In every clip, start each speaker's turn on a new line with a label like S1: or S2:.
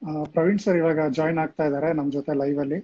S1: ಆ, ಪ್ರವೀಣ್ ಸರ್ ಇವಾಗ ಜಾಯ್ನ್ ಆಗ್ತಾ ಇದ್ದಾರೆ ನಮ್ಮ ಜೊತೆ ಲೈವ್ ಅಲ್ಲಿ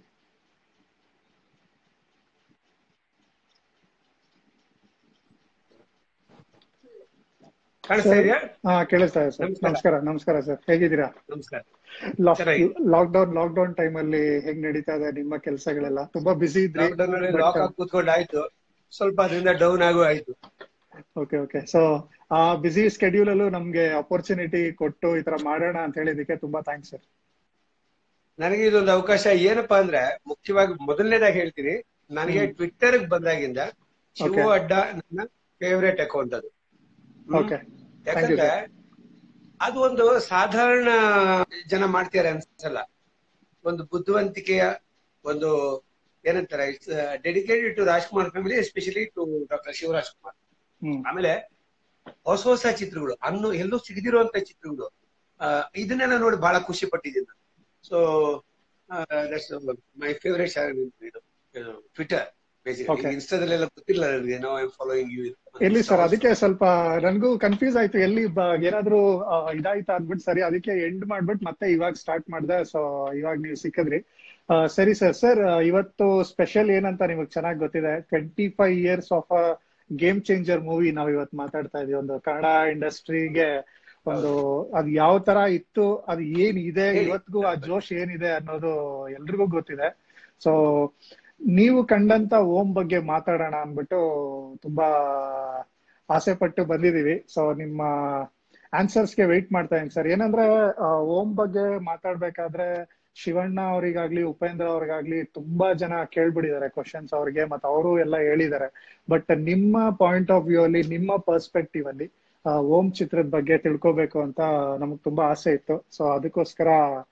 S2: ಕಾಣಿಸ್ತಾ ಇದೆಯಾ
S1: ಹಾ ಕೇಳಿಸ್ತಾ ಇದೆ ಸರ್
S2: ನಮಸ್ಕಾರ.
S1: ನಮಸ್ಕಾರ ನಮಸ್ಕಾರ ಸರ್ ಹೇಗಿದ್ದೀರಾ
S2: ನಮಸ್ಕಾರ
S1: ಲಾಕ್
S2: ಚೆನ್ನಾಗಿ.
S1: ಲಾಕ್ಡೌನ್ ಲಾಕ್ಡೌನ್ ಟೈಮ್ ಅಲ್ಲಿ ಹೆಂಗ್ ನಡೀತಾ ಇದೆ ನಿಮ್ಮ ಕೆಲಸಗಳೆಲ್ಲ ತುಂಬಾ ಬಿಸಿ ಇದ್ರಿ
S2: ಲಾಕ್ಡೌನ್ ಅಲ್ಲಿ ಲಾಕ್ ಆಗಿ ಕೂತ್ಕೊಂಡು ಆಯ್ತು ಸ್ವಲ್ಪ ಅದರಿಂದ ಡೌನ್ ಆಗು ಆಯ್ತು
S1: ಓಕೆ ಓಕೆ ಸೊ ಆ ಬಿಸಿ ಸ್ಕೆಡ್ಯೂಲ್ ಅಲ್ಲೂ ನಮ್ಗೆ ಅಪರ್ಚುನಿಟಿ ಕೊಟ್ಟು ಈ ತರ ಮಾಡೋಣ ಅಂತ ಹೇಳಿದಕ್ಕೆ ತುಂಬಾ ಥ್ಯಾಂಕ್ಸ್ ಸರ್
S2: ನನಗೆ ಇದೊಂದು ಅವಕಾಶ ಏನಪ್ಪಾ ಅಂದ್ರೆ ಮುಖ್ಯವಾಗಿ ಮೊದಲನೇದಾಗಿ ಹೇಳ್ತೀನಿ ನನಗೆ ಟ್ವಿಟ್ಟರ್ ಬಂದಾಗಿಂದ ಶಿವು
S1: Okay.
S2: ಅಡ್ಡ ನನ್ನ ಫೇವರೇಟ್ ಅಕೌಂಟ್ ಅದು ಹ್ಮ್.
S1: ಓಕೆ ಥ್ಯಾಂಕ್ ಯು
S2: ಯಾಕಂದ್ರೆ ಅದು ಒಂದು ಸಾಧಾರಣ ಜನ ಮಾಡ್ತಾರೆ ಅನ್ಸಲ್ಲ ಒಂದು ಬುದ್ಧಿವಂತಿಕೆಯ ಒಂದು ಏನಂತಾರೆ it's dedicated to Rajkumar family especially to doctor Shivaraj Kumar
S1: hmm
S2: ಆಮೇಲೆ ಹೊಸ ಹೊಸ ಚಿತ್ರಗಳು ಅನ್ನು ಎಲ್ಲೂ ಸಿಗದಿರುವಂತ ಚಿತ್ರಗಳು ಆ, ಇದನ್ನೆಲ್ಲ ನೋಡಿ ಬಹಳ ಖುಷಿ ಪಟ್ಟಿದ್ದೀನಿ ಸೊ ದಟ್ಸ್ ಮೈ ಫೇವರೇಟ್ ಇದು ಟ್ವಿಟರ್
S1: Okay.
S2: ಬೇಸಿಕಲಿ ಇನ್ಸ್ಟಾದಲ್ಲೆಲ್ಲ ಗೊತ್ತಿಲ್ಲ ನನಗೆ ನೋ ಐ ಫಾಲೋಯಿಂಗ್ ಯು
S1: ಎಲ್ಲಿ ಸರ್ ಅದಕ್ಕೆ ಸ್ವಲ್ಪ ನನ್ಗೂ ಕನ್ಫ್ಯೂಸ್ ಆಯ್ತು ಎಲ್ಲಿ ಬ- ಏನಾದ್ರೂ ಆ, ಇದಾಯ್ತಾ ಅಂದ್ಬಿಟ್ಟು ಸರಿ ಅದಕ್ಕೆ ಎಂಡ್ ಮಾಡ್ಬಿಟ್ಟು ಮತ್ತೆ ಇವಾಗ ಸ್ಟಾರ್ಟ್ ಮಾಡ್ದೆ ಸೊ ಇವಾಗ ನೀವು ಸಿಕ್ಕಿದ್ರಿ ಆ, ಸರಿ ಸರ್ ಸರ್ ಇವತ್ತು ಸ್ಪೆಷಲ್ ಏನಂತ ನಿಮಗೆ ಚೆನ್ನಾಗಿ ಗೊತ್ತಿದೆ twenty five years of a game changer movie ನಾವ್ ಇವತ್ತು ಮಾತಾಡ್ತಾ ಇದೀವಿ ಒಂದು ಕನ್ನಡ ಇಂಡಸ್ಟ್ರಿಗೆ ಒಂದು ಅದ್ ಯಾವ ತರ ಇತ್ತು ಅದು ಏನ್ ಇದೆ
S2: ಹೇಳಿ.
S1: ಇವತ್ತಿಗೂ ಆ ಜೋಶ್ ಏನಿದೆ ಅನ್ನೋದು ಎಲ್ರಿಗೂ ಗೊತ್ತಿದೆ ಸೊ ನೀವು ಕಂಡಂತ ಓಂ ಬಗ್ಗೆ ಮಾತಾಡೋಣ ಅನ್ಬಿಟ್ಟು ತುಂಬಾ ಆಸೆ ಪಟ್ಟು ಬಂದಿದೀವಿ ಸೊ ನಿಮ್ಮ ಆನ್ಸರ್ಸ್ಗೆ ವೆಯ್ಟ್ ಮಾಡ್ತಾ ಇದೀನಿ ಸರ್ ಏನಂದ್ರೆ ಆ, ಓಂ ಬಗ್ಗೆ ಮಾತಾಡ್ಬೇಕಾದ್ರೆ ಶಿವಣ್ಣ ಅವರಿಗಾಗ್ಲಿ ಉಪೇಂದ್ರ ಅವ್ರಿಗಾಗ್ಲಿ ತುಂಬಾ ಜನ ಕೇಳ್ಬಿಟ್ಟಿದ್ದಾರೆ ಕ್ವಶನ್ಸ್ ಅವ್ರಿಗೆ ಮತ್ತೆ ಅವರು ಎಲ್ಲ ಹೇಳಿದ್ದಾರೆ ಬಟ್ ನಿಮ್ಮ ಪಾಯಿಂಟ್ ಆಫ್ ವ್ಯೂ ಅಲ್ಲಿ ನಿಮ್ಮ ಪರ್ಸ್ಪೆಕ್ಟಿವ್ ಅಲ್ಲಿ ಆ, ಓಂ ಚಿತ್ರದ ಬಗ್ಗೆ ತಿಳ್ಕೊಬೇಕು ಅಂತ ನಮಗ್ ತುಂಬಾ ಆಸೆ ಇತ್ತು ಸೊ ಅದಕ್ಕೋಸ್ಕರ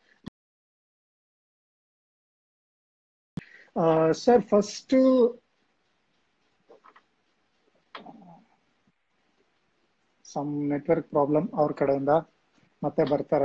S1: sir first some network problem ಅವ್ರ ಕಡೆಯಿಂದ ಮತ್ತೆ ಬರ್ತಾರೆ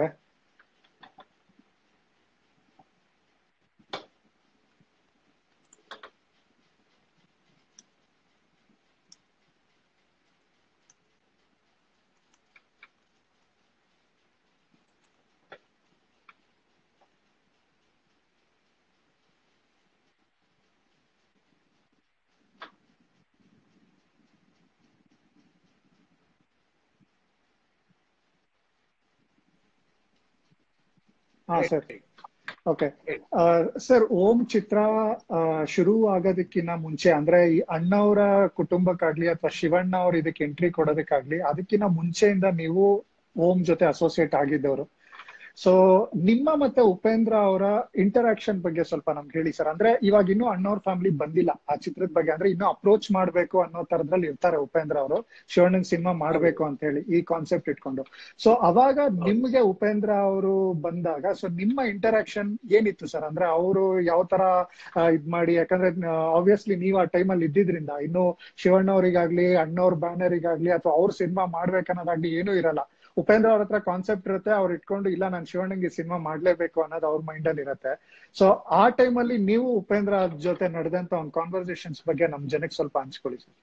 S1: ಹಾ ಸರ್ ಓಕೆ ಸರ್ ಓಂ ಚಿತ್ರ ಆ, ಶುರು ಆಗೋದಕ್ಕಿಂತ ಮುಂಚೆ ಅಂದ್ರೆ ಈ ಅಣ್ಣವರ ಕುಟುಂಬಕ್ಕಾಗ್ಲಿ ಅಥವಾ ಶಿವಣ್ಣ ಅವ್ರ ಇದಕ್ಕೆ ಎಂಟ್ರಿ ಕೊಡೋದಕ್ಕಾಗ್ಲಿ ಅದಕ್ಕಿಂತ ಮುಂಚೆಯಿಂದ ನೀವು ಓಂ ಜೊತೆ ಅಸೋಸಿಯೇಟ್ ಆಗಿದ್ದವರು ಸೊ ನಿಮ್ಮ ಮತ್ತೆ ಉಪೇಂದ್ರ ಅವರ ಇಂಟರಾಕ್ಷನ್ ಬಗ್ಗೆ ಸ್ವಲ್ಪ ನಮ್ಗೆ ಹೇಳಿ ಸರ್ ಅಂದ್ರೆ ಇವಾಗ ಇನ್ನೂ ಅಣ್ಣವ್ರ ಫ್ಯಾಮಿಲಿ ಬಂದಿಲ್ಲ ಆ ಚಿತ್ರದ ಬಗ್ಗೆ ಅಂದ್ರೆ ಇನ್ನೂ ಅಪ್ರೋಚ್ ಮಾಡ್ಬೇಕು ಅನ್ನೋ ತರದ್ರಲ್ಲಿ ಇರ್ತಾರೆ ಉಪೇಂದ್ರ ಅವರು ಶಿವಣ್ಣನ್ ಸಿನಿಮಾ ಮಾಡ್ಬೇಕು ಅಂತ ಹೇಳಿ ಈ ಕಾನ್ಸೆಪ್ಟ್ ಇಟ್ಕೊಂಡು ಸೊ ಅವಾಗ ನಿಮ್ಗೆ ಉಪೇಂದ್ರ ಅವರು ಬಂದಾಗ ಸೊ ನಿಮ್ಮ ಇಂಟರಾಕ್ಷನ್ ಏನಿತ್ತು ಸರ್ ಅಂದ್ರೆ ಅವರು ಯಾವ ತರ ಆ, ಇದ್ ಮಾಡಿ ಯಾಕಂದ್ರೆ ಆಬ್ವಿಯಸ್ಲಿ ನೀವು ಆ ಟೈಮಲ್ಲಿ ಇದ್ದಿದ್ರಿಂದ ಇನ್ನು ಶಿವಣ್ಣ ಅವರಿಗಾಗ್ಲಿ ಅಣ್ಣವ್ರ ಬ್ಯಾನರಿಗಾಗ್ಲಿ ಅಥವಾ ಅವ್ರ ಸಿನಿಮಾ ಮಾಡ್ಬೇಕನ್ನೋದಾಗ್ಲಿ ಏನೂ ಇರಲ್ಲ ಉಪೇಂದ್ರ ಅವ್ರ ಹತ್ರ ಕಾನ್ಸೆಪ್ಟ್ ಇರುತ್ತೆ ಅವ್ರು ಇಟ್ಕೊಂಡು ಇಲ್ಲ ನಾನು ಶಿವಣ್ಣಂಗೆ ಸಿನಿಮಾ ಮಾಡ್ಲೇಬೇಕು ಅನ್ನೋದು ಅವ್ರ ಮೈಂಡ್ ಅಲ್ಲಿ ಇರುತ್ತೆ ಸೊ ಆ ಟೈಮಲ್ಲಿ ನೀವು ಉಪೇಂದ್ರ ಅವ್ರ ಜೊತೆ ನಡೆದಂತ ಒಂದು ಕಾನ್ವರ್ಸೇಷನ್ಸ್ ಬಗ್ಗೆ ನಮ್ ಜನಕ್ಕೆ ಸ್ವಲ್ಪ ಹಂಚ್ಕೊಳ್ಳಿ ಸರ್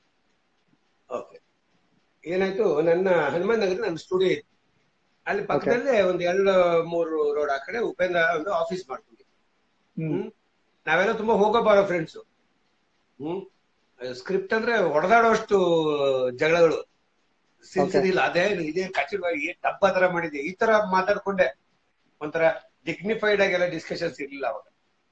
S2: ಓಕೆ ಏನಾಯ್ತು ನನ್ನ ಹನುಮಾನ್ ನಗರ ನನ್ನ ಸ್ಟುಡಿಯೋ ಇತ್ತು ಅಲ್ಲಿ ಪಕ್ಕದಲ್ಲೇ ಒಂದ್ ಎರಡು ಮೂರು ರೋಡ್ ಆ ಕಡೆ ಉಪೇಂದ್ರ ಒಂದು ಆಫೀಸ್ ಮಾಡ್ಕೊಂಡಿದ್ದೆ
S1: ಹ್ಮ್
S2: ಹ್ಮ್ ನಾವೆಲ್ಲ ತುಂಬಾ ಹೋಗೋ ಬಾರೋ ಫ್ರೆಂಡ್ಸ್ ಹ್ಮ್ ಸ್ಕ್ರಿಪ್ಟ್ ಅಂದ್ರೆ ಹೊಡೆದಾಡುವಷ್ಟು ಜಗಳಗಳು ಸೀನ್ಸ್
S1: Okay.
S2: ಇಲ್ಲ ಅದೇ ಇದೇ ಕಚಿವಾಗಿ ಡಬ್ಬ ತರ ಮಾಡಿದೆ ಈ ತರ ಮಾತಾಡ್ಕೊಂಡೆ ಒಂಥರ ಡಿಗ್ನಿಫೈಡ್ ಆಗೆಲ್ಲ ಡಿಸ್ಕಷನ್ಸ್ ಇರ್ಲಿಲ್ಲ ಅವಾಗ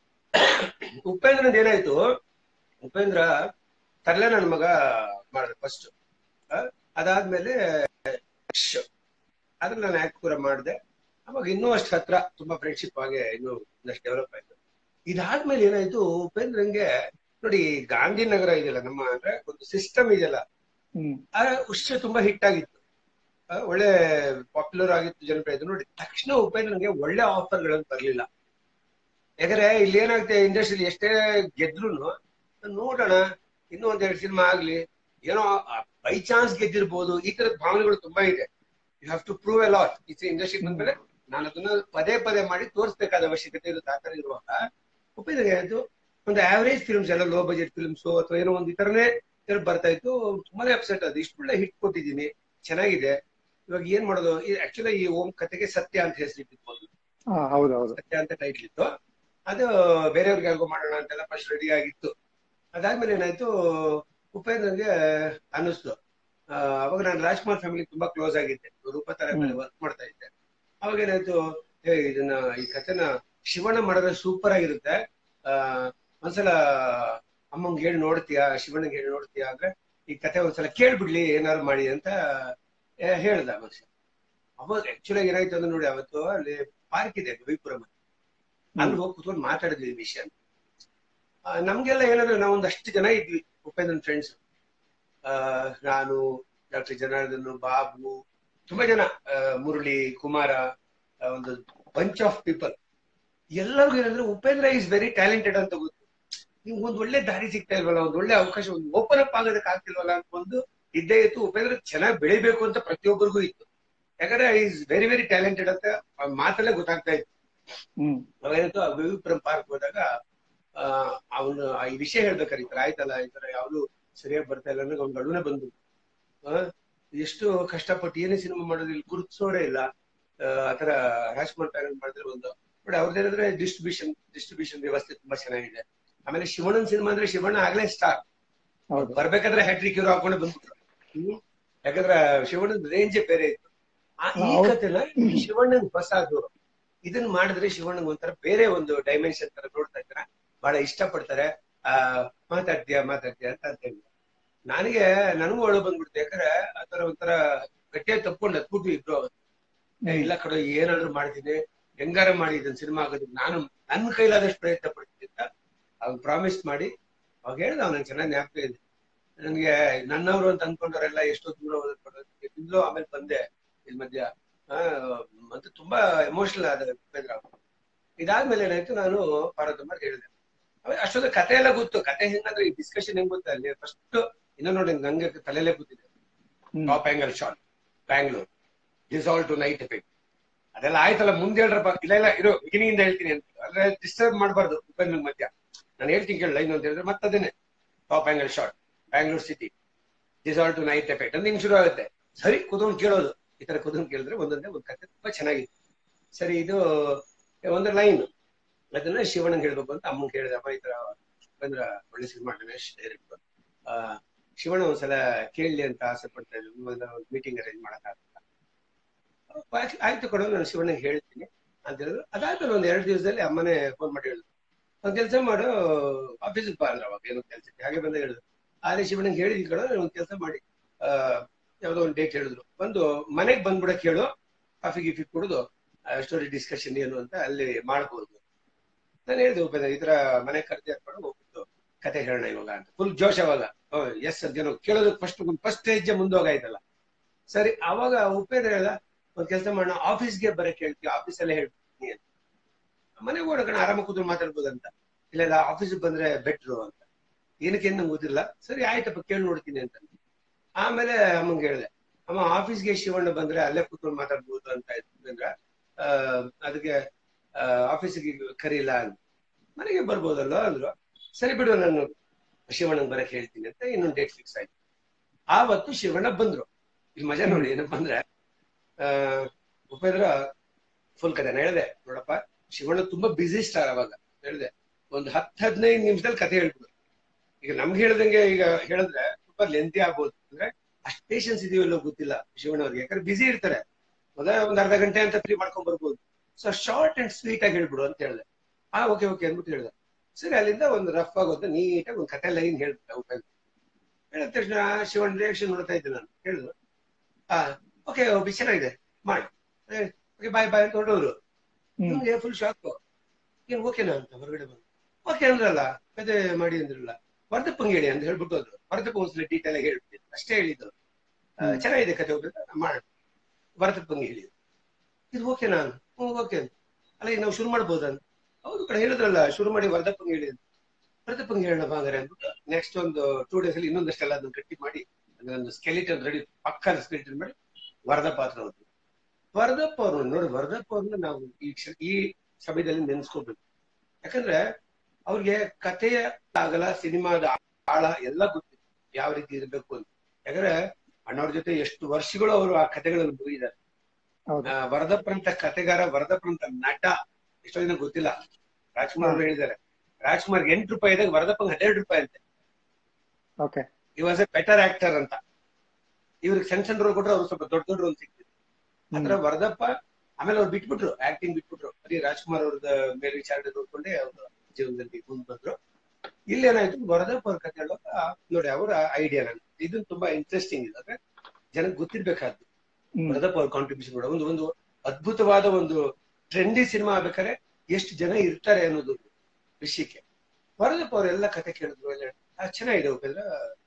S2: ಉಪೇಂದ್ರನ್ ಏನಾಯ್ತು ಉಪೇಂದ್ರ ತರಲೆ ನನ್ನ ಮಗ ಮಾಡಿದೆ ಫಸ್ಟ್ ಅದಾದ್ಮೇಲೆ ಶ್. ಅದ್ರಲ್ಲಿ ನಾನು ಆಕ್ಟ್ ಕೂಡ ಮಾಡಿದೆ ಅವಾಗ ಇನ್ನೂ ಅಷ್ಟು ಹತ್ರ ತುಂಬಾ ಫ್ರೆಂಡ್ಶಿಪ್ ಆಗಿ ಇನ್ನೂ ಇನ್ನಷ್ಟು ಡೆವಲಪ್ ಆಯ್ತು ಇದಾದ್ಮೇಲೆ ಏನಾಯ್ತು ಉಪೇಂದ್ರಂಗೆ ನೋಡಿ ಗಾಂಧಿನಗರ ಇದೆಯಲ್ಲ ನಮ್ಮ ಅಂದ್ರೆ ಒಂದು ಸಿಸ್ಟಮ್ ಇದೆಯಲ್ಲ
S1: ಹ್ಮ್
S2: ಆ ಉಷ್ಯ ತುಂಬಾ ಹಿಟ್ ಆಗಿತ್ತು ಆ, ಒಳ್ಳೆ ಪಾಪ್ಯುಲರ್ ಆಗಿತ್ತು ಜನಪ್ರಿಯ ಆಯ್ತು ನೋಡಿ ತಕ್ಷಣ ಉಪೇಂದ್ರನ್ಗೆ ಒಳ್ಳೆ ಆಫರ್ಗಳನ್ನು ಬರ್ಲಿಲ್ಲ ಯಾಕಂದ್ರೆ ಇಲ್ಲಿ ಏನಾಗುತ್ತೆ ಇಂಡಸ್ಟ್ರಿಲಿ ಎಷ್ಟೇ ಗೆದ್ರು ನೋಡೋಣ ಇನ್ನೂ ಒಂದ್ ಎರಡು ಸಿನಿಮಾ ಆಗ್ಲಿ ಏನೋ ಬೈ ಚಾನ್ಸ್ ಗೆದ್ದಿರ್ಬೋದು ಈ ತರದ ಭಾವನೆಗಳು ತುಂಬಾ ಇದೆ you have to prove a lot is industry ಬಂದ್ಮೇಲೆ ನಾನು ಅದನ್ನ ಪದೇ ಪದೇ ಮಾಡಿ ತೋರಿಸ್ಬೇಕಾದ ಅವಶ್ಯಕತೆ ಇರುತ್ತೆ ಆ ತರ ಇರುವಾಗ ಉಪೇಂದ್ರ ಏನಾಯ್ತು ಒಂದು ಆವರೇಜ್ ಫಿಲ್ಮ್ಸ್ ಎಲ್ಲ ಲೋ ಬಜೆಟ್ ಫಿಲ್ಮ್ಸ್ ಅಥವಾ ಏನೋ ಒಂದು ಈ ತರನೇ ಇದ್ರ ಬರ್ತಾ ಇತ್ತು ತುಂಬಾನೇ ಅಪ್ಸೆಟ್ ಅದು ಇಷ್ಟು ಒಳ್ಳೆ ಹಿಟ್ ಕೊಟ್ಟಿದ್ದೀನಿ ಚೆನ್ನಾಗಿದೆ ಇವಾಗ ಏನ್ ಮಾಡೋದು ಆಕ್ಚುಲಿ ಈ ಓಂ ಕತೆಗೆ ಸತ್ಯ ಅಂತ ಹೆಸರಿಟ್ಟಿರ್ಬೋದು
S1: ಹಾ ಹೌದು ಹೌದು
S2: ಸತ್ಯ ಅಂತ ಟೈಟ್ಲ್ ಇತ್ತು ಅದು ಬೇರೆಯವ್ರಿಗೆ ಯಾರಿಗೋ ಮಾಡೋಣ ಅಂತೆಲ್ಲ ಫಸ್ಟ್ ರೆಡಿ ಆಗಿತ್ತು ಅದಾದ್ಮೇಲೆ ಏನಾಯ್ತು ಉಪೇಂದ್ರನ್ಗೆ ಅನ್ನಿಸ್ತು ಆ, ಅವಾಗ ನಾನು ರಾಜ್ಕುಮಾರ್ ಫ್ಯಾಮಿಲಿ ತುಂಬಾ ಕ್ಲೋಸ್ ಆಗಿದ್ದೆ ರೂಪ ತರ
S1: ಹ್ಮ್.
S2: ವರ್ಕ್ ಮಾಡ್ತಾ ಇದ್ದೆ ಅವಾಗ ಏನಾಯ್ತು ಏ ಇದನ್ನ ಈ ಕಥೆನ ಶಿವಣ್ಣ ಮಾಡಿದ್ರೆ ಸೂಪರ್ ಆಗಿರುತ್ತೆ ಆ ಒಂದ್ಸಲ ಅಮ್ಮಂಗೆ ಹೇಳಿ ನೋಡ್ತೀಯಾ ಶಿವಣ್ಣಗೆ ಹೇಳಿ ನೋಡ್ತೀಯಾ ಅಂದ್ರೆ ಈ ಕತೆ ಒಂದ್ಸಲ ಕೇಳ್ಬಿಡ್ಲಿ ಏನಾದ್ರು ಮಾಡಿ ಅಂತ ಆ, ಹೇಳ್ದ ಮನುಷ್ಯ ಅವಾಗ ಆಕ್ಚುಲಿ ಏನಾಯ್ತು ಅಂದ್ರೆ ನೋಡಿ ಅವತ್ತು ಅಲ್ಲಿ ಪಾರ್ಕ್ ಇದೆ ವಿಪುರಂ ಅಲ್ಲಿ ಹೋಗಿ ಕುತ್ಕೊಂಡು ಮಾತಾಡಿದ್ವಿ ಈ ವಿಷಯ ನಮ್ಗೆಲ್ಲ ಏನಂದ್ರೆ ನಾವು ಒಂದಷ್ಟು ಜನ ಇದ್ವಿ ಉಪೇಂದ್ರನ್ ಫ್ರೆಂಡ್ಸ್ ನಾನು ಡಾಕ್ಟರ್ ಜನಾರ್ದನ್ ಬಾಬು ತುಂಬಾ ಜನ ಆ, ಮುರಳಿ ಕುಮಾರ ಆ, ಒಂದು ಬಂಚ್ ಆಫ್ ಪೀಪಲ್ ಎಲ್ಲರಿಗೂ ಏನಂದ್ರೆ ಉಪೇಂದ್ರ ಇಸ್ ವೆರಿ ಟ್ಯಾಲೆಂಟೆಡ್ ಅಂತ ಗೊತ್ತು ನೀವು ಒಂದ್ ಒಳ್ಳೆ ದಾರಿ ಸಿಗ್ತಾ ಇಲ್ವಲ್ಲ ಒಂದ್ ಒಳ್ಳೆ ಅವಕಾಶ ಒಂದು ಓಪನ್ ಅಪ್ ಆಗೋದಕ್ಕೆ ಆಗ್ತಿಲ್ವಲ್ಲ ಅಂತ ಒಂದು ಇದ್ದೇ ಇತ್ತು ಉಪೇಂದ್ರ ಚೆನ್ನಾಗಿ ಬೆಳಿಬೇಕು ಅಂತ ಪ್ರತಿಯೊಬ್ಬರಿಗೂ ಇತ್ತು ಯಾಕಂದ್ರೆ ಈಸ್ ವೆರಿ ವೆರಿ ಟ್ಯಾಲೆಂಟೆಡ್ ಅಂತ ಅವ್ನ್ ಮಾತಲ್ಲೇ ಗೊತ್ತಾಗ್ತಾ ಇತ್ತು
S1: ಹ್ಮ್
S2: ಅವೇನಾಯ್ತು ಆ ವಿವಿಪುರಂ ಪಾರ್ಕ್ ಹೋದಾಗ ಆ ಅವನು ಈ ವಿಷಯ ಹೇಳ್ಬೇಕಾರೆ ಈ ತರ ಆಯ್ತಲ್ಲ ಈ ತರ ಯಾವ್ದು ಸರಿಯಾಗಿ ಬರ್ತಾ ಇಲ್ಲ ಅನ್ನೋ ಅವ್ನ ಅಳುನೆ ಬಂದು ಆ, ಎಷ್ಟು ಕಷ್ಟಪಟ್ಟು ಏನೇ ಸಿನಿಮಾ ಮಾಡೋದು ಇಲ್ಲಿ ಗುರುತಿಸೋರೇ ಇಲ್ಲ ಆ, ಆತರ ರಾಜ್ಕುಮಾರ್ ಪ್ಯಾರೆಂಟ್ ಮಾಡಿದ್ರೆ ಒಂದು ಬಟ್ ಅವ್ರದ್ದೇನಂದ್ರೆ ಡಿಸ್ಟ್ರಿಬ್ಯೂಷನ್ ಡಿಸ್ಟ್ರಿಬ್ಯೂಷನ್ ವ್ಯವಸ್ಥೆ ತುಂಬಾ ಚೆನ್ನಾಗಿದೆ ಆಮೇಲೆ ಶಿವಣ್ಣನ್ ಸಿನಿಮಾ ಅಂದ್ರೆ ಶಿವಣ್ಣ ಆಗ್ಲೇ ಸ್ಟಾರ್
S1: ಹೌದು
S2: ಬರ್ಬೇಕಾದ್ರೆ ಹ್ಯಾಟ್ರಿಕ್ ಹೀರೋ ಹಾಕೊಂಡು ಬಂದ್ಬಿಟ್ರು ಹ್ಮ್ ಯಾಕಂದ್ರೆ ಶಿವಣ್ಣನ ರೇಂಜೇ ಬೇರೆ ಇತ್ತು ಆ ಈ
S1: ಹೌದು.
S2: ಕಥೆನ ಶಿವಣ್ಣನ್ ಹೊಸದು ಇದನ್ನ ಮಾಡಿದ್ರೆ ಶಿವಣ್ಣನ್ ಒಂಥರ ಬೇರೆ ಒಂದು ಡೈಮೆನ್ಷನ್ ತರ ನೋಡ್ತಾ ಇದ್ದಾರೆ ಬಹಳ ಇಷ್ಟಪಡ್ತಾರೆ ಆ ಮಾತಾಡ್ತೀಯ ಮಾತಾಡ್ತೀಯ ಅಂತ ಅಂತ ಹೇಳಿ ನನಗೆ ನನಗೂ ಒಳಗೆ ಬಂದ್ಬಿಡ್ತು ಯಾಕಂದ್ರೆ ಆತರ ಒಂಥರ ಗಟ್ಟಿಯಾಗಿ ತಪ್ಕೊಂಡು ಹತ್ಬಿಟ್ವಿ ಇಬ್ರು ಅವತ್ತು. ಏ, ಇಲ್ಲ ಕಡೆ ಏನಾದ್ರು ಮಾಡ್ತೀನಿ ಹೆಂಗಾರ ಮಾಡಿ ಇದನ್ನ ಸಿನಿಮಾ ಆಗೋದಕ್ಕೆ ನಾನು ನನ್ನ ಕೈಲಾದಷ್ಟು ಪ್ರಯತ್ನ ಪಡ್ತೀನಿ ಅಂತ ಅವ್ನು ಪ್ರಾಮಿಸ್ ಮಾಡಿ ಅವಾಗ ಹೇಳ್ದ ಅವ್ನು ಚೆನ್ನಾಗಿ ಜ್ಞಾಪಕ ಇದೆ ನನ್ಗೆ ನನ್ನವರು ಅಂತ ಅನ್ಕೊಂಡವರೆಲ್ಲ ಎಷ್ಟೋ ದೂರ ಓದಿದ್ರು ಆಮೇಲೆ ಬಂದೆ ಇಲ್ ಮಧ್ಯ ಆ, ಮತ್ತೆ ತುಂಬಾ ಎಮೋಷನಲ್ ಆದ ಉಪೇಂದ್ರ ಅವ್ರು. ಇದಾದ್ಮೇಲೆ ಏನಾಯ್ತು ನಾನು ಪಾರ್ವತಮ್ಮ ಹೇಳಿದೆ ಆಮೇಲೆ ಅಷ್ಟೊಂದು ಕತೆ ಎಲ್ಲ ಗೊತ್ತು ಕತೆ ಹೆಂಗಂದ್ರೆ ಈ ಡಿಸ್ಕಷನ್ ಹೆಂಗ್ ಗೊತ್ತಾ ಅಲ್ಲಿ ಫಸ್ಟ್ ಇನ್ನೂ ನೋಡಿ ನಂಗೆ ತಲೆಯಲ್ಲೇ ಕೂತಿದೆ
S1: hmm
S2: top angle shot Bangalore dissolve to night effect ಅದೆಲ್ಲ ಆಯ್ತಲ್ಲ ಮುಂದೆ ಹೇಳ್ರಪ್ಪ ಇಲ್ಲ ಇಲ್ಲ ಇರೋ ಬಿಗಿನಿಂಗ್ ಇಂದ ಹೇಳ್ತೀನಿ ಅಂತ ಅಂದ್ರೆ ಡಿಸ್ಟರ್ಬ್ ಮಾಡಬಾರ್ದು ಉಪೇಂದ್ರ ಮಧ್ಯ ನಾನು ಹೇಳ್ತೀನಿ ಕೇಳಿ ಲೈನ್ ಅಂತ ಹೇಳಿದ್ರೆ ಮತ್ತದೇನೆ top angle shot Bangalore city dissolve to night effect ಅಂತ ಹಿಂಗ್ ಶುರು ಆಗುತ್ತೆ ಸರಿ ಕುತ್ಕೊಂಡು ಕೇಳೋದು ಈ ತರ ಕುತ್ಕೊಂಡು ಕೇಳಿದ್ರೆ ಒಂದೊಂದೇ ಒಂದು ಕತೆ ತುಂಬಾ ಚೆನ್ನಾಗಿತ್ತು ಸರಿ ಇದು ಒಂದು ಲೈನ್ ಅದನ್ನ ಶಿವಣ್ಣಂಗೆ ಹೇಳ್ಬೇಕು ಅಂತ ಅಮ್ಮಂಗೆ ಹೇಳಿದೆ ಅಮ್ಮ ಈ ತರ ಉಪೇಂದ್ರ ಒಳ್ಳೆ ಸಿನಿಮಾ ಗಣೇಶ್ ಡೈರೆಕ್ಟರ್ ಆ ಶಿವಣ್ಣ ಒಂದ್ಸಲ ಕೇಳಲಿ ಅಂತ ಆಸೆ ಪಡ್ತಾ ಇದ್ರು ಒಂದು ಮೀಟಿಂಗ್ ಅರೇಂಜ್ ಮಾಡಕ್ಕಾಗಲ್ಲ ಆಯ್ತು ಕೊಡು ನಾನು ಶಿವಣ್ಣಗೆ ಹೇಳ್ತೀನಿ ಅಂತ ಹೇಳಿದ್ರು ಅದಾದ್ಮೇಲೆ ಒಂದ್ ಎರಡು ದಿವಸದಲ್ಲಿ ಅಮ್ಮನೇ ಫೋನ್ ಮಾಡಿ ಹೇಳಿದ್ರು ಒಂದ್ ಕೆಲಸ ಮಾಡು ಆಫೀಸಿಗೆ ಬಾ ಅಂದ್ರೆ ಅವಾಗ ಏನೋ ಕೆಲ್ಸಕ್ಕೆ ಹಾಗೆ ಬಂದ ಹೇಳಿದ್ರು ಆದ್ರೆ ಶಿವಣ್ಣಗೆ ಹೇಳಿದ್ ಕಡೆ ಒಂದ್ ಕೆಲಸ ಮಾಡಿ ಆ ಯಾವ್ದೋ ಒಂದು ಡೇಟ್ ಹೇಳಿದ್ರು ಬಂದು ಮನೆಗ್ ಬಂದ್ಬಿಡಕ್ ಹೇಳು ಕಾಫಿ ಗಿಫಿ ಕುಡಿದು ಸ್ಟೋರಿ ಡಿಸ್ಕಷನ್ ಏನು ಅಂತ ಅಲ್ಲಿ ಮಾಡ್ಬೋದು ನಾನು ಹೇಳಿದೆ ಉಪೇಂದ್ರ ಈ ತರ ಮನೆ ಕರೆದಿ ಹಾಕೊಂಡು ಹೋಗ್ಬಿಟ್ಟು ಕತೆ ಹೇಳೋಣ ಇವಾಗ ಅಂತ ಫುಲ್ ಜೋಶ್ ಅವಾಗ ಎಸ್ ಅಂತ ಏನೋ ಕೇಳೋದಕ್ಕೆ ಫಸ್ಟ್ ಫಸ್ಟ್ ಹೆಜ್ಜೆ ಮುಂದೋಗಾಯ್ತಲ್ಲ ಸರಿ ಅವಾಗ ಉಪೇಂದ್ರ ಹೇಳ್ದ ಒಂದ್ ಕೆಲಸ ಮಾಡೋಣ ಆಫೀಸ್ಗೆ ಬರಕ್ ಹೇಳ್ತೀವಿ ಆಫೀಸಲ್ಲೇ ಹೇಳ್ಬಿಡ್ತೀನಿ ಅಂತ ಮನೆಗೆ ಓಡಕಣ ಆರಾಮ ಕೂತ್ಕೊಂಡು ಮಾತಾಡ್ಬೋದಂತ ಇಲ್ಲ ಇಲ್ಲ ಆಫೀಸಿಗೆ ಬಂದ್ರೆ ಬೆಟ್ರು ಅಂತ ಏನಕ್ಕೆ ನಂಗೆ ಗೊತ್ತಿಲ್ಲ ಸರಿ ಆಯ್ತಪ್ಪ ಕೇಳಿ ನೋಡ್ತೀನಿ ಅಂತ ಆಮೇಲೆ ಅಮ್ಮಂಗೆ ಹೇಳಿದೆ ಅಮ್ಮ ಆಫೀಸ್ಗೆ ಶಿವಣ್ಣ ಬಂದ್ರೆ ಅಲ್ಲೇ ಕೂತ್ಕೊಂಡು ಮಾತಾಡ್ಬೋದು ಅಂತ ಉಪೇಂದ್ರ ಆ, ಅದಕ್ಕೆ ಆಫೀಸಿಗೆ ಕರೀಲ್ಲ ಅಂತ ಮನೆಗೆ ಬರ್ಬೋದಲ್ಲ ಅಂದ್ರು ಸರಿ ಬಿಡು ನಾನು ಶಿವಣ್ಣನ್ ಬರಕ್ ಹೇಳ್ತೀನಿ ಅಂತ ಇನ್ನೊಂದು ಡೇಟ್ ಫಿಕ್ಸ್ ಆಯ್ತು ಆವತ್ತು ಶಿವಣ್ಣ ಬಂದ್ರು ಇಲ್ಲಿ ಮಜಾ ನೋಡಿ ಏನಪ್ಪಾ ಅಂದ್ರೆ ಆ ಉಪೇಂದ್ರ ಫುಲ್ ಕತೆ ನಾನು ಹೇಳಿದೆ ನೋಡಪ್ಪ ಶಿವಣ್ಣ ತುಂಬಾ ಬಿಸಿ ಸ್ಟಾರ್ ಅವಾಗ ಹೇಳಿದೆ ಒಂದು ಹತ್ತು ಹದಿನೈದು ನಿಮಿಷದಲ್ಲಿ ಕತೆ ಹೇಳ್ಬಿಡು ಈಗ ನಮ್ಗೆ ಹೇಳ್ದಂಗೆ ಈಗ ಹೇಳಿದ್ರೆ ತುಂಬಾ ಲೆಂತಿ ಆಗ್ಬೋದು ಅಂದ್ರೆ ಅಷ್ಟ್ ಪೇಷನ್ಸ್ ಇದೆಯೋ ಇಲ್ಲೋ ಗೊತ್ತಿಲ್ಲ ಶಿವಣ್ಣ ಅವ್ರಿಗೆ ಯಾಕಂದ್ರೆ ಬಿಸಿ ಇರ್ತಾರೆ ಮೊದಲ ಒಂದ್ ಅರ್ಧ ಗಂಟೆ ಅಂತ ಫ್ರೀ ಮಾಡ್ಕೊಂಡ್ ಬರ್ಬೋದು ಸೊ ಶಾರ್ಟ್ ಅಂಡ್ ಸ್ವೀಟ್ ಆಗಿ ಹೇಳ್ಬಿಡು ಅಂತ ಹೇಳಿದೆ ಆ ಓಕೆ ಓಕೆ ಅಂದ್ಬಿಟ್ಟು ಹೇಳಿದೆ ಸರಿ ಅಲ್ಲಿಂದ ಒಂದು ರಫ್ ಆಗುತ್ತೆ ನೀಟಾಗಿ ಒಂದು ಕತೆ ಲೈನ್ ಹೇಳ್ಬಿಟ್ಟೆ ಉಪೇಂದ್ರ ಹೇಳಿದ ತಕ್ಷಣ ಶಿವಣ್ಣ ರಿಯಾಕ್ಷನ್ ನೋಡ್ತಾ ಇದ್ದೆ ನಾನು ಹೇಳಿದ್ರು ಆ ಓಕೆ ಓಕೆ ಚೆನ್ನಾಗಿದೆ ಮಾಡಿ ಓಕೆ ಬಾಯ್ ಬಾಯ್ ಅಂತ ಹೊರಡೋರು
S1: ಹ್ಮ್
S2: ನಮ್ಗೆ ಫುಲ್ ಶಾಕ್ ಏನ್ ಓಕೆನಾ ಅಂತ ಹೊರಗಡೆ ಬಂದು ಓಕೆ ಅಂದ್ರಲ್ಲ ಕತೆ ಮಾಡಿ ಅಂದ್ರಲ್ಲ ವರ್ಧಪ್ಪಂಗೆ ಹೇಳಿ ಅಂತ ಹೇಳ್ಬಿಟ್ಟು ಹೋದ್ರು ವರ್ಧಪ್ಪ ಒಂದ್ಸಲ ಡೀಟೇಲ್ ಆಗಿ ಹೇಳ್ಬಿಟ್ಟು ಅಷ್ಟೇ ಹೇಳಿದ್ದು ಆ,
S1: ಹ್ಮ್.
S2: ಚೆನ್ನಾಗಿದೆ ಕತೆ ಹೋಗ್ಬೇಕು ಮಾಡೋಣ ವರ್ಧಪ್ಪಂಗೆ ಹೇಳಿ ಇದು ಓಕೆನಾ ಹ್ಞೂ ಓಕೆ ಅಂತ ಅಲ್ಲ ಈಗ ನಾವು ಶುರು ಮಾಡ್ಬೋದಾ ಅಂತ ಹೌದು ಕಡೆ ಹೇಳಿದ್ರಲ್ಲ ಶುರು ಮಾಡಿ ವರ್ಧಪ್ಪಂಗೆ ಹೇಳಿ ಅಂತ ವರ್ಧಪ್ಪಂಗೆ ಹೇಳೋಣ ಬಾಂಗಾರೆ ಅಂದ್ಬಿಟ್ಟು ನೆಕ್ಸ್ಟ್ ಒಂದು ಟೂ ಡೇಸ್ ಅಲ್ಲಿ ಇನ್ನೊಂದಷ್ಟೆಲ್ಲ ಅದನ್ನ ಗಟ್ಟಿ ಮಾಡಿ ಅದೊಂದು ಸ್ಕೆಲಿಟನ್ ರೆಡಿ ಪಕ್ಕದ ಸ್ಕೆಲಿಟನ್ ಮಾಡಿ ವರದಪ್ಪ ಹತ್ರ ಹೋದ್ರು ವರದಪ್ಪ ಅವರು ನೋಡಿ ವರದಪ್ಪ ಅವ್ರನ್ನ ನಾವು ಈ ಕ್ಷ- ಈ ಸಮಯದಲ್ಲಿ ನೆನ್ಸ್ಕೋಬೇಕು ಯಾಕಂದ್ರೆ ಅವ್ರಿಗೆ ಕಥೆಯ ಆಗಲ ಸಿನಿಮಾದ ಆಳ ಎಲ್ಲ ಗೊತ್ತಿತ್ತು ಯಾವ ರೀತಿ ಇರಬೇಕು ಅಂತ ಯಾಕಂದ್ರೆ ಅಣ್ಣವ್ರ ಜೊತೆ ಎಷ್ಟು ವರ್ಷಗಳು ಅವರು ಆ ಕಥೆಗಳನ್ನು ಮುಗಿದಾರೆ
S1: ಹೌದು
S2: ಆ, ವರದಪ್ಪನ್ ಅಂತ ಕತೆಗಾರ ವರದಪ್ಪನ್ ಅಂತ ನಟ ಎಷ್ಟೋ ಜನ ಗೊತ್ತಿಲ್ಲ ರಾಜ್ಕುಮಾರ್ ಅವರು ಹೇಳಿದ್ದಾರೆ ರಾಜ್ಕುಮಾರ್ ಎಂಟು ರೂಪಾಯಿ ಇದ್ದಾಗ ವರದಪ್ಪಂಗ್ ಹನ್ನೆರಡು ರೂಪಾಯಿ ಅಂತೆ
S1: ಓಕೆ
S2: ಈ ವಾಸ್ ಎ ಬೆಟರ್ ಆಕ್ಟರ್ ಅಂತ ಇವ್ರಿಗೆ ಸಣ್ಣ ಸಣ್ಣ ರೋಲ್ ಕೊಟ್ರೆ ಅವ್ರು ಸ್ವಲ್ಪ ದೊಡ್ಡ ದೊಡ್ಡ ರೋಲ್ ಸಿಗ್ತಿತ್ತು ಅದ್ರ ವರದಪ್ಪ ಆಮೇಲೆ ಅವ್ರು ಬಿಟ್ಬಿಟ್ರು ಆಕ್ಟಿಂಗ್ ಬಿಟ್ಬಿಟ್ರು ಬರೀ ರಾಜ್ಕುಮಾರ್ ಅವ್ರದ ಮೇಲೆ ವಿಚಾರಣೆ ನೋಡ್ಕೊಂಡೆ ಅವ್ರ ಜೀವನದಲ್ಲಿ ಮುಂದ್ ಬಂದ್ರು ಇಲ್ಲಿ ಏನಾಯ್ತು ವರದಪ್ಪ ಅವ್ರ ಕತೆ ಹೇಳುವಾಗ ನೋಡಿ ಅವರ ಐಡಿಯಾ ನನ್ ಇದನ್ನ ತುಂಬಾ ಇಂಟ್ರೆಸ್ಟಿಂಗ್ ಇದೆ ಅಂದ್ರೆ ಜನಕ್ಕೆ ಗೊತ್ತಿರ್ಬೇಕಾದ್ದು
S1: ಹ್ಮ್
S2: ವರದಪ್ಪ ಅವ್ರ ಕಾಂಟ್ರಿಬ್ಯೂಷನ್ ಕೂಡ ಒಂದು ಒಂದು ಅದ್ಭುತವಾದ ಒಂದು ಟ್ರೆಂಡಿ ಸಿನಿಮಾ ಆಗ್ಬೇಕಾದ್ರೆ ಎಷ್ಟು ಜನ ಇರ್ತಾರೆ ಅನ್ನೋದು ವಿಷಯಕ್ಕೆ ವರದಪ್ಪ ಅವರೆಲ್ಲ ಕತೆ ಕೇಳಿದ್ರು ಎಲ್ಲ ಆ, ಚೆನ್ನಾಗಿದೆ ಉಪೇಂದ್ರ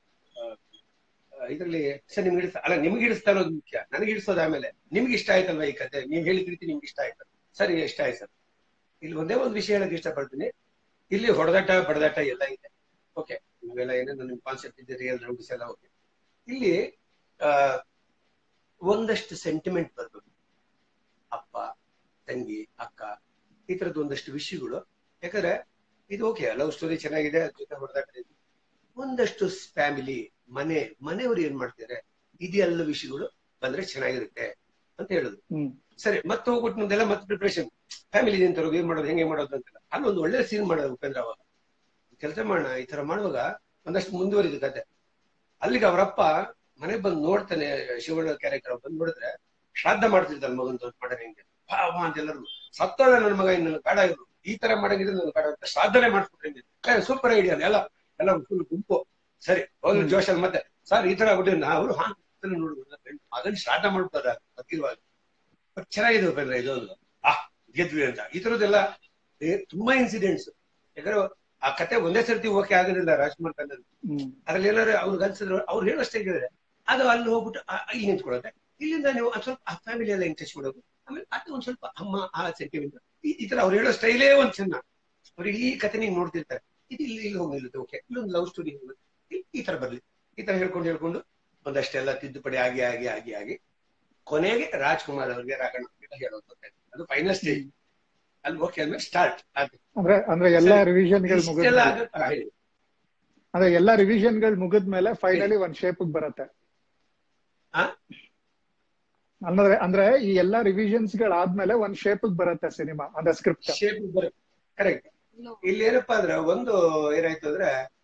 S2: ಇದರಲ್ಲಿ ಸರ್ ನಿಮ್ಗೆ ಹಿಡಿಸ್ತಾ ಅಲ್ಲ ನಿಮ್ಗೆ ಹಿಡಿಸ್ತಾ ಅನ್ನೋದು ಮುಖ್ಯ ನನಗೆ ಹಿಡಿಸೋದು ಆಮೇಲೆ ನಿಮ್ಗೆ ಇಷ್ಟ ಆಯ್ತಲ್ವಾ ಈ ಕತೆ ನೀವ್ ಹೇಳಿದ ರೀತಿ ನಿಮ್ಗೆ ಇಷ್ಟ ಆಯ್ತು ಸರಿ ಇಷ್ಟ ಆಯ್ತು ಸರ್ ಇಲ್ಲಿ ಒಂದೇ ಒಂದು ವಿಷಯ ಹೇಳಕ್ ಇಷ್ಟಪಡ್ತೀನಿ ಇಲ್ಲಿ ಹೊಡೆದಾಟ ಬಡದಾಟ ಎಲ್ಲ ಇದೆ ಓಕೆ ನೀವೆಲ್ಲ ಏನೇನು ನಿಮ್ ಕಾನ್ಸೆಪ್ಟ್ ಇದೆ ರಿಯಲ್ ರೌಂಡ್ಸ್ ಎಲ್ಲ ಓಕೆ ಇಲ್ಲಿ ಆ ಒಂದಷ್ಟು ಸೆಂಟಿಮೆಂಟ್ ಬರ್ಬೇಕು ಅಪ್ಪ ತಂಗಿ ಅಕ್ಕ ಈ ತರದ ಒಂದಷ್ಟು ವಿಷಯಗಳು ಯಾಕಂದ್ರೆ ಇದು ಓಕೆ ಲವ್ ಸ್ಟೋರಿ ಚೆನ್ನಾಗಿದೆ ಅದ್ರ ಜೊತೆ ಹೊಡೆದಾಟ ಇದೆ ಒಂದಷ್ಟು ಫ್ಯಾಮಿಲಿ ಮನೆ ಮನೆಯವರು ಏನ್ ಮಾಡ್ತಾರೆ ಇದೆಲ್ಲ ವಿಷಯಗಳು ಬಂದ್ರೆ ಚೆನ್ನಾಗಿರುತ್ತೆ ಅಂತ ಹೇಳಿದ್ರು
S1: ಹ್ಮ್
S2: ಸರಿ ಮತ್ತೆ ಹೋಗ್ಬಿಟ್ಟು ನಮ್ದೆಲ್ಲ ಮತ್ತೆ ಪ್ರಿಪ್ರೇಷನ್ ಫ್ಯಾಮಿಲಿ ನಿಂತರು ಏನ್ ಮಾಡೋದು ಹೆಂಗೆ ಮಾಡೋದು ಅಂತೆಲ್ಲ ಅಲ್ಲೊಂದು ಒಳ್ಳೆ ಸೀನ್ ಮಾಡೋದು ಉಪೇಂದ್ರ ಅವಾಗ ಕೆಲಸ ಮಾಡೋಣ ಈ ತರ ಮಾಡುವಾಗ ಒಂದಷ್ಟು ಮುಂದುವರಿದ ಕತೆ ಅಲ್ಲಿಗೆ ಅವರಪ್ಪ ಮನೆಗೆ ಬಂದು ನೋಡ್ತಾನೆ ಶಿವಣ್ಣ ಕ್ಯಾರೆಕ್ಟರ್ ಬಂದು ನೋಡಿದ್ರೆ ಶ್ರಾದ್ದ ಮಾಡ್ತಿರ್ತಾನೆ ಮಗನ್ ಮಾಡ್ರೆ ಹೆಂಗೆ ಬಾ ಬಾ ಅಂತ ಎಲ್ಲರೂ ಸತ್ತೋಳ ನನ್ನ ಮಗ ಇನ್ನು ಕಾಡ ಇರು ಈ ತರ ಮಾಡಂಗಿದ್ರೆ ನನ್ನ ಕಾಡ ಅಂತ ಶ್ರಾದ್ದನೆ ಮಾಡ್ಬಿಟ್ರೆ ಸೂಪರ್ ಐಡಿಯಾ ಎಲ್ಲ ಎಲ್ಲ ಫುಲ್ ಗುಂಪು ಸರಿ ಹೋಗ್ಲಿ ಜೋಶಲ್ಲಿ ಮತ್ತೆ ಸರ್ ಈ ತರ ಆಗ್ಬಿಟ್ಟು ಅವರು ಹಾ ನೋಡಿದ್ರು ಮಗನ್ ಶ್ರಾದ್ದ ಮಾಡ್ಬಿಟ್ಟಾರ ಬದುಕಿರುವಾಗ ಬಟ್ ಚೆನ್ನಾಗಿದೆ ಉಪೇಂದ್ರ ಇದೊಂದು ಆ ಗೆದ್ವಿ ಅಂತ ಈ ತರದ್ದೆಲ್ಲ ಏ, ತುಂಬಾ ಇನ್ಸಿಡೆಂಟ್ಸ್ ಯಾಕಂದ್ರೆ ಆ ಕತೆ ಒಂದೇ ಸರ್ತಿ ಓಕೆ ಆಗೋದಿಲ್ಲ ರಾಜ್ಕುಮಾರ್ ಕನ್ನಡ
S1: ಹ್ಮ್
S2: ಅದ್ರಲ್ಲಿ ಏನಾದ್ರು ಅವ್ರಿಗೆ ಅನ್ಸಿದ್ರು ಅವ್ರು ಹೇಳೋಷ್ಟೇ ಹೇಳಿದ್ರೆ ಅದು ಅಲ್ಲಿ ಹೋಗ್ಬಿಟ್ಟು ಆ- ಇಲ್ಲಿ ನಿಂತ್ಕೊಳ್ಳುತ್ತೆ ಇಲ್ಲಿಂದ ನೀವು ಒಂದ್ ಸ್ವಲ್ಪ ಆ ಫ್ಯಾಮಿಲಿ ಎಲ್ಲ ಇಂಟ್ರೆಸ್ಟ್ ಮಾಡೋದು ಆಮೇಲೆ ಅದು ಒಂದ್ ಸ್ವಲ್ಪ ಅಮ್ಮ ಆ ಸೆಂಟಿಮೆಂಟ್ ಈ ತರ ಅವ್ರು ಹೇಳೋ ಸ್ಟೈಲೇ ಒಂದ್ ಚೆನ್ನ ಅವ್ರು ಈ ಕತೆ ನೀವು ನೋಡ್ತಿರ್ತಾರೆ ಇದು ಇಲ್ಲಿ ಇಲ್ಲಿ ಹೋಗಿ ನಿಲ್ಲುತ್ತೆ ಓಕೆ ಇಲ್ಲೊಂದು ಲವ್ ಸ್ಟೋರಿ ಈ ತರ ಬರ್ಲಿ ಈ ತರ ಹೇಳ್ಕೊಂಡು ಹೇಳ್ಕೊಂಡು ಒಂದಷ್ಟೆಲ್ಲ ತಿದ್ದುಪಡಿ ಆಗಿ ಆಗಿ ಆಗಿ ಆಗಿ ಕೊನೆಗೆ ರಾಜ್ಕುಮಾರ್ ಅವ್ರಿಗೆ ರಾಘಣ್ಣ ಅವ್ರಿಗೆ ಹೇಳೋದು ಗೊತ್ತಾಯ್ತು. ಅದು ಫೈನಲ್ ಸ್ಟೇಜ್ ಅಲ್ಲಿ ಓಕೆ ಅಂದ್ರೆ ಸ್ಟಾರ್ಟ್
S1: ಅಂದ್ರೆ ಅಂದ್ರೆ ಎಲ್ಲಾ ರಿವಿಷನ್ ಗಳು ಮುಗಿದ
S2: ಇಷ್ಟೆಲ್ಲ ಆಗುತ್ತೆ ಆ, ಹೇಳಿ.
S1: ಅಂದ್ರೆ ಎಲ್ಲಾ ರಿವಿಷನ್ ಗಳು ಮುಗಿದ್ಮೇಲೆ ಫೈನಲಿ ಒಂದ್ ಶೇಪ್ ಬರುತ್ತೆ
S2: ಆ?
S1: ಅಂದ್ರೆ ಅಂದ್ರೆ ಈ ಎಲ್ಲಾ ರಿವಿಷನ್ಸ್ ಗಳಾದ್ಮೇಲೆ ಒಂದ್ ಶೇಪ್ ಬರುತ್ತೆ ಸಿನಿಮಾ ಅಂದ್ರೆ ಸ್ಕ್ರಿಪ್ಟ್
S2: ಶೇಪ್ ಬರುತ್ತೆ ಕರೆಕ್ಟ್ ಇಲ್ಲಿ ಏನಪ್ಪಾ ಅಂದ್ರೆ ಒಂದು ಏನಾಯ್ತು ಅಂದ್ರೆ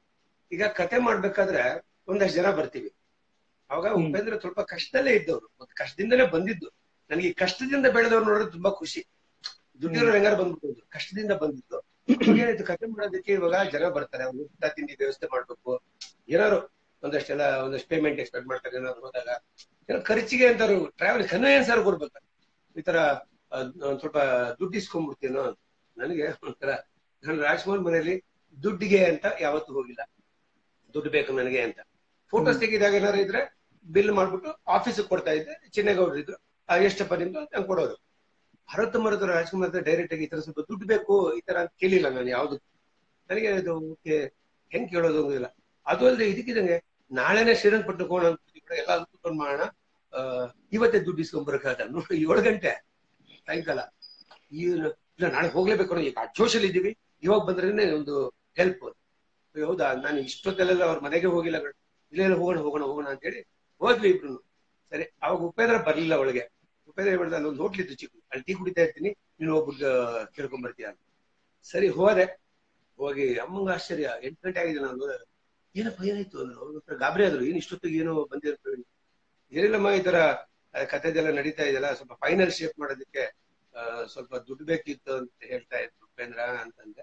S2: ಈಗ ಕತೆ ಮಾಡ್ಬೇಕಾದ್ರೆ ಒಂದಷ್ಟು ಜನ ಬರ್ತೀವಿ ಅವಾಗ
S1: ಹ್ಮ್.
S2: ಉಪೇಂದ್ರ ಸ್ವಲ್ಪ ಕಷ್ಟದಲ್ಲೇ ಇದ್ದವ್ರು ಮತ್ತೆ ಕಷ್ಟದಿಂದಲೇ ಬಂದಿದ್ದು ನನಗೆ ಈ ಕಷ್ಟದಿಂದ ಬೆಳೆದವ್ರು ನೋಡಿದ್ರೆ ತುಂಬಾ ಖುಷಿ ದುಡ್ಡಿರೋ ಹೆಂಗಾರು ಬಂದ್ಬಿಟ್ಟು ಕಷ್ಟದಿಂದ ಬಂದಿದ್ದು ಇವಾಗ ಏನಾಯ್ತು ಕತೆ ಮಾಡೋದಕ್ಕೆ ಇವಾಗ ಜನ ಬರ್ತಾರೆ ಅವ್ರು ಊಟ ತಿಂಡಿ ವ್ಯವಸ್ಥೆ ಮಾಡ್ಬೇಕು ಏನಾರು ಒಂದಷ್ಟೆಲ್ಲ ಒಂದಷ್ಟು ಪೇಮೆಂಟ್ ಎಕ್ಸ್ಪೆಕ್ಟ್ ಮಾಡ್ತಾರೆ ಏನಾದ್ರು ಹೋದಾಗ ಏನೋ ಖರ್ಚಿಗೆ ಅಂತಾರು ಟ್ರಾವೆಲ್ ಕನ್ವೀನಿಯನ್ಸ್ ಆರು ಕೊಡ್ಬೇಕು ಈ ತರ ಅಹ್, ಒಂದ್ ಸ್ವಲ್ಪ ದುಡ್ಡು ಇಸ್ಕೊಂಡ್ಬಿಡ್ತೀನೋ ಅಂತ ನನಗೆ ಒಂಥರ ನಾನು ರಾಜ್ಕುಮಾರ್ ಮನೆಯಲ್ಲಿ ದುಡ್ಡಿಗೆ ಅಂತ ಯಾವತ್ತೂ ಹೋಗಿಲ್ಲ ದುಡ್ಡು ಬೇಕು ನನಗೆ ಅಂತ ಫೋಟೋಸ್ ತೆಗಿದಾಗ ಏನಾರು ಇದ್ರೆ ಬಿಲ್ ಮಾಡ್ಬಿಟ್ಟು ಆಫೀಸ್ ಕೊಡ್ತಾ ಇದ್ದೆ ಚಿನ್ನೇಗೌಡರು ಇದ್ರು ಆ, ಎಷ್ಟಪ್ಪ ನಿಮ್ದು ಅಂತ ನಂಗೆ ಕೊಡೋರು ಭರತ್ ಮರದ ರಾಜ್ಕುಮಾರ್ ಡೈರೆಕ್ಟ್ ಆಗಿ ಈ ತರ ಸ್ವಲ್ಪ ದುಡ್ಡು ಬೇಕು ಈ ತರ ಅಂತ ಕೇಳಿಲ್ಲ ನಾನು ಯಾವ್ದು ನನಗೆ ಅದು ಓಕೆ ಹೆಂಗ್ ಕೇಳೋದು ಇಲ್ಲ ಅದು ಅಲ್ಲದೆ ಇದಕ್ಕಿದಂಗೆ ನಾಳೆನೆ ಶ್ರೀರಂಗಪಟ್ಟಣಕ್ಕೆ ಹೋಗೋಣ ಅಂತ ಕೂಡ ಎಲ್ಲ ಕುತ್ಕೊಂಡು ಮಾಡೋಣ ಆ, ಇವತ್ತೇ ದುಡ್ಡು ಇಸ್ಕೊಂಡ್ ಬರಕಾದ ನೋಡಿ ಏಳು ಗಂಟೆ ಸಾಯಂಕಾಲ ಈ ಇಲ್ಲ ನಾಳೆ ಹೋಗ್ಲೇಬೇಕು ಅನ್ನೋ ಈಗ ಜೋಶಲ್ಲಿ ಇದ್ದೀವಿ ಇವಾಗ ಬಂದ್ರೇನೆ ಒಂದು ಹೆಲ್ಪ್ ಹೌದಾ ನಾನು ಇಷ್ಟೊತ್ತಲ್ಲೆಲ್ಲ ಅವ್ರ ಮನೆಗೆ ಹೋಗಿಲ್ಲ ಕಣೋ. ಇಲ್ಲೇ ಇಲ್ಲ ಹೋಗೋಣ ಹೋಗೋಣ ಹೋಗೋಣ ಅಂತ ಹೇಳಿ ಹೋದ್ವಿ ಇಬ್ರು ಸರಿ ಅವಾಗ ಉಪೇಂದ್ರ ಬರ್ಲಿಲ್ಲ ಒಳಗೆ ಉಪೇಂದ್ರ ಏನ್ ಮಾಡ್ದ ಒಂದು ಹೋಟ್ಲಿದ್ದು ಚಿಕ್ಕ ಅಲ್ಲಿ ಟೀ ಕುಡಿತಾ ಇರ್ತೀನಿ ನೀನು ಹೋಗ್ಬಿಟ್ಟು ಕೇಳ್ಕೊಂಡ್ ಬರ್ತೀಯ ಅಂತ ಸರಿ ಹೋದೆ ಹೋಗಿ ಅಮ್ಮಂಗ ಆಶ್ಚರ್ಯ ಎಂಟು ಗಂಟೆ ಆಗಿದೆ ನಾನು ಹೋದಾಗ ಏನಪ್ಪ ಏನಾಯ್ತು ಅಂದ್ರು ಅವ್ರ ಹತ್ರ ಗಾಬರಿ ಆದ್ರು ಏನ್ ಇಷ್ಟೊತ್ತಿಗೆ ಏನೋ ಬಂದಿರೋ ಏನಿಲ್ಲಮ್ಮ ಈ ತರ ಆ, ಕಥೆದೆಲ್ಲ ನಡೀತಾ ಇದೆಯಲ್ಲ ಸ್ವಲ್ಪ ಫೈನಲ್ ಶೇಪ್ ಮಾಡೋದಕ್ಕೆ ಆ, ಸ್ವಲ್ಪ ದುಡ್ಡು ಬೇಕಿತ್ತು ಅಂತ ಹೇಳ್ತಾ ಇದ್ರು ಉಪೇಂದ್ರ ಅಂತಂದೆ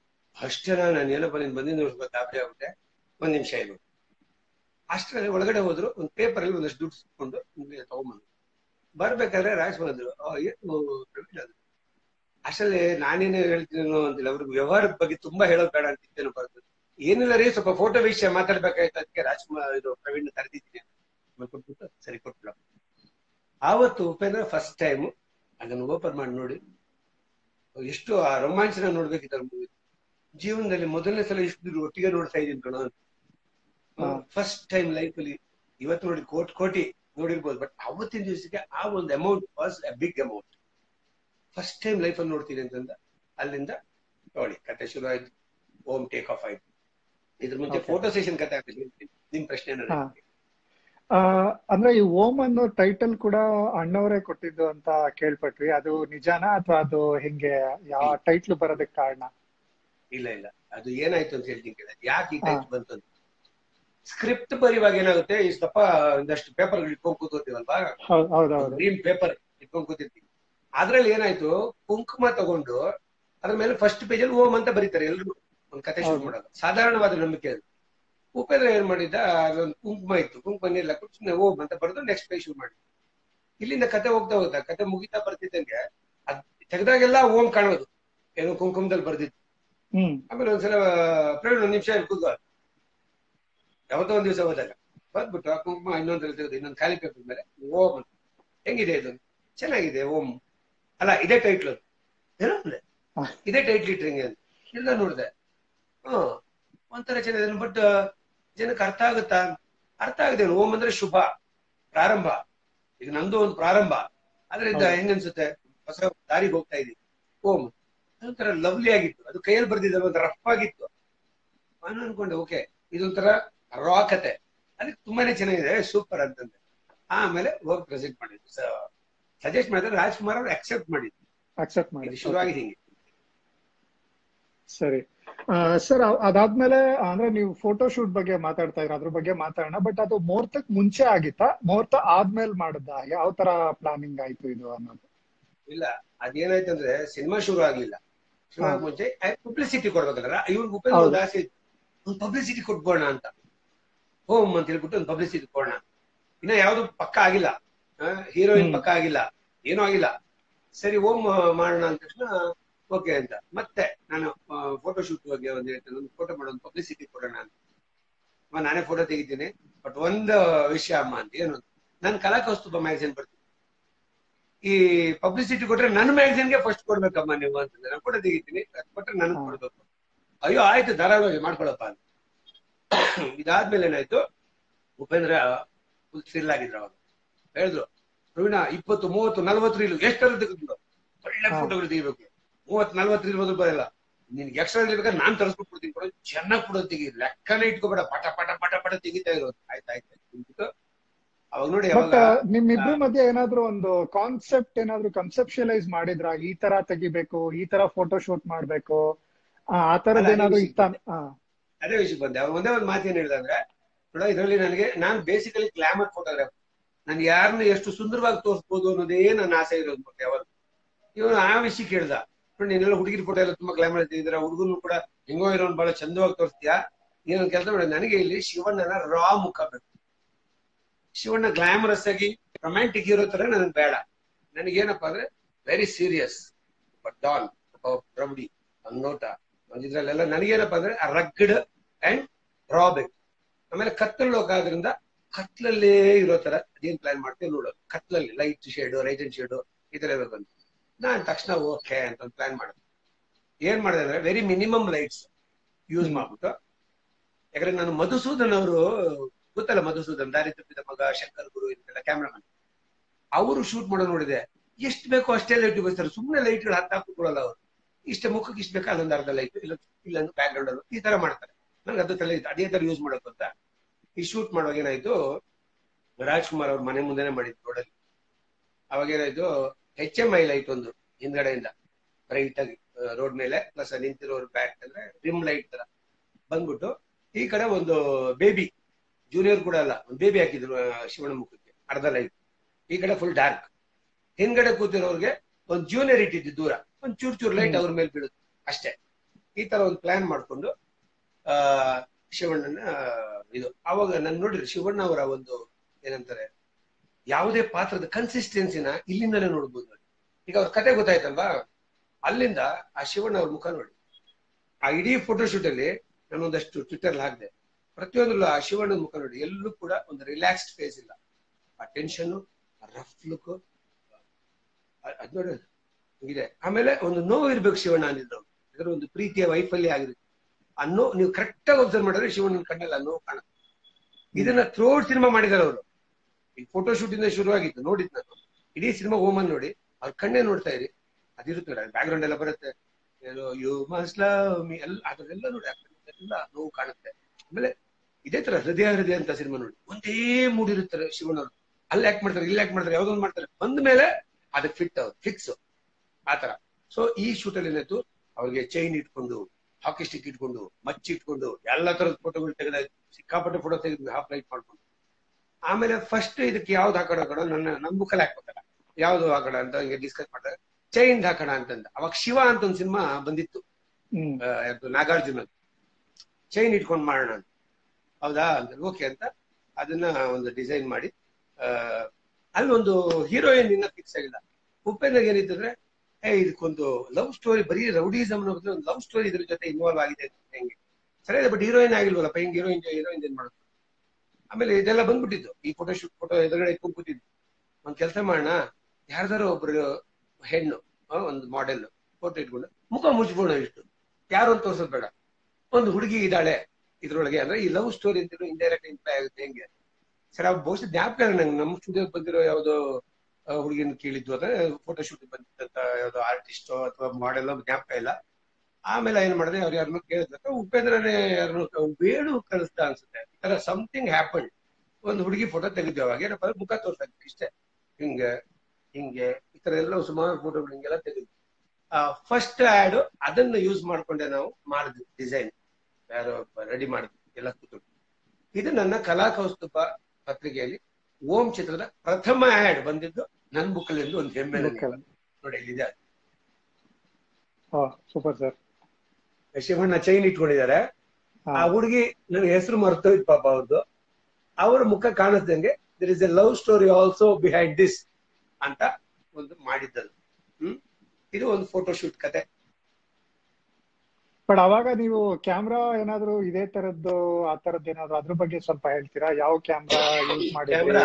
S2: ಅಷ್ಟೇ ನಾನು ಏನಪ್ಪ ನೀನ್ ಬಂದಿದ್ದು ಸ್ವಲ್ಪ ಗಾಬರಿ ಆಗ್ಬಿಟ್ಟೆ ಒಂದ್ ನಿಮಿಷ ಇರು ಅಷ್ಟರಲ್ಲಿ ಒಳಗಡೆ ಹೋದ್ರು ಒಂದ್ ಪೇಪರ್ ಅಲ್ಲಿ ಒಂದಷ್ಟು ದುಡ್ಡು ಸಿಕ್ಕೊಂಡು ನಿಮ್ಗೆ ತಗೊಂಬಂದ್ರು ಬರ್ಬೇಕಾದ್ರೆ ರಾಜ್ ಬಂದ್ರು ಆ, ಏನು ಪ್ರವೀಣ್ ಅದು ಅಷ್ಟರಲ್ಲಿ ನಾನೇನು ಹೇಳ್ತೀನೋ ಅಂತಿಲ್ಲ ಅವ್ರಿಗೆ ವ್ಯವಹಾರದ ಬಗ್ಗೆ ತುಂಬಾ ಹೇಳೋದ್ ಬೇಡ ಅಂತಿದ್ದೇನೋ ಬರ್ತದೆ ಏನಿಲ್ಲ ರೀ ಸ್ವಲ್ಪ ಫೋಟೋ ವಿಷಯ ಮಾತಾಡ್ಬೇಕಾಯ್ತು ಅದಕ್ಕೆ ರಾಜ್ಕುಮಾರ್ ಇದು ಪ್ರವೀಣ್ ಕರೆದಿದ್ದೀನಿ ಅಂತ ಕೊಟ್ಬಿಟ್ಟು ಸರಿ ಕೊಟ್ಬಿಡ ಆವತ್ತು ಉಪೇಂದ್ರ ಫಸ್ಟ್ ಟೈಮ್ ಅದನ್ನು ಓಪನ್ ಮಾಡಿ ನೋಡಿ ಎಷ್ಟು ಆ ರೋಮಾಂಚನ ನೋಡ್ಬೇಕಿದ್ದಾರೆ ಮೂವಿ ಜೀವನದಲ್ಲಿ ಮೊದಲನೇ ಸಲ ಇಷ್ಟು ದೂರ ಒಟ್ಟಿಗೆ ನೋಡ್ತಾ ಇದ್ದೀನಿ ಕಣ
S1: ಹಾ.
S2: ಫಸ್ಟ್ ಟೈಮ್ ಲೈಫ್ ಅಲ್ಲಿ ಇವತ್ತು ನೋಡಿ ಕೋಟಿ ಕೋಟಿ ನೋಡಿರ್ಬೋದು ಬಟ್ ಅವತ್ತಿನ ದಿವಸಕ್ಕೆ ಆ ಒಂದು amount was a big amount first time life ಅಲ್ಲಿ ನೋಡ್ತೀನಿ ಅಂತಂದ ಅಲ್ಲಿಂದ ನೋಡಿ ಕತೆ ಶುರು ಆಯ್ತು ಓಮ್ ಟೇಕ್ ಆಫ್ ಆಯ್ತು ಇದ್ರ ಮುಂಚೆ
S1: Okay.
S2: ಫೋಟೋ ಸೆಷನ್ ಕತೆ ಆಗ್ತದೆ ನಿಮ್ ಪ್ರಶ್ನೆ
S1: ಹಾ. ಆ, ಅಂದ್ರೆ ಈ ಓಂ ಅನ್ನೋ ಟೈಟಲ್ ಕೂಡ ಅಣ್ಣವರೇ ಕೊಟ್ಟಿದ್ದು ಅಂತ ಕೇಳ್ಪಟ್ವಿ ಅದು ನಿಜಾನಾ ಅಥವಾ ಅದು ಹೆಂಗೆ ಯಾವ ಟೈಟ್ಲ್ ಬರೋದಕ್ಕೆ ಕಾರಣ
S2: ಇಲ್ಲ ಇಲ್ಲ ಅದು ಏನಾಯ್ತು ಅಂತ ಹೇಳ್ತೀನಿ ಕೇಳ ಯಾಕೆ ಈ
S1: ಹಾ.
S2: ಟೈಪ್ ಬಂತು ಅಂತ ಸ್ಕ್ರಿಪ್ಟ್ ಬರೆಯುವಾಗ ಏನಾಗುತ್ತೆ ಈ ಸ್ವಲ್ಪ ಒಂದಷ್ಟು ಪೇಪರ್ ಇಟ್ಕೊಂಡ್ ಕೂತ್ಕೋತೀವಲ್ವಾ
S1: ಹೌದ್ ಹೌದೌದು
S2: ಗ್ರೀನ್ ಪೇಪರ್ ಇಟ್ಕೊಂಡ್ ಕೂತಿರ್ತೀವಿ ಅದ್ರಲ್ಲಿ ಏನಾಯ್ತು ಕುಂಕುಮ ತಗೊಂಡು ಅದ್ರ ಮೇಲೆ ಫಸ್ಟ್ ಪೇಜ್ ಅಲ್ಲಿ ಓಂ ಅಂತ ಬರೀತಾರೆ ಎಲ್ರು ಒಂದ್ ಕತೆ ಶುರು
S1: ಹೌದು.
S2: ಮಾಡೋದು ಸಾಧಾರಣವಾದ ನಂಬಿಕೆ ಅದು ಉಪೇಂದ್ರ ಏನ್ ಮಾಡಿದ್ದ ಅದೊಂದು ಕುಂಕುಮ ಇತ್ತು ಕುಂಕುಮ ನೀರ್ಲ ಕೊಟ್ಟು ಸುಮ್ನೆ ಓಂ ಅಂತ ಬರೆದು ನೆಕ್ಸ್ಟ್ ಪೇಜ್ ಶುರು ಮಾಡಿ ಇಲ್ಲಿಂದ ಕತೆ ಹೋಗ್ತಾ ಹೋಗ್ತಾ ಕತೆ ಮುಗಿತಾ ಬರ್ತಿದ್ದಂಗೆ ಅದ್ ತೆಗ್ದಾಗೆಲ್ಲ ಓಂ ಕಾಣೋದು ಏನೋ ಕುಂಕುಮದಲ್ಲಿ ಬರ್ದಿತ್ತು
S1: ಹ್ಮ್
S2: ಆಮೇಲೆ ಒಂದ್ಸಲ ಪ್ರವೀಣ್ ಒಂದ್ ನಿಮಿಷ ಇಲ್ಲಿ ಕೂತ್ಕೋ ಯಾವತ್ತೋ ಒಂದ್ ದಿವಸ ಹೋದಾಗ ಬಂದ್ಬಿಟ್ಟು ಆ ಕುಂಕುಮ ಇನ್ನೊಂದ್ರಲ್ಲಿ ತೆಗೆದು ಇನ್ನೊಂದು ಖಾಲಿ ಪೇಪರ್ ಮೇಲೆ ಓಂ ಅಂತ ಹೆಂಗಿದೆ ಇದು ಚೆನ್ನಾಗಿದೆ ಓಂ ಅಲ್ಲ ಇದೇ ಟೈಟ್ಲ್ ಏನೋ ಅಂದೆ
S1: ಹ.
S2: ಇದೇ ಟೈಟ್ಲ್ ಇಟ್ರಿ ಹಿಂಗೆ ಅಂತ ಇಲ್ಲ ನೋಡಿದೆ ಹ್ಮ್ ಒಂಥರ ಚೆನ್ನಾಗಿದೆ ಬಟ್ ಜನಕ್ಕೆ ಅರ್ಥ ಆಗುತ್ತಾ ಅರ್ಥ ಆಗಿದೆ ಓಂ ಅಂದ್ರೆ ಶುಭ ಪ್ರಾರಂಭ ಈಗ ನಂದು ಒಂದು ಪ್ರಾರಂಭ ಅದರಿಂದ
S1: ಹೌದು.
S2: ಹೆಂಗ್ ಅನ್ಸುತ್ತೆ ಹೊಸ ದಾರಿಗೆ ಹೋಗ್ತಾ ಇದೀವಿ ಓಂ ಅದೊಂಥರ ಲವ್ಲಿ ಆಗಿತ್ತು ಅದು ಕೈಯಲ್ಲಿ ಬರ್ದಿದ್ದಲ್ಲ ಒಂದು ರಫ್ ಆಗಿತ್ತು ನಾನು ಅನ್ಕೊಂಡೆ ಓಕೆ ಇದೊಂಥರ ರಾ ಕತೆ ಅದಕ್ಕೆ ತುಂಬಾನೇ ಚೆನ್ನಾಗಿದೆ ಸೂಪರ್ ಅಂತಂದೆ ಆಮೇಲೆ ಹೋಗಿ ಪ್ರೆಸೆಂಟ್ ಮಾಡಿದ್ದು ಸಜೆಸ್ಟ್ ಮಾಡಿದ್ರೆ ರಾಜ್ಕುಮಾರ್ ಅವ್ರು ಅಕ್ಸೆಪ್ಟ್ ಮಾಡಿದ್ರು
S1: ಅಕ್ಸೆಪ್ಟ್ ಮಾಡಿ
S2: ಇದು ಶುರುವಾಗಿ ಹಿಂಗೆ
S1: ಸರಿ ಸರ್ ಅದಾದ್ಮೇಲೆ ಅಂದ್ರೆ ನೀವು ಫೋಟೋ ಶೂಟ್ ಬಗ್ಗೆ ಮಾತಾಡ್ತಾ ಇದ್ರ ಅದ್ರ ಬಗ್ಗೆ ಮಾತಾಡೋಣ ಬಟ್ ಅದು ಮುಹೂರ್ತಕ್ ಮುಂಚೆ ಆಗಿತ್ತಾ ಮುಹೂರ್ತ ಆದ್ಮೇಲೆ ಮಾಡದ ಯಾವ ತರ ಪ್ಲಾನಿಂಗ್ ಆಯ್ತು ಇದು ಅನ್ನೋದು
S2: ಇಲ್ಲ ಅದೇನಾಯ್ತಂದ್ರೆ ಸಿನಿಮಾ ಶುರು ಆಗ್ಲಿಲ್ಲ ಶುರು ಆಗ
S1: ಹಾ.
S2: ಮುಂಚೆ ಪಬ್ಲಿಸಿಟಿ ಕೊಡ್ಬೇಕಲ್ಲ ಇವ್ರಿಗೆ ಉಪೇಂದ್ರ
S1: ಹೌದು.
S2: ಒಂದು ಆಸೆ ಇತ್ತು ಒಂದು ಪಬ್ಲಿಸಿಟಿ ಕೊಟ್ಬೋಣ ಅಂತ ಹೋಮ್ ಅಂತ ಹೇಳ್ಬಿಟ್ಟು ಒಂದು ಪಬ್ಲಿಸಿಟಿ ಕೊಡೋಣ ಇನ್ನ ಯಾವ್ದು ಪಕ್ಕ ಆಗಿಲ್ಲ ಹೀರೋಯಿನ್
S1: ಹ್ಮ್.
S2: ಪಕ್ಕ ಆಗಿಲ್ಲ ಏನೂ ಆಗಿಲ್ಲ ಸರಿ ಓಮ್ ಮಾಡೋಣ ಅಂದ ತಕ್ಷಣ ಓಕೆ ಅಂತ ಮತ್ತೆ ನಾನು ಫೋಟೋ ಶೂಟ್ ಬಗ್ಗೆ ಒಂದು ಹೇಳ್ತೇನೆ ಒಂದು ಫೋಟೋ ಮಾಡೋ ಒಂದು ಪಬ್ಲಿಸಿಟಿ ಕೊಡೋಣ ಅಂತ ಅಮ್ಮ, ನಾನೇ ಫೋಟೋ ತೆಗಿತೀನಿ ಬಟ್ ಒಂದು ವಿಷಯ ಅಮ್ಮ ಅಂತ ಏನು ನಾನು ಕಲಾಕೌಸ್ತುಭ ಮ್ಯಾಗಝಿನ್ ಬರ್ತೀನಿ ಈ ಪಬ್ಲಿಸಿಟಿ ಕೊಟ್ರೆ ನನ್ನ ಮ್ಯಾಗಝಿನ್ಗೆ ಫಸ್ಟ್ ಕೊಡ್ಬೇಕಮ್ಮ ನೀವು ಅಂತಂದ್ರೆ ನಾನು ಫೋಟೋ ತೆಗಿತೀನಿ ಅದ್ ಕೊಟ್ರೆ ನನಗೆ
S1: ಹಾ.
S2: ಕೊಡ್ಬೇಕು ಅಯ್ಯೋ ಆಯ್ತು ಧಾರಾವಾಹಿ ಮಾಡ್ಕೊಳಪ್ಪ ಅಂತ ಇದಾದ್ಮೇಲೆ ಏನಾಯ್ತು ಉಪೇಂದ್ರ ಫುಲ್ ಥ್ರಿಲ್ ಆಗಿದ್ರು ಅವಾಗ ಹೇಳಿದ್ರು ಪ್ರವೀಣ ಇಪ್ಪತ್ತು ಮೂವತ್ತು ನಲ್ವತ್ತು ರೀಲು ಎಷ್ಟರ ತೆಗೆದ್ರು ಒಳ್ಳೆ
S1: ಹಾ.
S2: ಫೋಟೋಗಳು ತೆಗಿಬೇಕು ಮೂವತ್ ನಲ್ವತ್ತು ರೀಲ್ ಮೊದಲು ಬರಲ್ಲ ನಿನ್ಗೆ ಎಕ್ಸ್ಟ್ರಾ ಬೇಕಾದ್ರೆ ನಾನ್ ತರಿಸ್ಬಿಟ್ಬಿಡ್ತೀನಿ ಕೊಡು ಚೆನ್ನಾಗಿ ಫೋಟೋ ತೆಗಿ ಲೆಕ್ಕನೇ ಇಟ್ಕೋಬೇಡ ಪಟ ಪಟ ಪಟ ಪಟ ತೆಗಿತಾ ಇರೋದು ಆಯ್ತಾಯ್ತು ಅಂದ್ಬಿಟ್ಟು ಅವಾಗ ನೋಡಿ
S1: ಬಟ್
S2: ಅವಾಗ
S1: ನಿಮ್ಮಿಬ್ರು ಮಧ್ಯೆ ಏನಾದ್ರು ಒಂದು ಕಾನ್ಸೆಪ್ಟ್ ಏನಾದ್ರು ಕನ್ಸೆಪ್ಷಿಯಲೈಸ್ ಮಾಡಿದ್ರ ಈ ತರ ತೆಗಿಬೇಕು ಈ ತರ ಫೋಟೋ ಶೂಟ್ ಮಾಡ್ಬೇಕು ಆ ಆ ತರದ್
S2: ಅಲ್ಲ,
S1: ಏನಾದ್ರು
S2: ನೀವು
S1: ಇತ್ತ ಹಾ
S2: ಅದೇ ವಿಷಯಕ್ಕೆ ಬಂದೆ ಅವ್ರು ಒಂದೇ ಒಂದು ಮಾತು ಏನ್ ಹೇಳಿದ್ರೆ ನೋಡ ಇದರಲ್ಲಿ ನನಗೆ ನಾನು ಬೇಸಿಕಲಿ ಗ್ಲಾಮರ್ ಫೋಟೋಗ್ರಾಫರ್ ನಾನು ಯಾರನ್ನ ಎಷ್ಟು ಸುಂದರವಾಗಿ ತೋರಿಸ್ಬೋದು ಅನ್ನೋದೇ ನನ್ನ ಆಸೆ ಇರೋದು ಮತ್ತೆ ಯಾವಾಗ ಇವನು ಆ ವಿಷಯ ಕೇಳ್ದ ನೋಡಿ ನೀನೆಲ್ಲ ಹುಡುಗಿರ ಫೋಟೋ ಎಲ್ಲ ತುಂಬಾ ಗ್ಲಾಮರ್ ತೆಗಿದ್ರ ಹುಡುಗನು ಕೂಡ ಹೆಂಗೋ ಇರೋನ್ ಬಹಳ ಚಂದವಾಗಿ ತೋರಿಸ್ತೀಯಾ ನೀನೊಂದು ಕೆಲಸ ಮಾಡಿ ನನಗೆ ಇಲ್ಲಿ ಶಿವಣ್ಣನ ರಾ ಮುಖ ಬೇಕು ಶಿವಣ್ಣ ಗ್ಲಾಮರಸ್ ಆಗಿ ರೊಮ್ಯಾಂಟಿಕ್ ಇರೋ ತರ ನನಗೆ ಬೇಡ ನನಗೇನಪ್ಪ ಅಂದ್ರೆ ವೆರಿ ಸೀರಿಯಸ್ ಬಟ್ ಡಾನ್ ಪ್ರೌಡಿ ಒಂದ್ ನೋಟ ಒಂದ್ ಇದ್ರಲ್ಲೆಲ್ಲ ನನಗೇನಪ್ಪ ಅಂದ್ರೆ ರಗ್ಗಡ್ ಅಂಡ್ ರಾ ಬೇಕು ಆಮೇಲೆ ಕತ್ತಲು ಲೋಕ ಆದ್ರಿಂದ ಕತ್ಲಲ್ಲೇ ಇರೋ ತರ ಅದೇನ್ ಪ್ಲಾನ್ ಮಾಡ್ತೀವಿ ನೋಡೋದು ಕತ್ಲಲ್ಲಿ light shade right and shade ಈ ತರ ಇರೋದು ಅಂತ ನಾನ್ ತಕ್ಷಣ ಓಕೆ ಅಂತ ಒಂದು ಪ್ಲಾನ್ ಮಾಡಿದೆ ಏನ್ ಮಾಡಿದೆ ಅಂದ್ರೆ ವೆರಿ ಮಿನಿಮಮ್ ಲೈಟ್ಸ್ ಯೂಸ್ ಮಾಡ್ಬಿಟ್ಟು ಯಾಕಂದ್ರೆ ನಾನು ಮಧುಸೂದನ್ ಅವರು ಗೊತ್ತಲ್ಲ ಮಧುಸೂದನ್ ದಾರಿ ತಪ್ಪಿದ ಮಗ ಶಂಕರ್ ಗುರು ಇದೆಲ್ಲ ಕ್ಯಾಮ್ರಾಮನ್ ಅವರು ಶೂಟ್ ಮಾಡೋ ನೋಡಿದೆ ಎಷ್ಟು ಬೇಕೋ ಅಷ್ಟೇ ಲೈಟ್ ಉಪಯೋಗಿಸ್ತಾರೆ ಸುಮ್ಮನೆ ಲೈಟ್ಗಳು ಹತ್ತ ಕೂತ್ಕೊಳ್ಳಲ್ಲ ಅವರು ಇಷ್ಟ ಮುಖಕ್ಕೆ ಇಷ್ಟ ಬೇಕಾ ಅಲ್ಲೊಂದು ಅರ್ಧ ಲೈಟ್ ಇಲ್ಲ ಇಲ್ಲೊಂದು ಬ್ಯಾಕ್ ಗ್ರೌಂಡ್ ಈ ತರ ಮಾಡ್ತಾರೆ ನಂಗೆ ಅದು ತಲೆ ಇತ್ತು ಅದೇ ತರ ಯೂಸ್ ಮಾಡೋದು ಅಂತ ಈ ಶೂಟ್ ಮಾಡುವಾಗ ಏನಾಯ್ತು ರಾಜ್ಕುಮಾರ್ ಅವ್ರ ಮನೆ ಮುಂದೆನೆ ಮಾಡಿದ್ರು ರೋಡಲ್ಲಿ ಅವಾಗ ಏನಾಯ್ತು ಎಚ್ ಎಂ ಐ ಲೈಟ್ ಒಂದು ಹಿಂದ್ಗಡೆಯಿಂದ ಬ್ರೈಟ್ ಆಗಿ ರೋಡ್ ಮೇಲೆ ಪ್ಲಸ್ ನಿಂತಿರೋರು ಬ್ಯಾಕ್ ಅಂದ್ರೆ ರಿಮ್ ಲೈಟ್ ತರ ಬಂದ್ಬಿಟ್ಟು ಈ ಕಡೆ ಒಂದು ಬೇಬಿ ಜೂನಿಯರ್ ಕೂಡ ಅಲ್ಲ ಒಂದು ಬೇಬಿ ಹಾಕಿದ್ರು ಆ, ಶಿವಣ್ಣ ಮುಖಕ್ಕೆ ಅರ್ಧ ಲೈಟ್ ಈ ಕಡೆ ಫುಲ್ ಡಾರ್ಕ್ ಹಿಂದ್ಗಡೆ ಕೂತಿರೋರ್ಗೆ ಒಂದು ಜೂನಿಯರ್ ಇಟ್ಟಿದ್ದು ದೂರ ಒಂದ್ ಚೂರ್ ಚೂರ್ ಲೈಟ್
S1: ಹ್ಮ್.
S2: ಅವ್ರ ಮೇಲೆ ಬೀಳುತ್ತೆ ಅಷ್ಟೇ ಈ ತರ ಒಂದು ಪ್ಲಾನ್ ಮಾಡ್ಕೊಂಡು ಆ ಶಿವಣ್ಣನ ಆ, ಇದು ಅವಾಗ ನಾನು ನೋಡಿರಿ ಶಿವಣ್ಣ ಅವರ ಒಂದು ಏನಂತಾರೆ ಯಾವುದೇ ಪಾತ್ರದ ಕನ್ಸಿಸ್ಟೆನ್ಸಿನ ಇಲ್ಲಿಂದಲೇ ನೋಡ್ಬೋದು ನೋಡಿ ಈಗ ಅವ್ರ ಕತೆ ಗೊತ್ತಾಯ್ತಲ್ವಾ ಅಲ್ಲಿಂದ ಆ ಶಿವಣ್ಣ ಅವ್ರ ಮುಖ ನೋಡಿ ಆ ಇಡೀ ಫೋಟೋಶೂಟ್ ಅಲ್ಲಿ ನಾನು ಒಂದಷ್ಟು ಟ್ವಿಟರ್ ಹಾಕಿದೆ ಪ್ರತಿಯೊಂದರಲ್ಲೂ ಆ ಶಿವಣ್ಣನ ಮುಖ ನೋಡಿ ಎಲ್ಲೂ ಕೂಡ ಒಂದು ರಿಲ್ಯಾಕ್ಸ್ಡ್ ಫೇಸ್ ಇಲ್ಲ ಆ ಟೆನ್ಷನ್ ರಫ್ ಲುಕ್ ಅದ್ ನೋಡಿ ಇದೆ ಆಮೇಲೆ ಒಂದು ನೋವು ಇರ್ಬೇಕು ಶಿವಣ್ಣ ಅಂದಿದ್ರು ಯಾಕಂದ್ರೆ ಒಂದು ಪ್ರೀತಿಯ ವೈಫಲ್ಯ ಆಗಿರುತ್ತೆ ಆ ನೋವು ನೀವು ಕರೆಕ್ಟ್ ಆಗಿ ಅಬ್ಸರ್ವ್ ಮಾಡಿದ್ರೆ ಶಿವಣ್ಣನ ಕಣ್ಣಲ್ಲಿ ಆ ನೋವು ಕಾಣುತ್ತೆ ಇದನ್ನ ಥ್ರೋಟ್ ಸಿನಿಮಾ ಮಾಡಿದಾರೆ ಅವರು ಈ ಫೋಟೋ ಶೂಟ್ ಇಂದ ಶುರುವಾಗಿತ್ತು ನೋಡಿದ್ ನಾನು ಇಡೀ ಸಿನಿಮಾ ಹೋಮನ್ ನೋಡಿ ಅವ್ರ ಕಣ್ಣೇ ನೋಡ್ತಾ ಇರಿ ಅದಿರುತ್ತೆ ಬ್ಯಾಕ್ ಗ್ರೌಂಡ್ ಎಲ್ಲ ಬರುತ್ತೆ ಏನೋ ಯು ಮಸ್ಟ್ ಲವ್ ಮಿ ಎಲ್ಲ ಅದನ್ನೆಲ್ಲ ನೋಡಿ ಆ ಕಣ್ಣಲ್ಲೆಲ್ಲ ನೋವು ಕಾಣುತ್ತೆ ಆಮೇಲೆ ಇದೇ ತರ ಹೃದಯ ಹೃದಯ ಅಂತ ಸಿನಿಮಾ ನೋಡಿ ಒಂದೇ ಮೂಡ್ ಇರುತ್ತಾರೆ ಶಿವಣ್ಣವ್ರು ಅಲ್ಲಿ ಯಾಕೆ ಮಾಡ್ತಾರೆ ಇಲ್ಲಿ ಯಾಕೆ ಮಾಡ್ತಾರೆ ಯಾವ್ದೊಂದು ಮಾಡ್ತಾರೆ ಬಂದ ಮೇಲೆ ಅದಕ್ಕೆ ಫಿಟ್ ಅವ್ರು ಫಿಕ್ಸ್ ಆತರ ಸೊ ಈ ಶೂಟ್ ಅಲ್ಲಿ ಏನಾಯ್ತು ಅವ್ರಿಗೆ ಚೈನ್ ಇಟ್ಕೊಂಡು ಹಾಕಿ ಸ್ಟಿಕ್ ಇಟ್ಕೊಂಡು ಮಚ್ಚಿ ಇಟ್ಕೊಂಡು ಎಲ್ಲಾ ತರದ ಫೋಟೋಗಳು ತೆಗೆದಾಯ್ತು ಸಿಕ್ಕಾಪಟ್ಟೆ ಫೋಟೋ ತೆಗೆದ್ವಿ ಹಾಫ್ ಲೈಟ್ ಮಾಡ್ಕೊಂಡು ಆಮೇಲೆ ಫಸ್ಟ್ ಇದಕ್ಕೆ ಯಾವ್ದು ಹಾಕೋಣ ಹಾಕೋಣ ನನ್ನ ನಮ್ ಬುಕ್ಕಲ್ಲಿ ಹಾಕ್ಬೇಕಲ್ಲ ಯಾವ್ದು ಹಾಕೋಣ ಅಂತ ಹಿಂಗೆ ಡಿಸ್ಕಸ್ ಮಾಡಿದಾಗ ಚೈನ್ ಹಾಕೋಣ ಅಂತಂದ ಅವಾಗ ಶಿವ ಅಂತ ಒಂದು ಸಿನಿಮಾ ಬಂದಿತ್ತು
S1: ಹ್ಮ್
S2: ಆ, ಯಾವ್ದು ನಾಗಾರ್ಜುನ ಚೈನ್ ಇಟ್ಕೊಂಡು ಮಾಡೋಣ ಅಂತ ಹೌದಾ ಅಂತ ಓಕೆ ಅಂತ ಅದನ್ನ ಒಂದು ಡಿಸೈನ್ ಮಾಡಿ ಆ, ಅಲ್ಲಿ ಒಂದು ಹೀರೋಯಿನ್ ಇನ್ನ ಫಿಕ್ಸ್ ಆಗಿಲ್ಲ ಉಪೇಂದ್ರ ಏನಿತ್ತಂದ್ರೆ ಏ ಇದಕ್ಕೊಂದು ಲವ್ ಸ್ಟೋರಿ ಬರೀ ರೌಡಿಸಮ್ ಬದಲು ಒಂದು ಲವ್ ಸ್ಟೋರಿ ಇದ್ರ ಜೊತೆ ಇನ್ವಾಲ್ವ್ ಆಗಿದೆ ಅಂತ ಹೆಂಗೆ ಸರಿ ಬಟ್ ಹೀರೋಯಿನ್ ಆಗಿಲ್ವಲ್ಲಪ್ಪ ಹಿಂಗೆ ಹೀರೋಯಿನ್ ಹೀರೋಯಿನ್ ಏನ್ ಮಾಡೋದು ಆಮೇಲೆ ಇದೆಲ್ಲ ಬಂದ್ಬಿಟ್ಟಿದ್ದು ಈ ಫೋಟೋ ಶೂಟ್ ಫೋಟೋ ಎದುರುಗಡೆ ಇಟ್ಕೊಂಡ್ ಕೂತಿದ್ದು ಒಂದ್ ಕೆಲಸ ಮಾಡೋಣ ಯಾರ್ದಾರು ಒಬ್ರು ಹೆಣ್ಣು ಆ, ಒಂದು ಮಾಡೆಲ್ ಫೋಟೋ ಇಟ್ಕೊಂಡು ಮುಖ ಮುಚ್ಬೋಣ ಇಷ್ಟು ಯಾರು ಅಂತ ತೋರ್ಸೋದ್ ಬೇಡ ಒಂದು ಹುಡುಗಿ ಇದ್ದಾಳೆ ಇದ್ರೊಳಗೆ ಅಂದ್ರೆ ಈ ಲವ್ ಸ್ಟೋರಿ ಅಂತ ಇಂಡೈರೆಕ್ಟ್ ಇಂಪ್ಲೈ ಆಗುತ್ತೆ ಹೆಂಗೆ ಸರ್ ಅವ್ರು ಬಹುಶಃ ಜ್ಞಾಪಕ ಇಲ್ಲ ನಂಗೆ ನಮ್ಮ ಸ್ಟುಡಿಯೋ ಬಂದಿರೋ ಯಾವ್ದೋ ಹುಡುಗಿನ ಕೇಳಿದ್ವು ಅಂದ್ರೆ ಫೋಟೋ ಶೂಟ್ ಬಂದಿದ್ದಂತ ಯಾವ್ದೋ ಆರ್ಟಿಸ್ಟ್ ಅಥವಾ ಮಾಡೆಲ್ ಜ್ಞಾಪಕ ಇಲ್ಲ ಆಮೇಲೆ ಏನ್ ಮಾಡಿದೆ ಅವ್ರು ಯಾರನ್ನು ಕೇಳಿದ್ರೆ ಉಪೇಂದ್ರನೇ ಯಾರನ್ನು ಬೇಡು ಕಳಿಸ್ದ ಅನ್ಸುತ್ತೆ ಈ ತರ ಸಮಥಿಂಗ್ ಹ್ಯಾಪನ್ ಒಂದು ಹುಡುಗಿ ಫೋಟೋ ತೆಗೆದ್ವಿ ಅವಾಗ ಏನಪ್ಪ ಅಂದ್ರೆ ಮುಖ ತೋರ್ಸಾಕ್ತೀವಿ ಇಷ್ಟೇ ಹಿಂಗೆ ಹಿಂಗೆ ಈ ತರ ಎಲ್ಲ ಸುಮಾರು ಫೋಟೋಗಳು ಹಿಂಗೆಲ್ಲ ತೆಗೆದ್ವಿ ಫಸ್ಟ್ ಆಡ್ ಅದನ್ನ ಯೂಸ್ ಮಾಡ್ಕೊಂಡೆ ನಾವು ಮಾಡಿದ್ವಿ ಡಿಸೈನ್ ಯಾರು ರೆಡಿ ಮಾಡಿದ್ವಿ ಎಲ್ಲ ಕೂತ್ಕೊಂಡು ಇದು ನನ್ನ ಕಲಾ ಕೌಸ್ತುಭ ಪತ್ರಿಕೆಯಲ್ಲಿ ಓಂ ಚಿತ್ರದ ಪ್ರಥಮ ಆಡ್ ಬಂದಿದ್ದು ನನ್ನ ಬುಕ್ಕಲ್ಲಿ ಒಂದು ಹೆಮ್ಮೆ ನನಗೆ. ನೋಡಿ ಇಲ್ಲಿದೆ
S1: ಸೂಪರ್ ಸರ್
S2: ಶಿವಣ್ಣ ಚೈನ್ ಇಟ್ಕೊಂಡಿದ್ದಾರೆ ಆ ಹುಡುಗಿ ನನಗೆ ಹೆಸರು ಮರ್ತೋಯ್ತು ಪಾಪ ಅವ್ರದ್ದು ಅವರ ಮುಖ ಕಾಣಿಸ್ದಂಗೆ there is a love story also behind this ಅಂತ ಒಂದು ಮಾಡಿದ್ದದು ಹ್ಮ್ ಇದು ಒಂದು ಫೋಟೋ ಶೂಟ್ ಕತೆ
S1: ಬಟ್ ಅವಾಗ ನೀವು ಕ್ಯಾಮ್ರಾ ಏನಾದ್ರು ಇದೇ ತರದ್ದು ಆ ತರದ್ದು ಏನಾದ್ರು ಅದ್ರ ಬಗ್ಗೆ ಸ್ವಲ್ಪ ಹೇಳ್ತೀರಾ ಯಾವ ಕ್ಯಾಮ್ರಾ ಯೂಸ್ ಮಾಡಿದ್ರಿ
S2: ಕ್ಯಾಮ್ರಾ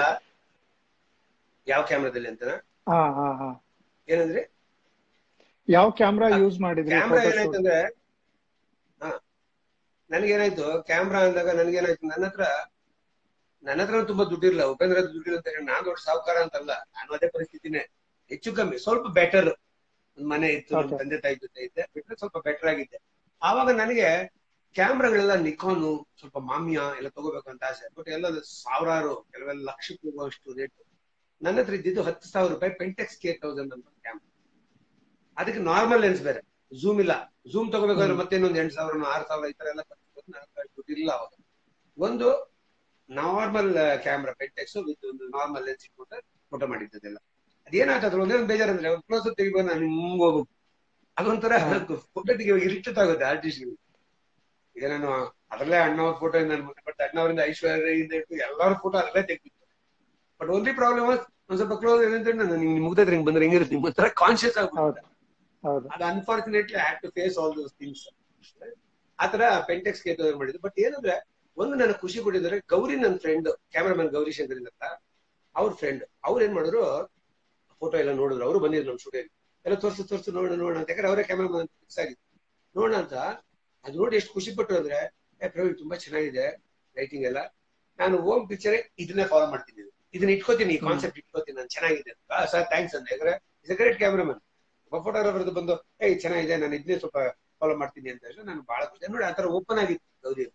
S2: ಯಾವ ಕ್ಯಾಮ್ರಾದಲ್ಲಿ ಅಂತ
S1: ಹಾ ಹಾ ಹಾ
S2: ಏನಂದ್ರೆ
S1: ಯಾವ ಕ್ಯಾಮ್ರಾ ಯೂಸ್ ಮಾಡಿದ್ರಿ
S2: ಕ್ಯಾಮ್ರಾ
S1: photo shoot?
S2: ಏನಾಯ್ತಂದ್ರೆ ಹಾ ನನಗೇನಾಯ್ತು ಕ್ಯಾಮ್ರಾ ಅಂದಾಗ ನನಗೇನಾಯ್ತು ನನ್ನ ಹತ್ರ ನನ್ನ ಹತ್ರ ತುಂಬಾ ದುಡ್ಡಿರ್ಲಿಲ್ಲ ಉಪೇಂದ್ರ ಹತ್ರ ದುಡ್ಡಿಲ್ಲ ಅಂತ ಹೇಳಿ ನಾನ್ ದೊಡ್ಡ ಸಾಹುಕಾರ ಅಂತಲ್ಲ ನಾನು ಅದೇ ಪರಿಸ್ಥಿತಿನೇ ಹೆಚ್ಚು ಕಮ್ಮಿ ಸ್ವಲ್ಪ ಬೆಟರ್ ಒಂದ್ ಮನೆ ಇತ್ತು ನಮ್ಮ
S1: Okay.
S2: ತಂದೆ ತಾಯಿ ಜೊತೆ ಇದ್ದೆ ಬಿಟ್ರೆ ಸ್ವಲ್ಪ ಬೆಟರ್ ಆಗಿದ್ದೆ ಆವಾಗ ನನಗೆ ಕ್ಯಾಮ್ರಾಗಳೆಲ್ಲ ನಿಕೋನು ಸ್ವಲ್ಪ ಮಾಮಿಯಾ ಎಲ್ಲ ತಗೋಬೇಕು ಅಂತ ಆಸೆ ಬಟ್ ಎಲ್ಲ ಸಾವಿರಾರು ಕೆಲವೆಲ್ಲ ಲಕ್ಷಕ್ಕೆ ಹೋಗುವಷ್ಟು ರೇಟ್ ನನ್ನ ಹತ್ರ ಇದ್ದಿದ್ದು ಹತ್ತು ಸಾವಿರ ರೂಪಾಯಿ ಪೆಂಟೆಕ್ಸ್ ಕೆ ತೌಸಂಡ್ ಅಂತ ಕ್ಯಾಮ್ರಾ ಅದಕ್ಕೆ ನಾರ್ಮಲ್ ಲೆನ್ಸ್ ಬೇರೆ ಝೂಮ್ ಇಲ್ಲ ಝೂಮ್ ತಗೋಬೇಕಾದ್ರೆ
S1: ಹ್ಮ್.
S2: ಮತ್ತೆ ಇನ್ನೊಂದು ಎಂಟು ಸಾವಿರ ಆರು ಸಾವಿರ ಈ ತರ ಎಲ್ಲ ಖರ್ಚು ಬಂದು ನನ್ನ ಹತ್ರ ದುಡ್ಡಿಲ್ಲ ಅವಾಗ ಒಂದು ನಾರ್ಮಲ್ ಕ್ಯಾಮ್ರಾ ಪೆಂಟೆಕ್ಸ್ ವಿತ್ ಒಂದು ನಾರ್ಮಲ್ ಲೆನ್ಸ್ ಇಟ್ಬಿಟ್ಟು ಫೋಟೋ ಮಾಡಿದ್ದೆಲ್ಲ ಅದೇನಾಗ್ತದೆ ಒಂದೇ ಒಂದು ಬೇಜಾರಂದ್ರೆ ಒಂದು ಕ್ಲೋಸ್ ತೆಗಿಬೋದು ನಾನು ಹಿಂಗ್ ಹೋಗ್ಬೇಕು ಅದೊಂಥರ ಫೋಟೋ ತೆಗಿಯುವಾಗ ಇರಿಟೇಟ್ ಆಗುತ್ತೆ ಆರ್ಟಿಸ್ಟ್ ಈಗ ನಾನು ಅದರಲ್ಲೇ ಅಣ್ಣವ್ರ ಫೋಟೋ ನಾನು ಬಟ್ ಅಣ್ಣವರಿಂದ ಐಶ್ವರ್ಯಿಂದ ಇಟ್ಟು ಎಲ್ಲರ ಫೋಟೋ ಅದರಲ್ಲೇ ತೆಗ್ದಿತ್ತು ಬಟ್ ಓನ್ಲಿ ಪ್ರಾಬ್ಲಮ್ ಒಂದ್ ಸ್ವಲ್ಪ ಕ್ಲೋಸ್ ಏನಂದ್ರೆ ನಾನು ನಿಮ್ಗೆ ಮುಗ್ದೈತೆ ಹಿಂಗ್ ಬಂದ್ರೆ ಹೆಂಗಿರುತ್ತೆ ನಿಮ್ಗೆ ಒಂಥರ ಕಾನ್ಶಿಯಸ್
S1: ಹೌದು
S2: ಆಗ್ಬಿಡುತ್ತೆ
S1: ಹೌದು
S2: ಅದು unfortunately had to face all those things ಆತರ ಪೆಂಟೆಕ್ಸ್ ಕೇಟ್ ಮಾಡಿದ್ದು ಬಟ್ ಏನಂದ್ರೆ ಒಂದು ನನಗೆ ಖುಷಿ ಕೊಟ್ಟಿದ್ದಾರೆ ಗೌರಿ ನನ್ನ ಫ್ರೆಂಡ್ ಕ್ಯಾಮರಾಮನ್ ಗೌರಿ ಶಂಕರ್ ಅಂತ ಅವ್ರ ಫ್ರೆಂಡ್ ಅವ್ರು ಏನ್ ಮಾಡಿದ್ರು ಫೋಟೋ ಎಲ್ಲ ನೋಡಿದ್ರು ಅವರು ಬಂದಿದ್ರು ನಮ್ಮ ಸ್ಟುಡಿಯೋ ಎಲ್ಲ ತೋರ್ಸು ತೋರ್ಸು ನೋಡೋಣ ನೋಡೋಣ ಅಂತ ಯಾಕಂದ್ರೆ ಅವರೇ ಕ್ಯಾಮರಾಮನ್ ಫಿಕ್ಸ್ ಆಗಿತ್ತು ನೋಡೋಣ ಅಂತ ಅದು ನೋಡಿ ಎಷ್ಟು ಖುಷಿ ಪಟ್ರು ಅಂದ್ರೆ ಏ ಪ್ರವೀಣ್ ತುಂಬಾ ಚೆನ್ನಾಗಿದೆ ಲೈಟಿಂಗ್ ಎಲ್ಲ ನಾನು ಓಮ್ ಪಿಕ್ಚರ್ ಇದನ್ನೇ ಫಾಲೋ ಮಾಡ್ತೀನಿ ಇದನ್ನ ಇಟ್ಕೋತೀನಿ ಈ ಕಾನ್ಸೆಪ್ಟ್ ಇಟ್ಕೋತೀನಿ ನಾನು ಚೆನ್ನಾಗಿದೆ ಅಂತ ಸರ್ ಥ್ಯಾಂಕ್ಸ್ ಅಂತ ಯಾಕಂದ್ರೆ ಇಸ್ ಅ ಗ್ರೇಟ್ ಕ್ಯಾಮ್ರಾಮನ್ ಒಬ್ಬ ಫೋಟೋಗ್ರಾಫರ್ ಬಂದು ಏಯ್ ಚೆನ್ನಾಗಿದೆ ನಾನು ಇದನ್ನೇ ಸ್ವಲ್ಪ ಫಾಲೋ ಮಾಡ್ತೀನಿ ಅಂತ ಹೇಳಿದ್ರೆ ನಾನು ಬಹಳ ಖುಷಿ ನೋಡಿ ಆತರ ಓಪನ್ ಆಗಿತ್ತು Gowri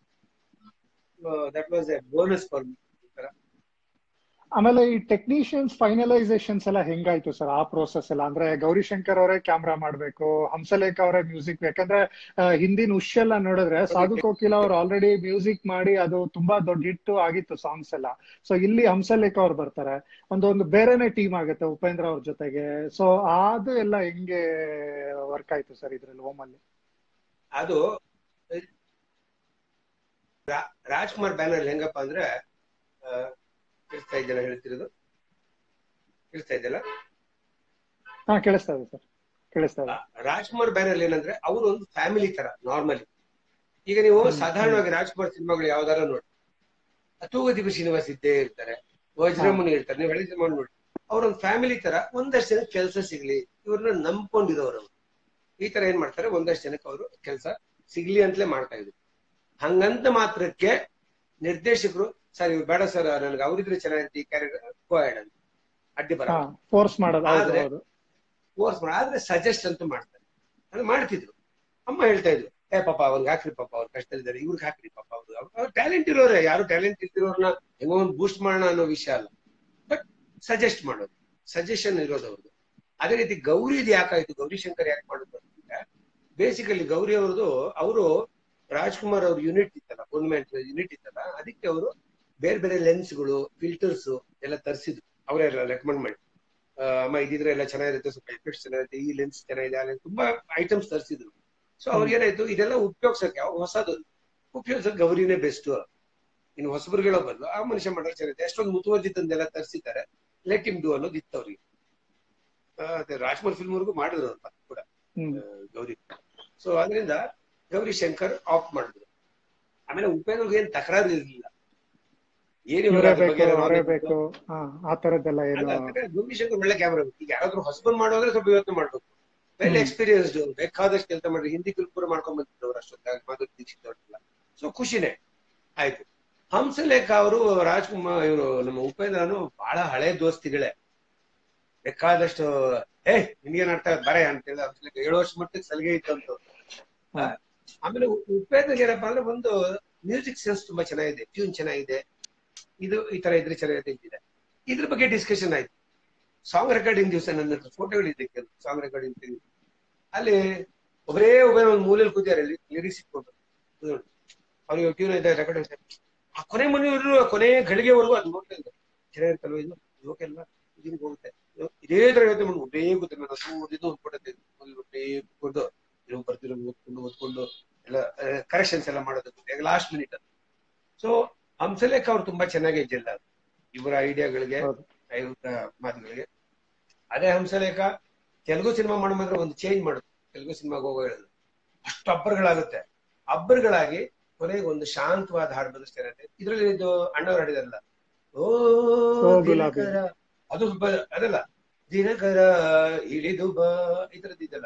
S2: that was a bonus for me
S1: ಆಮೇಲೆ ಈ ಟೆಕ್ನಿಷಿಯನ್ಸ್ ಫೈನಲೈಸೇಷನ್ಸ್ ಎಲ್ಲ ಹೆಂಗಾಯ್ತು ಸರ್ ಆ ಪ್ರೋಸೆಸ್ ಎಲ್ಲ ಅಂದ್ರೆ ಗೌರಿಶಂಕರ್ ಅವರೇ ಕ್ಯಾಮ್ರಾ ಮಾಡ್ಬೇಕು ಹಂಸಲೇಖ ಅವರೇ ಮ್ಯೂಸಿಕ್ ಯಾಕಂದ್ರೆ ಆ, ಹಿಂದಿನ ಉಶ್ ಎಲ್ಲ ನೋಡಿದ್ರೆ ಸಾಧು ಕೋಕಿಲ ಅವ್ರು ಆಲ್ರೆಡಿ ಮ್ಯೂಸಿಕ್ ಮಾಡಿ ಅದು ತುಂಬಾ ದೊಡ್ಡ ಹಿಟ್ಟು ಆಗಿತ್ತು ಸಾಂಗ್ಸ್ ಎಲ್ಲ ಸೊ ಇಲ್ಲಿ ಹಂಸಲೇಖ ಅವ್ರು ಬರ್ತಾರೆ ಒಂದೊಂದು ಬೇರೆನೆ ಟೀಮ್ ಆಗುತ್ತೆ ಉಪೇಂದ್ರ ಅವ್ರ ಜೊತೆಗೆ ಸೊ ಅದು ಎಲ್ಲ ಹೆಂಗೆ ವರ್ಕ್ ಆಯ್ತು ಸರ್ ಇದ್ರಲ್ಲಿ ಓಮ್ ಅಲ್ಲಿ
S2: ಅದು ರಾ- ರಾಜ್ಕುಮಾರ್ ಬ್ಯಾನರ್ ಹೆಂಗಪ್ಪ ಅಂದ್ರೆ ಆ, ಕೇಳಿಸ್ತಾ ಇದೆಯಲ್ಲ ಹೇಳ್ತಿರೋದು ಕೇಳಿಸ್ತಾ ಇದೆಯಲ್ಲ
S1: ಹಾ ಕೇಳಿಸ್ತಾ ಇದೆ ಸರ್ ಕೇಳಿಸ್ತಾ ಇದೆ
S2: ರಾಜ್ಕುಮಾರ್ ಬ್ಯಾನರ್ ಏನಂದ್ರೆ ಅವರು ಒಂದು ಫ್ಯಾಮಿಲಿ ತರ ನಾರ್ಮಲಿ ಈಗ ನೀವು
S1: ಹ್ಮ್,
S2: ಸಾಧಾರಣವಾಗಿ ರಾಜ್ಕುಮಾರ್ ಸಿನಿಮಾಗಳು ಯಾವ್ದಾರ ನೋಡಿ ತೂಗದೀಪ ಶ್ರೀನಿವಾಸ್ ಇದ್ದೇ ಇರ್ತಾರೆ ವಜ್ರಮುನಿ ಇರ್ತಾರೆ ನೀವು ಹೇಳಿದ ಮಾಡಿ ನೋಡಿ ಅವ್ರೊಂದು ಫ್ಯಾಮಿಲಿ ತರ ಒಂದಷ್ಟು ಜನಕ್ಕೆ ಕೆಲಸ ಸಿಗ್ಲಿ ಇವ್ರನ್ನ ನಂಬ್ಕೊಂಡಿರೋರು ಅವ್ರು ಈ ತರ ಏನ್ ಮಾಡ್ತಾರೆ ಒಂದಷ್ಟು ಜನಕ್ಕೆ ಅವರು ಕೆಲಸ ಸಿಗ್ಲಿ ಅಂತಲೇ ಮಾಡ್ತಾ ಇದ್ರು ಹಂಗಂತ ಮಾತ್ರಕ್ಕೆ ನಿರ್ದೇಶಕರು ಸರ್ ಇವ್ರು ಬೇಡ ಸರ್ ನನ್ಗೆ ಅವ್ರಿದ್ರೆ ಚೆನ್ನಾಗಿರುತ್ತೆ ಈ ಕ್ಯಾರೆಕ್ಟರ್ ಕೋಯಾಡ್ ಅಂತ ಅಡ್ಡಿ ಬರ
S1: ಹಾ ಫೋರ್ಸ್ ಮಾಡೋದು ಹೌದು
S2: ಆದ್ರೆ-
S1: ಹೌದು
S2: ಫೋರ್ಸ್ ಮಾಡಿ ಆದ್ರೆ ಸಜೆಸ್ಟ್ ಅಂತೂ ಮಾಡ್ತಾರೆ ಅದು ಮಾಡ್ತಿದ್ರು ಅಮ್ಮ ಹೇಳ್ತಾ ಇದ್ರು ಏ ಪಾಪ ಅವ್ರಿಗೆ ಹಾಕ್ರಿ ಪಾಪ ಅವ್ರು ಕಷ್ಟದಲ್ಲಿದ್ದಾರೆ ಇವ್ರಿಗೆ ಹಾಕ್ರಿ ಪಾಪ ಅವ್ರು ಅವ್ರು ಟ್ಯಾಲೆಂಟ್ ಇರೋರೆ ಯಾರು ಟ್ಯಾಲೆಂಟ್ ಇಲ್ದಿರೋರ್ನ ಹೆಂಗೋ ಒಂದು ಬೂಸ್ಟ್ ಮಾಡೋಣ ಅನ್ನೋ ವಿಷಯ ಅಲ್ಲ ಬಟ್ ಸಜೆಸ್ಟ್ ಮಾಡೋದು ಸಜೆಷನ್ ಇರೋದು ಅವ್ರದ್ದು ಅದೇ ರೀತಿ ಗೌರಿದು ಯಾಕಾಯ್ತು ಗೌರಿ ಶಂಕರ್ ಯಾಕೆ ಮಾಡೋದು ಅಂತಂದ್ರೆ ಬೇಸಿಕಲಿ ಗೌರಿ ಅವ್ರದ್ದು ಅವರು ರಾಜ್ಕುಮಾರ್ ಅವ್ರ ಯೂನಿಟ್ ಇತ್ತಲ್ಲ ಗೋರ್ಮೆಂಟ್ ಯೂನಿಟ್ ಇತ್ತಲ್ಲ ಅದಕ್ಕೆ ಅವರು ಬೇರೆ ಬೇರೆ ಲೆನ್ಸ್ಗಳು ಫಿಲ್ಟರ್ಸ್ ಎಲ್ಲ ತರಿಸಿದ್ರು ಅವರೇ ರೆಕಮೆಂಡ್ ಮಾಡಿ ಆ, ಅಮ್ಮ ಇದಿದ್ರೆ ಎಲ್ಲ ಚೆನ್ನಾಗಿರುತ್ತೆ ಸ್ವಲ್ಪ ಎಫೆಕ್ಟ್ಸ್ ಚೆನ್ನಾಗಿರುತ್ತೆ ಈ ಲೆನ್ಸ್ ಚೆನ್ನಾಗಿದೆ ಆ lens ತುಂಬಾ ಐಟಮ್ಸ್ ತರಿಸಿದ್ರು ಸೊ ಅವ್ರಿಗೇನಾಯ್ತು ಇದೆಲ್ಲ ಉಪಯೋಗಿಸಕ್ಕೆ ಯಾವ ಹೊಸದು ಉಪಯೋಗಿಸಕ್ಕೆ ಗೌರಿನೇ ಬೆಸ್ಟ್ ಇನ್ನು ಹೊಸಬರುಗಳ ಬದಲು ಆ ಮನುಷ್ಯ ಮಾಡೋಕೆ ಚೆನ್ನಾಗಿದೆ ಎಷ್ಟೊಂದು ಮುತುವರ್ಜಿತಂದೆಲ್ಲ ತರಿಸಿದ್ದಾರೆ ಲೆಟ್ ಇಮ್ ಡೂ ಅನ್ನೋದು ಇತ್ತು ಅವ್ರಿಗೆ ಆ, ಅದೇ ರಾಜ್ಕುಮಾರ್ ಫಿಲ್ಮ್ ವರ್ಗು ಮಾಡಿದ್ರು ಅವ್ರು ಅದು ಕೂಡ
S1: ಹ್ಮ್
S2: ಆ, ಗೌರಿ ಸೊ ಅದರಿಂದ ಗೌರಿ ಶಂಕರ್ ಆಫ್ ಮಾಡಿದ್ರು ಆಮೇಲೆ ಉಪೇಂದ್ರಿಗೆ ಏನ್ ತಕರಾರು ಇರಲಿಲ್ಲ ಏನು ಇವ್ರ
S1: ಇವರೇ
S2: ಅದ್ರ ಬಗ್ಗೆ
S1: ಬೇಕು ಅವರೇ
S2: knowledge
S1: ಬೇಕು ಹಾ ಆ ತರದ್ದೆಲ್ಲ ಏನು
S2: ಅಲ್ಲ, ಯಾಕಂದ್ರೆ ಗೌರಿ ಶಂಕರ್ ಒಳ್ಳೆ ಕ್ಯಾಮ್ರಾ ಈಗ ಯಾರಾದ್ರೂ ಹೊಸಬನ್ ಮಾಡೋದ್ರೆ ಸ್ವಲ್ಪ ಯೋಚನೆ ಮಾಡ್ಬೇಕು ವೆಲ್
S1: ಹ್ಮ್.
S2: ಎಕ್ಸ್ಪೀರಿಯನ್ಸ್ಡ್ ಬೇಕಾದಷ್ಟು ಕೆಲಸ ಮಾಡ್ರಿ ಹಿಂದಿ ಫಿಲ್ಮ್ ಕೂಡ ಮಾಡ್ಕೊಂಡ್ ಬಂದಿದ್ರು ಅವ್ರು ಅಷ್ಟೊತ್ತಾಗ ಮಾಧುರಿ ದೀಕ್ಷಿತ್ ಅವ್ರೆಲ್ಲ ಸೊ ಖುಷಿನೇ ಆಯ್ತು ಹಂಸಲೇಖ ಅವರು ರಾಜ್ಕುಮಾರ್ ಇವರು ನಮ್ಮ ಉಪೇಂದ್ರನು ಬಹಳ ಹಳೆ ದೋಸ್ತಿಗಳೇ ಬೇಕಾದಷ್ಟು ಏ ನಿನ್ಗೇನ್ ಅರ್ಥ ಆಗುತ್ತೆ ಬರೇ ಅಂತ ಹೇಳಿ ಹಂಸಲೇಖ ಏಳು ವರ್ಷ ಮಟ್ಟಿಗೆ ಸಲಿಗೆ ಇತ್ತಂತ
S1: ಹಾ.
S2: ಆಮೇಲೆ ಉಪೇಂದ್ರ ಏನಪ್ಪಾ ಅಂದ್ರೆ ಒಂದು ಮ್ಯೂಸಿಕ್ ಸೆನ್ಸ್ ತುಂಬಾ ಚೆನ್ನಾಗಿದೆ ಟ್ಯೂನ್ ಚೆನ್ನಾಗಿದೆ ಇದು ಈ ತರ ಇದ್ರೆ ಚೆನ್ನಾಗಿದೆ ಅಂತಿದೆ ಇದ್ರ ಬಗ್ಗೆ ಡಿಸ್ಕಷನ್ ಆಯ್ತು ಸಾಂಗ್ ರೆಕಾರ್ಡಿಂಗ್ ದಿವಸ ನನ್ನ ಹತ್ರ ಫೋಟೋಗಳಿದೆ ಸಾಂಗ್ ರೆಕಾರ್ಡಿಂಗ್ ಅಲ್ಲಿ ಒಬ್ಬರೇ ಒಬ್ಬರೇ ಒಂದು ಮೂಲೆಯಲ್ಲಿ ಕೂತಿದ್ದಾರೆ ಲಿರಿಕ್ಸ್ ಇಟ್ಕೊಂಡು ಕೂತ್ಕೊಂಡು. ಅವ್ರಿಗೆ ಟ್ಯೂನ್ ಇದೆ ರೆಕಾರ್ಡಿಂಗ್ ಆ ಕೊನೆ ಮನೆಯವರು ಕೊನೆ ಗಳಿಗೆವರೆಗೂ ಅದು ನೋಡ್ತಾ ಇದ್ದಾರೆ ಚೆನ್ನಾಗಿರ್ತಲ್ವ ಇದು ಇವಕ್ಕೆಲ್ಲ ಇದಕ್ಕೆ ಹೋಗುತ್ತೆ ಇದೇ ತರ ಯೋಚನೆ ಮಾಡಿ ಒಬ್ಬರೇ ಕೂತಾರೆ ನಾನು ದೂರದಿಂದ ಒಂದು ಫೋಟೋ ತೆಗೆದು ಒಬ್ಬರೇ ಕೂತ್ಕೊಂಡು ಇರೋ ಬರ್ತಿರೋ ಓದ್ಕೊಂಡು ಓದ್ಕೊಂಡು ಎಲ್ಲ ಕರೆಕ್ಷನ್ಸ್ ಎಲ್ಲ ಮಾಡೋದು ಲಾಸ್ಟ್ ಮಿನಿಟ್ ಅದು ಸೊ ಹಂಸಲೇಖ ಅವ್ರು ತುಂಬಾ ಚೆನ್ನಾಗಿ ಇದ್ದಿಲ್ಲ ಇವರ ಐಡಿಯಾಗಳಿಗೆ
S1: ಹೌದು.
S2: ಇವರ ಮಾತುಗಳಿಗೆ ಅದೇ ಹಂಸಲೇಖ ತೆಲುಗು ಸಿನಿಮಾ ಮಾಡೋ ಒಂದು ಚೇಂಜ್ ಮಾಡುದು ತೆಲುಗು ಸಿನಿಮಾಗೆ ಹೋಗೋ ಹೇಳುದು ಅಷ್ಟು ಅಬ್ಬರಗಳಾಗುತ್ತೆ ಅಬ್ಬರಗಳಾಗಿ ಕೊನೆಗೆ ಒಂದು ಶಾಂತವಾದ ಹಾಡು ಬಂದಿರುತ್ತೆ ಇದ್ರಲ್ಲಿ ಇದು ಅಣ್ಣವ್ರು ಹಾಡಿದಾರಲ್ಲ ಓ
S1: ಓ ಗುಲಾಬಿ.
S2: ದಿನಕರ ಅದು ಸ್ವಲ್ಪ ಅದಲ್ಲ ದಿನಕರ ಇಳಿದು ಬಾ ಈ ತರದ್ದು ಇದೆಲ್ಲ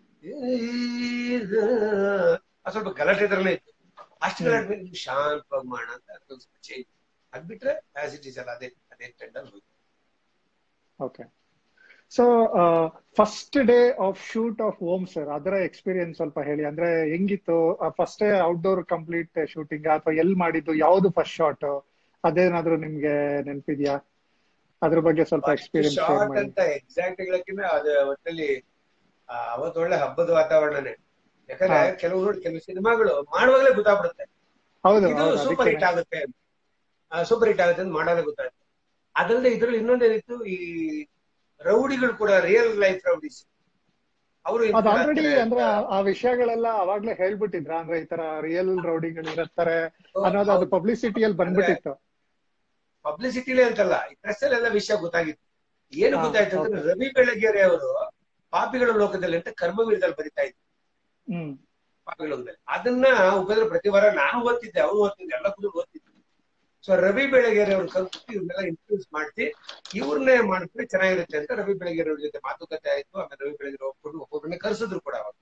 S2: ಅದು ಸ್ವಲ್ಪ ಗಲಾಟೆ ತರನೇ ಇತ್ತು ಅಷ್ಟು ಗಲಾಟೆ ಮೇಲೆ ನೀವು ಶಾಂತವಾಗಿ ಮಾಡೋಣ ಅಂತ ಅದೊಂದು ಸ್ವಲ್ಪ ಚೇಂಜ್ ಅದ್ ಬಿಟ್ರೆ ಆಸ್ ಇಟ್ ಈಸ್ ಅಲ್ಲ ಅದೇ ಅದೇ ಟ್ರೆಂಡ್ ಅಲ್ಲಿ ಹೋಯ್ತು
S1: okay so first day of shoot of Om sir ಅದರ ಎಕ್ಸ್ಪೀರಿಯನ್ಸ್ ಸ್ವಲ್ಪ ಹೇಳಿ ಅಂದ್ರೆ ಹೆಂಗಿತ್ತು first day outdoor complete shooting ಅಥವಾ ಎಲ್ಲಿ ಮಾಡಿದ್ದು ಯಾವ್ದು ಫಸ್ಟ್ ಶಾಟ್ ಅದೇನಾದ್ರೂ ನಿಮ್ಗೆ ನೆನಪಿದ್ಯಾ ಅದ್ರ ಬಗ್ಗೆ ಸ್ವಲ್ಪ ಎಕ್ಸ್ಪೀರಿಯನ್ಸ್ ಶೇರ್
S2: ಶಾರ್ಟ್
S1: ಮಾಡಿ
S2: ಅಂತ ಎಕ್ಸಾಕ್ಟ್ ಹೇಳಕ್ಕಿಂತ ಅದು ಒಟ್ಟಲ್ಲಿ ಆ, ಅವತ್ತು ಒಳ್ಳೆ ಹಬ್ಬದ ವಾತಾವರಣನೇ ಯಾಕಂದ್ರೆ
S1: ಹಾ.
S2: ಕೆಲವು ನೋಡಿ ಕೆಲವು ಸಿನಿಮಾಗಳು ಮಾಡುವಾಗಲೇ ಗೊತ್ತಾಗ್ಬಿಡುತ್ತೆ
S1: ಹೌದು
S2: ಇದು
S1: ಹೌದು
S2: ಸೂಪರ್
S1: ಅದಕ್ಕೆ
S2: ಹಿಟ್ ಆಗುತ್ತೆ ಸೂಪರ್ ಹಿಟ್ ಆಗುತ್ತೆ ಅಂತ ಮಾಡಾಗ ಗೊತ್ತಾಗುತ್ತೆ ಅದಲ್ಲದೆ ಇದ್ರಲ್ಲಿ ಇನ್ನೊಂದೇನಿತ್ತು ಈ ರೌಡಿಗಳು ಕೂಡ ರಿಯಲ್ ಲೈಫ್ ರೌಡೀಸ್ ಅವರು
S1: ಅದು ಆಲ್ರೆಡಿ ಅಂದ್ರೆ ಆ- ಆ ವಿಷಯಗಳೆಲ್ಲ ಅವಾಗ್ಲೇ ಹೇಳ್ಬಿಟ್ಟಿದ್ರ ಅಂದ್ರೆ ಈ ತರ ರಿಯಲ್ ರೌಡಿಗಳು ಇರುತ್ತಾರೆ ಅನ್ನೋದು ಅದು ಪಬ್ಲಿಸಿಟಿಯಲ್ಲಿ ಬಂದ್ಬಿಟ್ಟಿತ್ತು
S2: ಪಬ್ಲಿಸಿಟಿಲೇ ಅಂತಲ್ಲ ಈ ಪ್ರೆಸ್ ಅಲ್ಲೆಲ್ಲ ವಿಷಯ ಗೊತ್ತಾಗಿತ್ತು ಏನು
S1: ಹಾ,
S2: ಗೊತ್ತಾಯ್ತು ಅಂದ್ರೆ ರವಿ ಬೆಳಗೆರೆ ಅವರು ಪಾಪಿಗಳ ಲೋಕದಲ್ಲಿ ಅಂತ ಕರ್ಮವೀರದಲ್ಲಿ ಬರಿತಾ ಇದ್ರು
S1: ಹ್ಮ್
S2: ಪಾಪಿಗಳ ಲೋಕದಲ್ಲಿ ಅದನ್ನ ಉಪೇಂದ್ರ ಪ್ರತಿ ವಾರ ನಾನು ಓದ್ತಿದ್ದೆ ಅವ್ರು ಓದ್ತಿದ್ದೆ ಎಲ್ಲ ಕೂಡ ಓದ್ತಿದ್ದೆ ಸೊ ರವಿ ಬೆಳಗೆರೆ ಅವ್ರ ಕಲ್ತು ಇವ್ರನ್ನೆಲ್ಲ ಇಂಟ್ರೊಡ್ಯೂಸ್ ಮಾಡಿಸಿ ಇವ್ರನ್ನೇ ಮಾಡಿದ್ರೆ ಚೆನ್ನಾಗಿರುತ್ತೆ ಅಂತ ರವಿ ಬೆಳಗೆರೆ ಅವ್ರ ಜೊತೆ ಮಾತುಕತೆ ಆಯ್ತು ಆಮೇಲೆ ರವಿ ಬೆಳಗೆರೆ ಹೋಗ್ಕೊಂಡು ಒಬ್ಬೊಬ್ಬರನ್ನ ಕರ್ಸಿದ್ರು ಕೂಡ ಅವಾಗ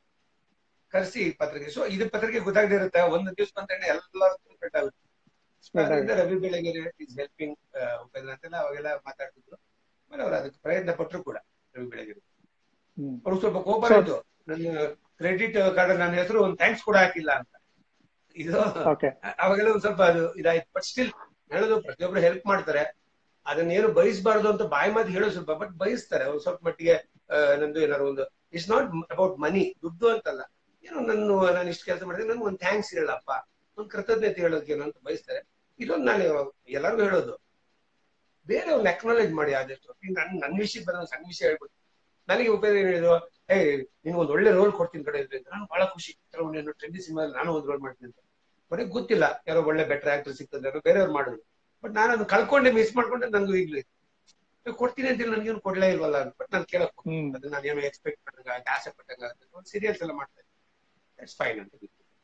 S2: ಕರ್ಸಿ ಪತ್ರಿಕೆ ಸೊ ಇದು ಪತ್ರಿಕೆ ಗೊತ್ತಾಗದೇ ಇರುತ್ತೆ ಒಂದು ದಿವಸ ಬಂದ್ರೆ ಎಲ್ಲರೂ ಸ್ಪ್ರೆಡ್ ಆಗುತ್ತೆ
S1: Spread
S2: ಅದರಿಂದ ರವಿ ಬೆಳಗೆರೆ ಇಸ್ ಹೆಲ್ಪಿಂಗ್ ಉಪೇಂದ್ರ ಅಂತೆಲ್ಲ ಅವಾಗೆಲ್ಲ ಮಾತಾಡ್ತಿದ್ರು ಆಮೇಲೆ ಅವ್ರು ಅದಕ್ಕೆ ಪ್ರಯತ್ನ ಪಟ್ಟರು ಕೂಡ ರವಿ ಬೆಳಗೆರೆ
S1: ಹ್ಮ್
S2: ಅವ್ರು ಸ್ವಲ್ಪ ಕೋಪ
S1: So-
S2: ಇತ್ತು ನನ್ನ ಕ್ರೆಡಿಟ್ ಕಾರ್ಡ್ ನನ್ನ ಹೆಸರು ಒಂದು ಥ್ಯಾಂಕ್ಸ್ ಕೂಡ ಹಾಕಿಲ್ಲ ಅಂತ ಇದು
S1: ಓಕೆ
S2: ಅವಾಗೆಲ್ಲ ಒಂದ್ ಸ್ವಲ್ಪ ಅದು ಇದಾಯ್ತು ಬಟ್ ಸ್ಟಿಲ್ ಹೇಳೋದು ಪ್ರತಿಯೊಬ್ರು ಹೆಲ್ಪ್ ಮಾಡ್ತಾರೆ ಅದನ್ನೇನು ಬಯಸಬಾರ್ದು ಅಂತ ಬಾಯಿ ಮಾತು ಹೇಳೋದು ಸ್ವಲ್ಪ ಬಟ್ ಬಯಸ್ತಾರೆ ಒಂದ್ ಸ್ವಲ್ಪ ಮಟ್ಟಿಗೆ ಆ, ನಂದು ಏನಾದ್ರು ಒಂದು ಇಟ್ಸ್ ನಾಟ್ ಅಬೌಟ್ ಮನಿ ದುಡ್ಡು ಅಂತಲ್ಲ ಏನೋ ನನ್ನ ನಾನು ಇಷ್ಟು ಕೆಲಸ ಮಾಡಿದ್ರೆ ನನ್ಗೆ ಒಂದು ಥ್ಯಾಂಕ್ಸ್ ಹೇಳಪ್ಪ ಒಂದು ಕೃತಜ್ಞತೆ ಹೇಳೋದಕ್ಕೇನು ಅಂತ ಬಯಸ್ತಾರೆ ಇದೊಂದು ನಾನು ಎಲ್ಲರಿಗೂ ಹೇಳೋದು ಬೇರೆಯವ್ರನ್ನ ಅಕ್ನಾಲೇಜ್ ಮಾಡಿ ಆದಷ್ಟು ಈಗ ನನ್ ನನ್ನ ವಿಷಯಕ್ಕೆ ಬಂದ ಸಣ್ಣ ವಿಷಯ ಹೇಳ್ಬಿಟ್ಟು ನನಗೆ ಉಪಯೋಗ ಏನು ಹೇಳಿದ್ರು ಏ ನಿನ್ಗೆ ಒಂದು ಒಳ್ಳೆ ರೋಲ್ ಕೊಡ್ತೀನಿ ಕಡೆ ಇದ್ರೆ ನಾನು ಬಹಳ ಖುಷಿ ಟ್ರೆಂಡಿ ಸಿನಿಮಾ ನಾನು ಒಂದು ರೋಲ್ ಮಾಡ್ತೀನಿ ಅಂತ ಕೊನೆಗೆ ಗೊತ್ತಿಲ್ಲ ಯಾರೋ ಒಳ್ಳೆ ಬೆಟರ್ ಆಕ್ಟರ್ ಸಿಗ್ತದೆ ಯಾರೋ ಬೇರೆಯವ್ರು ಮಾಡಿದ್ರು ಬಟ್ ನಾನು ಅದನ್ನ ಕಳ್ಕೊಂಡೆ ಮಿಸ್ ಮಾಡ್ಕೊಂಡೆ ನಂಗೂ ಈಗಲೂ ಇದೆ. ಕೊಡ್ತೀನಿ ಅಂತ ನನಗೇನು ಕೊಡ್ಲೇ ಇಲ್ವಲ್ಲ ಅಂತ ಬಟ್ ನಾನು ಕೇಳಕ್ ಹೋಗ್ತೀನಿ.
S1: ಹ್ಮ್
S2: ಅದನ್ನ ನಾನು ಏನೋ ಎಕ್ಸ್ಪೆಕ್ಟ್ ಪಟ್ಟಂಗ ಆಸೆ ಪಟ್ಟಂಗ ಒಂದು ಸೀರಿಯಲ್ಸ್ ಎಲ್ಲ ಮಾಡ್ತಾ ಇದ್ದೀನಿ ದಟ್ಸ್ ಫೈನ್ ಅಂತ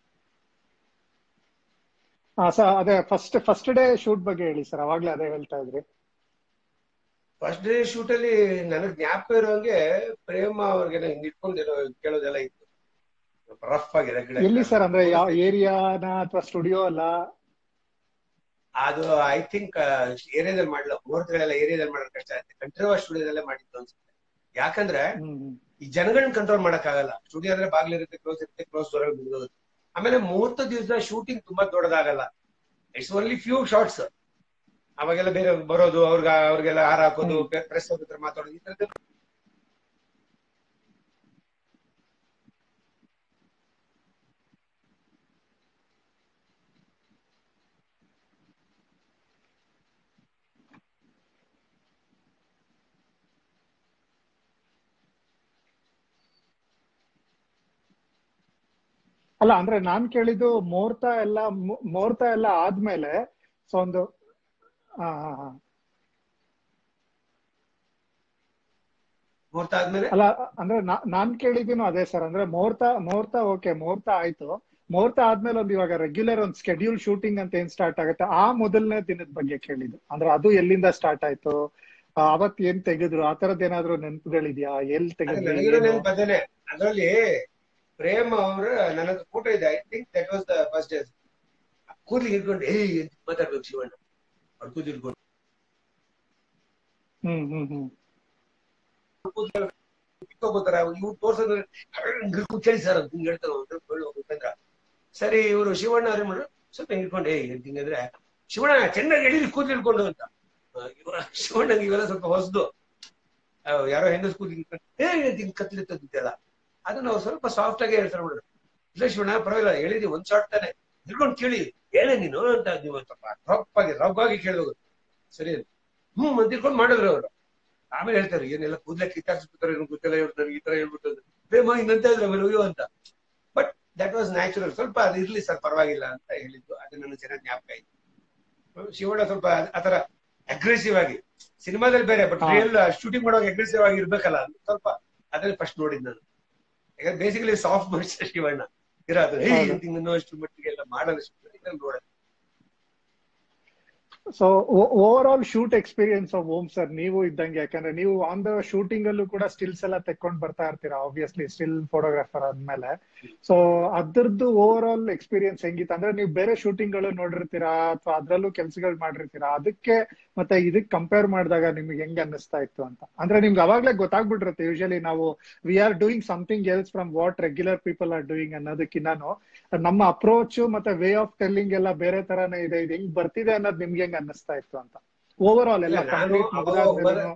S1: ಹಾ ಸರ್ ಅದೇ ಫಸ್ಟ್ ಫಸ್ಟ್ ಡೇ ಶೂಟ್ ಬಗ್ಗೆ ಹೇಳಿ ಸರ್ ಅವಾಗ್ಲೇ ಅದೇ ಹೇಳ್ತಾ ಇದ್ರಿ
S2: ಫಸ್ಟ್ ಡೇ ಶೂಟ್ ಅಲ್ಲಿ ನನಗ್ ಜ್ಞಾಪಕ ಇರೋಂಗೆ ಪ್ರೇಮ ಅವ್ರಿಗೆ ಹಿಂಗ್ ಇಟ್ಕೊಂಡಿರೋ ಕೇಳೋದೆಲ್ಲ ಇತ್ತು ರಫ್ ಆಗಿದೆ ಗಿಡ
S1: ಎಲ್ಲಿ ಸರ್ ಅಂದ್ರೆ ಯಾವ ಏರಿಯಾನ ಅಥವಾ ಸ್ಟುಡಿಯೋ ಅಲ್ಲ
S2: ಅದು ಐ ಥಿಂಕ್ ಏರಿಯಾದಲ್ಲಿ ಮಾಡಲ್ಲ ಮುಹೂರ್ತಗಳೆಲ್ಲ ಏರಿಯಾದಲ್ಲಿ ಮಾಡೋದು ಕಷ್ಟ ಆಯ್ತು ಕಂಠೀರವ ಸ್ಟುಡಿಯೋದಲ್ಲೇ ಮಾಡಿದ್ದು ಅನ್ಸುತ್ತೆ ಯಾಕಂದ್ರೆ
S1: ಹ್ಮ್ ಹ್ಮ್.
S2: ಈ ಜನಗಳನ್ನ ಕಂಟ್ರೋಲ್ ಮಾಡಕ್ಕಾಗಲ್ಲ ಸ್ಟುಡಿಯೋ ಅಂದ್ರೆ ಬಾಗ್ಲಿರುತ್ತೆ ಕ್ಲೋಸ್ ಇರುತ್ತೆ ಕ್ಲೋಸ್ ಡೋರ್ ಮುಗಿದೋಗುತ್ತೆ ಆಮೇಲೆ ಮುಹೂರ್ತ ದಿವಸ ಶೂಟಿಂಗ್ ತುಂಬಾ ದೊಡ್ಡದಾಗಲ್ಲ ಇಟ್ಸ್ ಓನ್ಲಿ ಫ್ಯೂ ಶಾರ್ಟ್ಸ್ ಅವಾಗೆಲ್ಲ ಬೇರೆ ಬರೋದು ಅವ್ರಿಗೆ ಅವ್ರಿಗೆಲ್ಲ ಹಾರ ಹಾಕೋದು ಪ್ರೆಸ್ ಅವ್ರ ಹತ್ರ ಮಾತಾಡೋದು ಈ ತರದ್ದು
S1: ಅಲ್ಲ ಅಂದ್ರೆ ನಾನ್ ಕೇಳಿದ್ದು ಮುಹೂರ್ತ ಎಲ್ಲ ಮು- ಮುಹೂರ್ತ ಎಲ್ಲ ಆದ್ಮೇಲೆ ಸೊ ಒಂದು ಹಾ ಹಾ ಹಾ
S2: ಮುಹೂರ್ತ ಆದ್ಮೇಲೆ
S1: ಅಲ್ಲ ಅಂದ್ರೆ ನಾ- ನಾನ್ ಕೇಳಿದ್ದೀನು ಅದೇ ಸರ್ ಅಂದ್ರೆ ಮುಹೂರ್ತ ಮುಹೂರ್ತ ಓಕೆ ಮುಹೂರ್ತ ಆಯ್ತು ಮುಹೂರ್ತ ಆದ್ಮೇಲೆ ಒಂದು ಇವಾಗ ರೆಗ್ಯುಲರ್ ಒಂದು ಸ್ಕೆಡ್ಯೂಲ್ ಶೂಟಿಂಗ್ ಅಂತ ಏನ್ ಸ್ಟಾರ್ಟ್ ಆಗುತ್ತೆ ಆ ಮೊದಲನೇ ದಿನದ ಬಗ್ಗೆ ಕೇಳಿದ್ದು ಅಂದ್ರೆ ಅದು ಎಲ್ಲಿಂದ ಸ್ಟಾರ್ಟ್ ಆಯ್ತು ಆ, ಅವತ್ ಏನ್ ತೆಗೆದ್ರು ಆ ತರದ್ ಏನಾದ್ರು ನೆನಪುಗಳಿದ್ಯಾ ಎಲ್ಲಿ
S2: ಅದೇ
S1: ತೆಗೆದ್ರು
S2: ನನಗಿರೋ
S1: ಏನು?
S2: ನೆನ್ಪು ಅದೇನೆ ಅದ್ರಲ್ಲಿ ಪ್ರೇಮ್ ಅವ್ರ ನನ್ನ ಫೋಟೋ ಇದೆ I think that was the first day ಕೂದ್ಲಿಗೆ ಇಟ್ಕೊಂಡು ಏ ಅಂತ ಮಾತಾಡ್ಬೇಕು ಶಿವಣ್ಣ ಅವ್ರ ಕೂದಲು ಇಟ್ಕೊಂಡು
S1: ಹ್ಮ್ ಹ್ಮ್ ಹ್ಮ್
S2: ಕಿತ್ಕೋಬೋತಾರ ಇವ್ರು ತೋರ್ಸೋದ್ರೆ ಕೇಳಿ ಸರ್ ಅಂತ ಹಿಂಗ್ ಹೇಳ್ತಾರೆ ಅವ್ರು ಬೆಳ್ಳು ಹೋಗ್ಬೇಕಂದ್ರ ಸರಿ ಇವರು ಶಿವಣ್ಣ ಅವ್ರ ಮಾಡು ಸ್ವಲ್ಪ ಹಿಡ್ಕೊಂಡು ಏ ಅಂತ ಹಿಂಗಂದ್ರೆ ಶಿವಣ್ಣ ಚೆನ್ನಾಗಿ ಎಳಿಲಿ ಕೂದಲು ಹಿಡ್ಕೊಂಡು ಅಂತ ಆ, ಇವ ಶಿವಣ್ಣಂಗೆ ಇವೆಲ್ಲ ಸ್ವಲ್ಪ ಹೊಸದು ಯಾರೋ ಹೆಂಗಸ್ ಕೂದಲು ಹಿಡ್ಕೊಂಡು ಏ ಅಂತ ಹಿಂಗ್ ಕತ್ಲಿತ್ತಲ್ಲ ಅದನ್ನ ಅವ್ರು ಸ್ವಲ್ಪ ಸಾಫ್ಟ್ ಆಗಿ ಹೇಳ್ತಾರೆ ಬಿಡ್ರಿ ಇಲ್ಲ ಶಿವಣ್ಣ ಪರವಾಗಿಲ್ಲ ಹೇಳಿದಿ ಒಂದ್ ಶಾರ್ಟ್ ತಾನೆ ಹಿಡ್ಕೊಂಡು ಕೇಳಿ ಹೇಳಿ ನೀನು ಅಂತ ನೀವು ಸ್ವಲ್ಪ ರಫ್ ಆಗಿ ರಫ್ ಆಗಿ ಕೇಳಬೇಕು ಸರಿ ಹ್ಮ್ ಅಂತ ಹಿಡ್ಕೊಂಡು ಮಾಡಿದ್ರು ಅವರು ಆಮೇಲೆ ಹೇಳ್ತಾರೆ ಏನೆಲ್ಲ ಕೂದಲ ಕಿತ್ತಾಕ್ಸ್ಬಿಡ್ತಾರೆ ಏನು ಗೊತ್ತಿಲ್ಲ ಇವ್ರು ನನಗೆ ಈ ತರ ಹೇಳ್ಬಿಟ್ಟು ಪ್ರೇಮ ಇನ್ನಂತ ಇದ್ರೆ ಆಮೇಲೆ ಅಯ್ಯೋ ಅಂತ ಬಟ್ ದಟ್ ವಾಸ್ ನ್ಯಾಚುರಲ್ ಸ್ವಲ್ಪ ಅದು ಇರ್ಲಿ ಸರ್ ಪರವಾಗಿಲ್ಲ ಅಂತ ಹೇಳಿದ್ದು ಅದು ನನಗೆ ಚೆನ್ನಾಗಿ ಜ್ಞಾಪಕ ಆಯ್ತು ಶಿವಣ್ಣ ಸ್ವಲ್ಪ ಆತರ ಅಗ್ರೆಸಿವ್ ಆಗಿ ಸಿನಿಮಾದಲ್ಲಿ ಬೇರೆ ಬಟ್
S1: ಹಾ.
S2: ರಿಯಲ್ ಶೂಟಿಂಗ್ ಮಾಡುವಾಗ ಅಗ್ರೆಸಿವ್ ಆಗಿ ಇರ್ಬೇಕಲ್ಲ ಅಂತ ಸ್ವಲ್ಪ ಅದ್ರಲ್ಲಿ ಫಸ್ಟ್ ನೋಡಿದ್ ನಾನು ಯಾಕಂದ್ರೆ ಬೇಸಿಕಲಿ ಸಾಫ್ಟ್ ಮನುಷ್ಯ ಶಿವಣ್ಣ ಇರೋದು ಹೇ
S1: ಹೌದು.
S2: ಇನ್ನೂ ಅಷ್ಟು ಮಟ್ಟಿಗೆ ಎಲ್ಲ ಮಾಡಲ್ಲ ಶಿವಣ್ಣ ಇದ್ರಲ್ಲಿ ನೋಡೋದು
S1: so overall shoot experience of Om sir ನೀವು ಇದ್ದಂಗೆ ಯಾಕಂದ್ರೆ ನೀವು ಆನ್ ದ ಶೂಟಿಂಗ್ ಅಲ್ಲೂ ಕೂಡ ಸ್ಟಿಲ್ಸ್ ಎಲ್ಲ ತೆಕ್ಕೊಂಡ್ ಬರ್ತಾ ಇರ್ತೀರಾ ಆಬ್ವಿಯಸ್ಲಿ ಸ್ಟಿಲ್ ಫೋಟೋಗ್ರಾಫರ್ ಆದ್ಮೇಲೆ ಸೊ ಅದ್ರದ್ದು ಓವರ್ ಆಲ್ ಎಕ್ಸ್ಪೀರಿಯನ್ಸ್ ಹೆಂಗಿತ್ತು ಅಂದ್ರೆ ನೀವು ಬೇರೆ ಶೂಟಿಂಗ್ ಗಳು ನೋಡಿರ್ತೀರಾ ಅಥವಾ ಅದ್ರಲ್ಲೂ ಕೆಲ್ಸಗಳು ಮಾಡಿರ್ತೀರಾ ಅದಕ್ಕೆ ಮತ್ತೆ ಇದಕ್ ಕಂಪೇರ್ ಮಾಡಿದಾಗ ನಿಮ್ಗೆ ಹೆಂಗ್ ಅನ್ನಿಸ್ತಾ ಇತ್ತು ಅಂತ ಅಂದ್ರೆ ನಿಮ್ಗೆ ಅವಾಗ್ಲೇ ಗೊತ್ತಾಗ್ಬಿಟ್ಟಿರುತ್ತೆ ಯೂಶಲಿ ನಾವು we are doing something else from what regular people are doing ಅನ್ನೋದಕ್ಕಿಂತಾನು ನಮ್ಮ ಅಪ್ರೋಚ್ ಮತ್ತೆ ವೇ ಆಫ್ ಟೆಲ್ಲಿಂಗ್ ಎಲ್ಲ ಬೇರೆ ತರಾನೇ ಇದೆ ಇದು ಹೆಂಗ್ ಬರ್ತಿದೆ ಅನ್ನೋದು ನಿಮ್ಗೆ ಹೆಂಗ್ ಅನ್ನಿಸ್ತಾ ಇತ್ತು ಅಂತ ಓವರ್ ಆಲ್ ಎಲ್ಲ
S2: ಇಲ್ಲ, ನಾನು
S1: ಕಂಪ್ಲೀಟ್
S2: ಅವಾಗ
S1: ಮುಗಿದಾದ್ಮೇಲೆ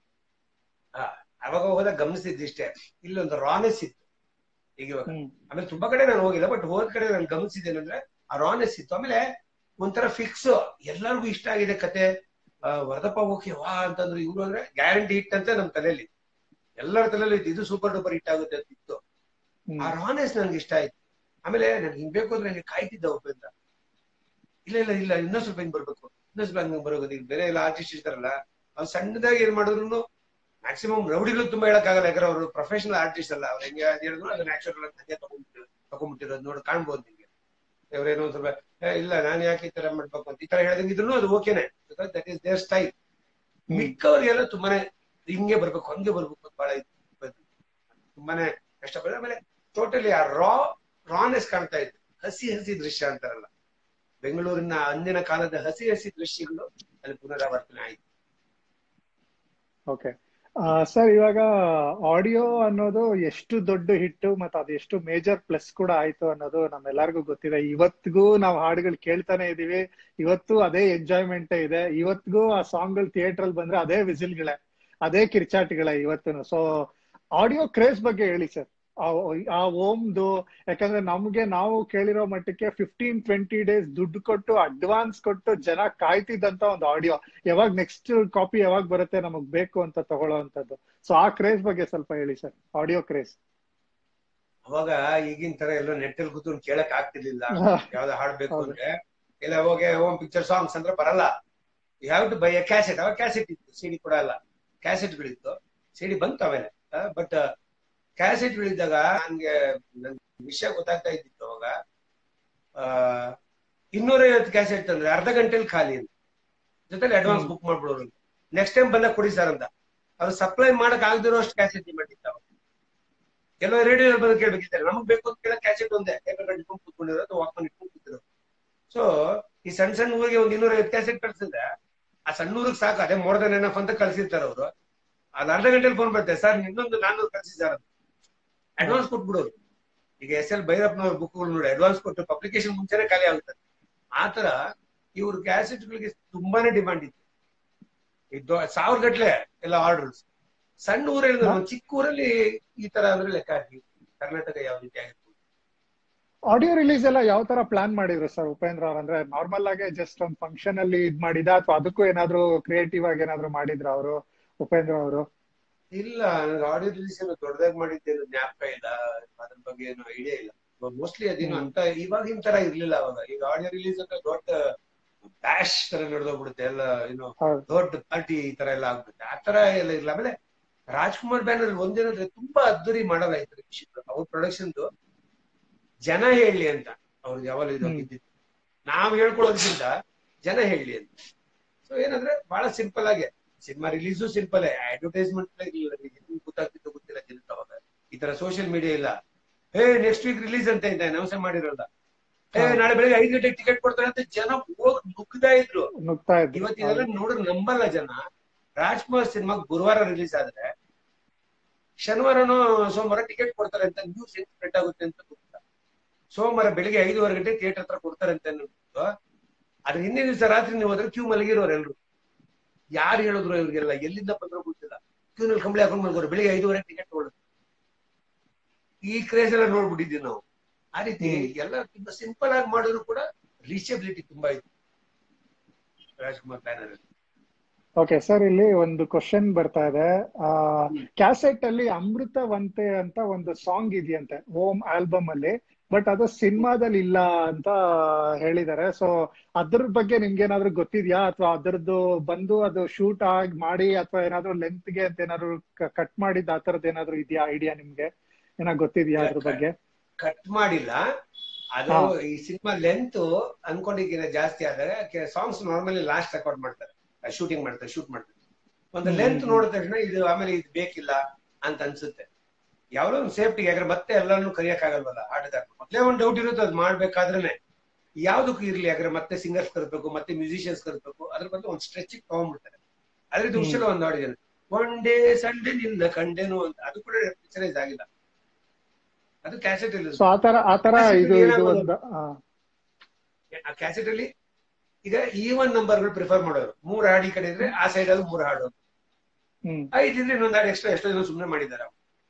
S2: ಆ, ಅವಾಗ ಹೋದಾಗ ಗಮನಿಸಿದ್ದು ಇಷ್ಟೇ ಇಲ್ಲೊಂದು ರಾನೆಸ್ ಇತ್ತು ಈಗ ಇವಾಗ
S1: ಹ್ಮ್
S2: ಆಮೇಲೆ ತುಂಬಾ ಕಡೆ ನಾನು ಹೋಗಿಲ್ಲ ಬಟ್ ಹೋದ ಕಡೆ ನಾನು ಗಮನಿಸಿದ್ದೇನೆಂದ್ರೆ ಆ ರಾನೆಸ್ ಇತ್ತು ಆಮೇಲೆ ಒಂಥರ ಫಿಕ್ಸ್ ಎಲ್ಲರಿಗೂ ಇಷ್ಟ ಆಗಿದೆ ಕತೆ ಆ, ವರದಪ್ಪ ಓಕೆ ವಾ ಅಂತಂದ್ರೆ ಇವ್ರು ಅಂದ್ರೆ ಗ್ಯಾರಂಟಿ ಹಿಟ್ ಅಂತ ನಮ್ ತಲೆಯಲ್ಲಿ ಎಲ್ಲರ ತಲೆಯಲ್ಲಿ ಇತ್ತು ಇದು ಸೂಪರ್ ಡೂಪರ್ ಹಿಟ್ ಆಗುತ್ತೆ ಅಂತ ಇತ್ತು
S1: ಹ್ಮ್
S2: ಆ ರಾನೆಸ್ ನನ್ಗೆ ಇಷ್ಟ ಆಯ್ತು ಆಮೇಲೆ ನನ್ಗೆ ಹಿಂಗ್ ಬೇಕು ಅಂದ್ರೆ ನನಗೆ ಕಾಯ್ತಿದ್ದ ಉಪೇಂದ್ರ ಇಲ್ಲ ಇಲ್ಲ ಇಲ್ಲ ಇನ್ನೊಂದ್ ಸ್ವಲ್ಪ ಹಿಂಗ್ ಬರ್ಬೇಕು ಇನ್ನೊಂದ್ ಸ್ವಲ್ಪ ಹಂಗ್ ಬರೋದು ಈಗ ಬೇರೆ ಎಲ್ಲ ಆರ್ಟಿಸ್ಟ್ ಇರ್ತಾರಲ್ಲ ಅವ್ರು ಸಣ್ಣದಾಗಿ ಏನ್ ಮಾಡಿದ್ರು ಮ್ಯಾಕ್ಸಿಮಮ್ ರೌಡಿಗಳು ತುಂಬಾ ಹೇಳಕ್ಕಾಗಲ್ಲ ಯಾಕಂದ್ರೆ ಅವರು ಪ್ರೊಫೆಷನಲ್ ಆರ್ಟಿಸ್ಟ್ ಅಲ್ಲ ಅವ್ರು ಹೆಂಗೆ ಅದ್ ಹೇಳಿದ್ರು ಅದು ನ್ಯಾಚುರಲ್ ಅಂತ ಹಂಗೆ ತಗೊಂಡ್ಬಿಟ್ಟಿರೋದು ತಗೊಂಡ್ಬಿಟ್ಟಿರೋದು ನೋಡಿ ಕಾಣ್ಬೋದು ನಿಮ್ಗೆ ಇವ್ರೇನೋ ಒಂದ್ ಸ್ವಲ್ಪ "ಏ, ಇಲ್ಲ ನಾನು ಯಾಕೆ ಈ ತರ ಮಾಡ್ಬೇಕು ಅಂತ ಈ ತರ ಹೇಳಿದ್ರು ಅದು ಓಕೆನೆ that is their style
S1: hmm.
S2: ಮಿಕ್ಕವ್ರಿಗೆಲ್ಲ ತುಂಬಾನೇ ಹಿಂಗೆ ಬರ್ಬೇಕು ಹಂಗೆ ಬರ್ಬೇಕು ಅಂತ ಬಹಳ ಇತ್ತು ತುಂಬಾನೇ ಕಷ್ಟಪಡ ಆಮೇಲೆ ಟೋಟಲಿ ಆ ರಾ ರಾನೆಸ್ ಕಾಣ್ತಾ ಇತ್ತು ಹಸಿ ಹಸಿ ದೃಶ್ಯ ಅಂತಾರಲ್ಲ ಬೆಂಗಳೂರಿನ ಅಂದಿನ ಕಾಲದ ಹಸಿ ಹಸಿ ದೃಶ್ಯಗಳು ಅಲ್ಲಿ ಪುನರಾವರ್ತನೆ ಆಯ್ತು
S1: ಓಕೆ ಸರ್ ಇವಾಗ ಆಡಿಯೋ ಅನ್ನೋದು ಎಷ್ಟು ದೊಡ್ಡ ಹಿಟ್ಟು ಮತ್ತೆ ಅದು ಎಷ್ಟು ಮೇಜರ್ ಪ್ಲಸ್ ಕೂಡ ಆಯ್ತು ಅನ್ನೋದು ನಮ್ಮೆಲ್ಲರಿಗೂ ಗೊತ್ತಿದೆ ಇವತ್ತಿಗೂ ನಾವು ಹಾಡುಗಳು ಕೇಳ್ತಾನೆ ಇದೀವಿ ಇವತ್ತು ಅದೇ ಎಂಜಾಯ್ಮೆಂಟ್ ಇದೆ ಇವತ್ತಿಗೂ ಆ ಸಾಂಗ್ಗಳು ಥಿಯೇಟರ್ ಅಲ್ಲಿ ಬಂದ್ರೆ ಅದೇ ವಿಸಿಲ್ಗಳೇ ಅದೇ ಕಿರ್ಚಾಟಿಗಳೇ ಇವತ್ತು ಸೊ ಆಡಿಯೋ ಕ್ರೇಜ್ ಬಗ್ಗೆ ಹೇಳಿ ಸರ್ ಆ ಓಮ್ದು ಯಾಕಂದ್ರೆ ನಮ್ಗೆ ನಾವು ಕೇಳಿರೋ ಮಟ್ಟಕ್ಕೆ ಫಿಫ್ಟೀನ್ ಟ್ವೆಂಟಿ ಡೇಸ್ ದುಡ್ಡು ಕೊಟ್ಟು ಅಡ್ವಾನ್ಸ್ ಕೊಟ್ಟು ಜನ ಕಾಯ್ತಿದ್ದಂತ ಒಂದು ಆಡಿಯೋ ಯಾವಾಗ ನೆಕ್ಸ್ಟ್ ಕಾಪಿ ಯಾವಾಗ ಬರುತ್ತೆ ನಮಗ್ ಬೇಕು ಅಂತ ತಗೊಳ್ಳೋ ಅಂತದ್ದು ಸೊ ಆ ಕ್ರೇಜ್ ಬಗ್ಗೆ ಸ್ವಲ್ಪ ಹೇಳಿ ಸರ್ ಆಡಿಯೋ ಕ್ರೇಜ್
S2: ಅವಾಗ ಈಗಿನ ತರ ಎಲ್ಲ ನೆಟ್ ಅಲ್ಲಿ ಕೂತ್ಕೊಂಡು ಕೇಳಕ್ ಆಗ್ತಿರ್ಲಿಲ್ಲ ಯಾವ್ದು ಹಾಡ್ಬೇಕು
S1: ಹೌದು.
S2: ಅಂದ್ರೆ ಇಲ್ಲ ಹೋಗಿ ಹೋಮ್ ಪಿಕ್ಚರ್ ಸಾಂಗ್ಸ್ ಅಂದ್ರೆ ಬರಲ್ಲ ಯಾವ್ದು ಬೈ ಕ್ಯಾಸೆಟ್ ಅವಾಗ ಕ್ಯಾಸೆಟ್ ಇತ್ತು ಸಿಡಿ ಕೂಡ ಅಲ್ಲ ಕ್ಯಾಸೆಟ್ಗಳಿತ್ತು ಸಿಡಿ ಬಂತು ಆಮೇಲೆ ಬಟ್ ಕ್ಯಾಸೆಟ್ಗಳಿದ್ದಾಗ ನನ್ಗೆ ನನ್ ವಿಷಯ ಗೊತ್ತಾಗ್ತಾ ಇದ್ದಿತ್ತು ಅವಾಗ ಆ ಇನ್ನೂರೈವತ್ತು ಕ್ಯಾಸೆಟ್ ಅಂದ್ರೆ ಅರ್ಧ ಗಂಟೆಲಿ ಖಾಲಿ ಅಂತ ಜೊತೆಲಿ ಅಡ್ವಾನ್ಸ್
S1: ಹ್ಮ್.
S2: ಬುಕ್ ಮಾಡ್ಬಿಡೋರು ಅಂತ ನೆಕ್ಸ್ಟ್ ಟೈಮ್ ಬಂದಾಗ ಕೊಡಿ ಸರ್ ಅಂತ ಅವ್ರು ಸಪ್ಲೈ ಮಾಡಕ್ ಆಗದಿರೋ ಅಷ್ಟು ಕ್ಯಾಸೆಟ್ ಮಾಡಿತ್ತು ಕೆಲವು ರೇಡಿಯೋ ಬಂದು ಕೇಳ್ಬೇಕಿದ್ದಾರೆ ನಮಗ್ ಬೇಕು ಅಂತ ಕೇಳಕ್ ಕ್ಯಾಸೆಟ್ ಒಂದೇ ಯಾಕಂದ್ರೆ ಇಟ್ಕೊಂಡು ಕೂತ್ಕೊಂಡಿರೋದು ವಾಕ್ಮನ್ ಇಟ್ಕೊಂಡು ಕೂತಿರೋದು ಸೊ ಈ ಸಣ್ಣ ಸಣ್ಣ ಊರಿಗೆ ಒಂದ್ ಇನ್ನೂರೈವತ್ತು ಕ್ಯಾಸೆಟ್ ಕಳ್ಸಿದ್ರೆ ಆ ಸಣ್ಣ ಊರಿಗೆ ಸಾಕು ಅದೇ ಮೋರ್ ದನ್ ಏನಫ್ ಅಂತ ಕಳ್ಸಿರ್ತಾರೆ ಅವರು ಅದ್ ಅರ್ಧ ಗಂಟೆಲಿ ಫೋನ್ ಬರುತ್ತೆ ಸರ್ ಇನ್ನೊಂದು ನಾನ್ನೂರು ಕಳ್ಸಿ ಸರ್ ಅಂತ ಅಡ್ವಾನ್ಸ್ ಕೊಟ್ಬಿಡೋರು ಈಗ ಎಸ್ ಎಲ್ ಭೈರಪ್ಪನವ್ರ ಬುಕ್ಗಳು ನೋಡಿ ಅಡ್ವಾನ್ಸ್ ಕೊಟ್ಟು ಪಬ್ಲಿಕೇಶನ್ ಮುಂಚೆನೆ ಖಾಲಿ ಆಗುತ್ತೆ ಆತರ ಇವ್ರ ಕ್ಯಾಸೆಟ್ಗಳಿಗೆ ತುಂಬಾನೇ ಡಿಮಾಂಡ್ ಇತ್ತು ಇದು ಸಾವಿರ ಗಟ್ಲೆ ಎಲ್ಲ ಆರ್ಡರ್ಸ್ ಸಣ್ಣ ಊರಲ್ಲಿ ಒಂದು ಚಿಕ್ಕ ಊರಲ್ಲಿ ಈ ತರ ಅಂದ್ರೆ ಲೆಕ್ಕ ಹಾಕಿ ಕರ್ನಾಟಕ ಯಾವ ರೀತಿ ಆಗಿರ್ಬೋದು
S1: ಆಡಿಯೋ ರಿಲೀಸ್ ಎಲ್ಲ ಯಾವ ತರ ಪ್ಲಾನ್ ಮಾಡಿದ್ರು ಸರ್ ಉಪೇಂದ್ರ ಅವ್ರ ಅಂದ್ರೆ ನಾರ್ಮಲ್ ಆಗಿ ಜಸ್ಟ್ ಒಂದು ಫಂಕ್ಷನ್ ಅಲ್ಲಿ ಇದ್ ಮಾಡಿದ ಅಥವಾ ಅದಕ್ಕೂ ಏನಾದ್ರು ಕ್ರಿಯೇಟಿವ್ ಆಗಿ ಏನಾದ್ರು ಮಾಡಿದ್ರ ಅವರು ಉಪೇಂದ್ರ ಅವರು
S2: ಇಲ್ಲ ನನಗೆ ಆಡಿಯೋ ರಿಲೀಸ್ ಏನು ದೊಡ್ಡದಾಗಿ ಮಾಡಿದ್ದೇನು ಜ್ಞಾಪಕ ಇಲ್ಲ ಅದ್ರ ಬಗ್ಗೆ ಏನು ಐಡಿಯಾ ಇಲ್ಲ ಮೋಸ್ಟ್ಲಿ ಅದೇನು ಅಂತ ಇವಾಗಿನ ತರ ಇರ್ಲಿಲ್ಲ ಅವಾಗ ಈಗ ಆಡಿಯೋ ರಿಲೀಸ್ ಅಂತ ದೊಡ್ಡ ಬ್ಯಾಶ್ ತರ ನಡೆದೋಗ್ಬಿಡುತ್ತೆ ಎಲ್ಲ ಏನು
S1: ಹೌದು
S2: ದೊಡ್ಡ ಪಾರ್ಟಿ ಈ ತರ ಎಲ್ಲ ಆಗ್ಬಿಡುತ್ತೆ ಆ ತರ ಎಲ್ಲ ಇಲ್ಲ ಆಮೇಲೆ ರಾಜ್ಕುಮಾರ್ ಬ್ಯಾನರ್ ಒಂದೇನಂದ್ರೆ ತುಂಬಾ ಅದ್ದೂರಿ ಮಾಡಲ್ಲ ಈ ತರ ವಿಷಯಗಳು ಅವ್ರ ಪ್ರೊಡಕ್ಷನ್ ಜನ ಹೇಳಿ ಅಂತ ಅವ್ರಿಗೆ ಯಾವಾಗ ಇದು
S1: ಹ್ಮ್.
S2: ಇದ್ದಿದ್ದು ನಾವ್ ಹೇಳ್ಕೊಳ್ಳೋದ್ಕಿಂತ ಜನ ಹೇಳಿ ಅಂತ ಸೊ ಏನಂದ್ರೆ ಬಹಳ ಸಿಂಪಲ್ ಆಗಿ ಸಿನಿಮಾ ರಿಲೀಸು ಸಿಂಪಲ್ ಅಡ್ವರ್ಟೈಸ್ಮೆಂಟ್ ಗೊತ್ತಾಗ್ತಿತ್ತು ಗೊತ್ತಿಲ್ಲ ಜನಕ್ಕೆ ಅವಾಗ ಈ ತರ ಸೋಷಿಯಲ್ ಮೀಡಿಯಾ ಇಲ್ಲ ಏ ನೆಕ್ಸ್ಟ್ ವೀಕ್ ರಿಲೀಸ್ ಅಂತ ಇದೆ ಅನೌನ್ಸ್ ಮಾಡಿರಲ್ಲ ಏ
S1: ಹಾ.
S2: ನಾಳೆ ಬೆಳಿಗ್ಗೆ ಐದು ಗಂಟೆಗೆ ಟಿಕೆಟ್ ಕೊಡ್ತಾರೆ ಅಂತ ಜನ ಹೋಗ್ ನುಗ್ಗತಾ ಇದ್ರು
S1: ನುಗ್ತಾ ಇದ್ರು
S2: ಇವತ್ತು ಇದೆಲ್ಲ ನೋಡಿದ್ರೆ ನಂಬಲ್ಲ ಜನ ರಾಜ್ಕುಮಾರ್ ಸಿನಿಮಾ ಗುರುವಾರ ರಿಲೀಸ್ ಆದ್ರೆ ಶನಿವಾರನೋ ಸೋಮವಾರ ಟಿಕೆಟ್ ಕೊಡ್ತಾರೆ ಅಂತ ನ್ಯೂಸ್ ಹೆಂಗ್ ಸ್ಪ್ರೆಡ್ ಆಗುತ್ತೆ ಅಂತ ಗೊತ್ತಿಲ್ಲ ಸೋಮವಾರ ಬೆಳಿಗ್ಗೆ ಐದುವರೆ ಗಂಟೆ ಥಿಯೇಟರ್ ಹತ್ರ ಕೊಡ್ತಾರೆ ಅಂತ ಅನ್ನೋದು ಅದ್ರ ಹಿಂದಿನ ದಿವಸ ರಾತ್ರಿ ನೀವು ಹೋದ್ರೆ ಕ್ಯೂ ಮಲಗಿರೋರು ಎಲ್ರು ಯಾರು ಹೇಳಿದ್ರು ಇವ್ರಿಗೆಲ್ಲ ಎಲ್ಲಿಂದ ಬಂದ್ರು ಗೊತ್ತಿಲ್ಲ ಕ್ಯೂನಲ್ಲಿ ಕಂಬಳಿ ಹಾಕೊಂಡ್ ಮಲ್ಗೋರು ಬೆಳಿಗ್ಗೆ ಐದುವರೆ ಟಿಕೆಟ್ ತಗೊಳ್ಳೋದು ಈ ಕ್ರೇಜ್ ಎಲ್ಲ ನೋಡ್ಬಿಟ್ಟಿದ್ವಿ ನಾವು ಆ ರೀತಿ ಎಲ್ಲ ತುಂಬಾ ಸಿಂಪಲ್ ಆಗಿ ಮಾಡಿದ್ರು ಕೂಡ ರೀಚಬಿಲಿಟಿ ತುಂಬಾ ಇತ್ತು ರಾಜ್ಕುಮಾರ್ ಬ್ಯಾನರ್ ಅಲ್ಲಿ
S1: ಓಕೆ ಸರ್ ಇಲ್ಲಿ ಒಂದು ಕ್ವಶನ್ ಬರ್ತಾ ಇದೆ ಆ ಕ್ಯಾಸೆಟ್ ಅಲ್ಲಿ ಅಮೃತವಂತೆ ಅಂತ ಒಂದು ಸಾಂಗ್ ಇದೆಯಂತೆ ಓಮ್ ಆಲ್ಬಮ್ ಅಲ್ಲಿ ಬಟ್ ಅದು ಸಿನಿಮಾದಲ್ಲಿ ಇಲ್ಲ ಅಂತ ಹೇಳಿದ್ದಾರೆ ಸೊ ಅದ್ರ ಬಗ್ಗೆ ನಿಮ್ಗೆ ಏನಾದ್ರು ಗೊತ್ತಿದ್ಯಾ ಅಥವಾ ಅದರದ್ದು ಬಂದು ಅದು ಶೂಟ್ ಆಗಿ ಮಾಡಿ ಅಥವಾ ಏನಾದ್ರು ಲೆಂತ್ ಗೆ ಅಂತ ಏನಾದ್ರು ಕಟ್ ಮಾಡಿದ ಆ ತರದ್ ಏನಾದ್ರು ಇದೆಯಾ ಐಡಿಯಾ ನಿಮ್ಗೆ ಏನಾದ್ರು ಗೊತ್ತಿದ್ಯಾ ಅದ್ರ ಬಗ್ಗೆ
S2: ಕಟ್ ಮಾಡಿಲ್ಲ ಅದು
S1: ಹಾ.
S2: ಈ ಸಿನಿಮಾ ಲೆಂತ್ ಅನ್ಕೊಂಡಿಗಿನ ಜಾಸ್ತಿ ಆದಾಗ ಸಾಂಗ್ಸ್ ನಾರ್ಮಲಿ ಲಾಸ್ಟ್ ರೆಕಾರ್ಡ್ ಮಾಡ್ತಾರೆ ಶೂಟಿಂಗ್ ಮಾಡ್ತಾರೆ ಶೂಟ್ ಮಾಡ್ತಾರೆ ಒಂದು
S1: ಹ್ಮ್.
S2: ಲೆಂತ್ ನೋಡಿದ ತಕ್ಷಣ ಇದು ಆಮೇಲೆ ಇದು ಬೇಕಿಲ್ಲ ಅಂತ ಅನ್ಸುತ್ತೆ ಯಾವ್ದೋ ಒಂದು ಸೇಫ್ಟಿ ಯಾಕಂದ್ರೆ ಮತ್ತೆ ಎಲ್ಲಾನು ಕರಿಯಕ್ ಆಗಲ್ವಲ್ಲ ಆಟಗಾರ ಮೊದ್ಲೇ ಒಂದು ಡೌಟ್ ಇರುತ್ತೆ ಅದು ಮಾಡ್ಬೇಕಾದ್ರೇನೆ ಯಾವ್ದಕ್ಕೂ ಇರ್ಲಿ ಯಾಕಂದ್ರೆ ಮತ್ತೆ ಸಿಂಗರ್ಸ್ ಕರ್ಬೇಕು ಮತ್ತೆ ಮ್ಯೂಸಿಷಿಯನ್ಸ್ ಕರ್ಬೇಕು ಅದ್ರ ಬಗ್ಗೆ ಒಂದು ಸ್ಟ್ರೆಚ್ ತಗೊಂಡ್ಬಿಡ್ತಾರೆ ಅದ್ರ
S1: ಹ್ಮ್.
S2: ವಿಷಯ ಒಂದು ಆಡಿದ್ದಾರೆ ಒನ್ ಡೇ ಸಂಡೇ ನಿನ್ನ ಕಂಡೇನು ಅಂತ ಅದು ಕೂಡ ಪಿಕ್ಚರೈಸ್ ಆಗಿಲ್ಲ ಅದು ಕ್ಯಾಸೆಟ್ ಇಲ್ಲ
S1: ಸೊ ಆತರ ಆತರ
S2: Cassette
S1: ಇದು
S2: ಅಲ್ಲಿ
S1: ಇದು
S2: ಏನಾಗ್ಬೋದು?
S1: ಒಂದು ಆ,
S2: ಆ ಕ್ಯಾಸೆಟ್ ಅಲ್ಲಿ ಈಗ ಈವನ್ ನಂಬರ್ಗಳು ಪ್ರಿಫರ್ ಮಾಡೋರು ಮೂರ್ ಹಾಡು ಈ ಕಡೆ ಇದ್ರೆ ಆ ಸೈಡ್ ಅಲ್ಲಿ ಮೂರ್ ಹಾಡು
S1: ಹ್ಮ್
S2: ಐದು ಇದ್ರೆ ಇನ್ನೊಂದು ಹಾಡು ಎಕ್ಸ್ಟ್ರಾ ಎಷ್ಟೋ ಜನ ಸುಮ್ಮನೆ ಮಾಡಿದ್ದಾರೆ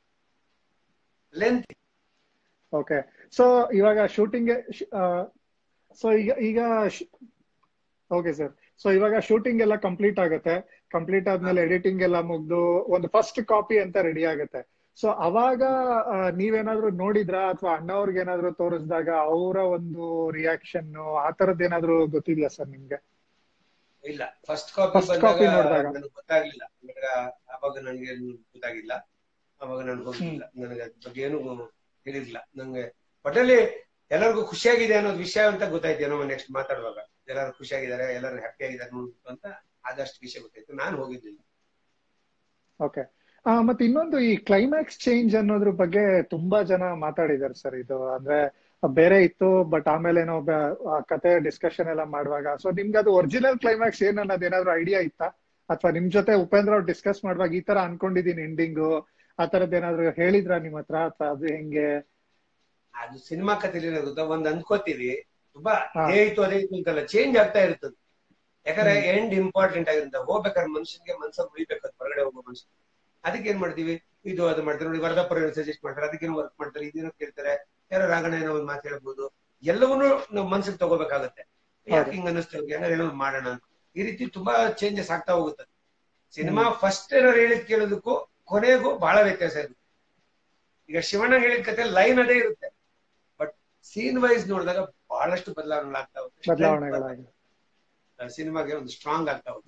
S2: ಲೆಂತ್
S1: ಓಕೆ ಸೊ ಇವಾಗ ಶೂಟಿಂಗ್ ಸೊ ಈಗ ಈಗ ಓಕೆ ಸರ್ ಸೊ ಇವಾಗ ಶೂಟಿಂಗ್ ಎಲ್ಲ ಕಂಪ್ಲೀಟ್ ಆಗುತ್ತೆ ಕಂಪ್ಲೀಟ್ ಆದ್ಮೇಲೆ ಎಡಿಟಿಂಗ್ ಎಲ್ಲ ಮುಗ್ದು ಒಂದು ಫಸ್ಟ್ ಕಾಪಿ ಅಂತ ರೆಡಿ ಆಗುತ್ತೆ ಸೊ ಅವಾಗ ಆ, ನೀವೇನಾದ್ರೂ ನೋಡಿದ್ರಾ ಅಥವಾ ಅಣ್ಣವ್ರಿಗೆ ಏನಾದ್ರು ತೋರಿಸಿದಾಗ ಅವರ ಒಂದು ರಿಯಾಕ್ಷನ್ ಆ ತರದ್ ಏನಾದ್ರು ಗೊತ್ತಿದ್ಯಾ ಸರ್ ನಿಮ್ಗೆ
S2: ಇಲ್ಲ ಫಸ್ಟ್ ಕಾಪಿ
S1: First
S2: ಬಂದಾಗ
S1: copy ನೋಡ್ದಾಗ.
S2: ನನಗೆ ಗೊತ್ತಾಗ್ಲಿಲ್ಲ ಇವಾಗ ಅವಾಗ ನನಗೆ ಗೊತ್ತಾಗಿಲ್ಲ ಅವಾಗ ನನ್ಗೆ ಹೋಗಿಲ್ಲ ನನಗೆ ಅದ್ರ ಬಗ್ಗೆ ಏನು ಹೇಳಿರ್ಲಿಲ್ಲ ನಂಗೆ ಒಟ್ಟಲ್ಲಿ ಎಲ್ಲರಿಗೂ ಖುಷಿಯಾಗಿದೆ ಅನ್ನೋದು ವಿಷಯ ಅಂತ ಗೊತ್ತಾಯ್ತು ಏನೋ ನೆಕ್ಸ್ಟ್ ಮಾತಾಡುವಾಗ ಎಲ್ಲರೂ ಖುಷಿಯಾಗಿದ್ದಾರೆ ಎಲ್ಲರೂ ಹ್ಯಾಪಿ ಆಗಿದ್ದಾರೆ ನೋಡ್ಬಿಟ್ಟು ಅಂತ ಆದಷ್ಟು ವಿಷಯ ಗೊತ್ತಾಯ್ತು ನಾನು ಹೋಗಿರ್ಲಿಲ್ಲ
S1: ಓಕೆ ಮತ್ತೆ ಇನ್ನೊಂದು ಈ ಕ್ಲೈಮ್ಯಾಕ್ಸ್ ಚೇಂಜ್ ಅನ್ನೋದ್ರ ಬಗ್ಗೆ ತುಂಬಾ ಜನ ಮಾತಾಡಿದ್ದಾರೆ ಸರ್ ಇದು ಅಂದ್ರೆ ಬೇರೆ ಇತ್ತು ಬಟ್ ಆಮೇಲೆ ಏನೋ ಬ- ಆ ಕತೆ ಡಿಸ್ಕಷನ್ ಎಲ್ಲ ಮಾಡುವಾಗ ಸೊ ನಿಮ್ಗೆ ಅದು ಒರಿಜಿನಲ್ ಕ್ಲೈಮ್ಯಾಕ್ಸ್ ಏನ್ ಅನ್ನೋದು ಏನಾದ್ರು ಐಡಿಯಾ ಇತ್ತಾ ಅಥವಾ ನಿಮ್ ಜೊತೆ ಉಪೇಂದ್ರ ಅವ್ರು ಡಿಸ್ಕಸ್ ಮಾಡುವಾಗ ಈ ತರ ಅನ್ಕೊಂಡಿದೀನಿ ಎಂಡಿಂಗು ಆ ತರದ್ ಏನಾದ್ರು ಹೇಳಿದ್ರ ನಿಮ್ ಹತ್ರ ಅಥವಾ ಅದು ಹೆಂಗೆ
S2: ಅದು ಸಿನಿಮಾ ಕಥೆಲಿ ಗೊತ್ತಾ ಒಂದ್ ಅನ್ಕೋತೀವಿ ತುಂಬಾ
S1: ಹಾ.
S2: ಇದೇ ಇತ್ತು ಅದೇ ಇತ್ತು ಅಂತಲ್ಲ ಚೇಂಜ್ ಆಗ್ತಾ ಇರ್ತದೆ ಯಾಕಂದ್ರೆ ಎಂಡ್ ಇಂಪಾರ್ಟೆಂಟ್ ಆಗಿರುತ್ತೆ ಹೋಗ್ಬೇಕಾದ್ರೆ ಮನುಷ್ಯನಿಗೆ ಮನ್ಸಲ್ಲಿ ಉಳಿಬೇಕು ಹೊರಗಡೆ ಹೋಗೋ ಮನುಷ್ಯ ಅದಕ್ಕೆ ಏನ್ ಮಾಡ್ತೀವಿ ಇದು ಅದು ಮಾಡ್ತಾರೆ ನೋಡಿ ವರದಪ್ಪರ ಸಜೆಸ್ಟ್ ಮಾಡ್ತಾರೆ ಅದಕ್ಕೇನು ವರ್ಕ್ ಮಾಡ್ತಾರೆ ಇದೇನೋ ಕೇಳ್ತಾರೆ ಯಾರೋ ರಾಗಣ ಏನೋ ಒಂದು ಮಾತು ಹೇಳ್ಬೋದು ಎಲ್ಲವನ್ನೂ ನಾವು ಮನ್ಸಿಗೆ ತಗೋಬೇಕಾಗತ್ತೆ ಯಾಕೆ
S1: ಹೌದು.
S2: ಹಿಂಗ ಅನ್ನಿಸ್ತೇವೆ ಏನಾರು ಏನೋ ಒಂದ್ ಮಾಡೋಣ ಅಂತ ಈ ರೀತಿ ತುಂಬಾ ಚೇಂಜಸ್ ಆಗ್ತಾ ಹೋಗುತ್ತೆ ಸಿನಿಮಾ ಫಸ್ಟ್ ಏನಾರು ಹೇಳಿದ್ ಕೇಳೋದಕ್ಕೂ ಕೊನೆಗೂ ಬಹಳ ವ್ಯತ್ಯಾಸ ಇರುತ್ತೆ ಈಗ ಶಿವಣ್ಣ ಹೇಳಿದ ಕತೆ ಲೈನ್ ಅದೇ ಇರುತ್ತೆ ಬಟ್ ಸೀನ್ ವೈಸ್ ನೋಡಿದಾಗ ಬಹಳಷ್ಟು ಬದಲಾವಣೆಗಳಾಗ್ತಾ ಹೋಗುತ್ತೆ
S1: ಬದಲಾವಣೆಗಳಾಗಿದೆ
S2: ಸಿನಿಮಾಗೆ ಒಂದು ಸ್ಟ್ರಾಂಗ್ ಆಗ್ತಾ ಹೋಗುತ್ತೆ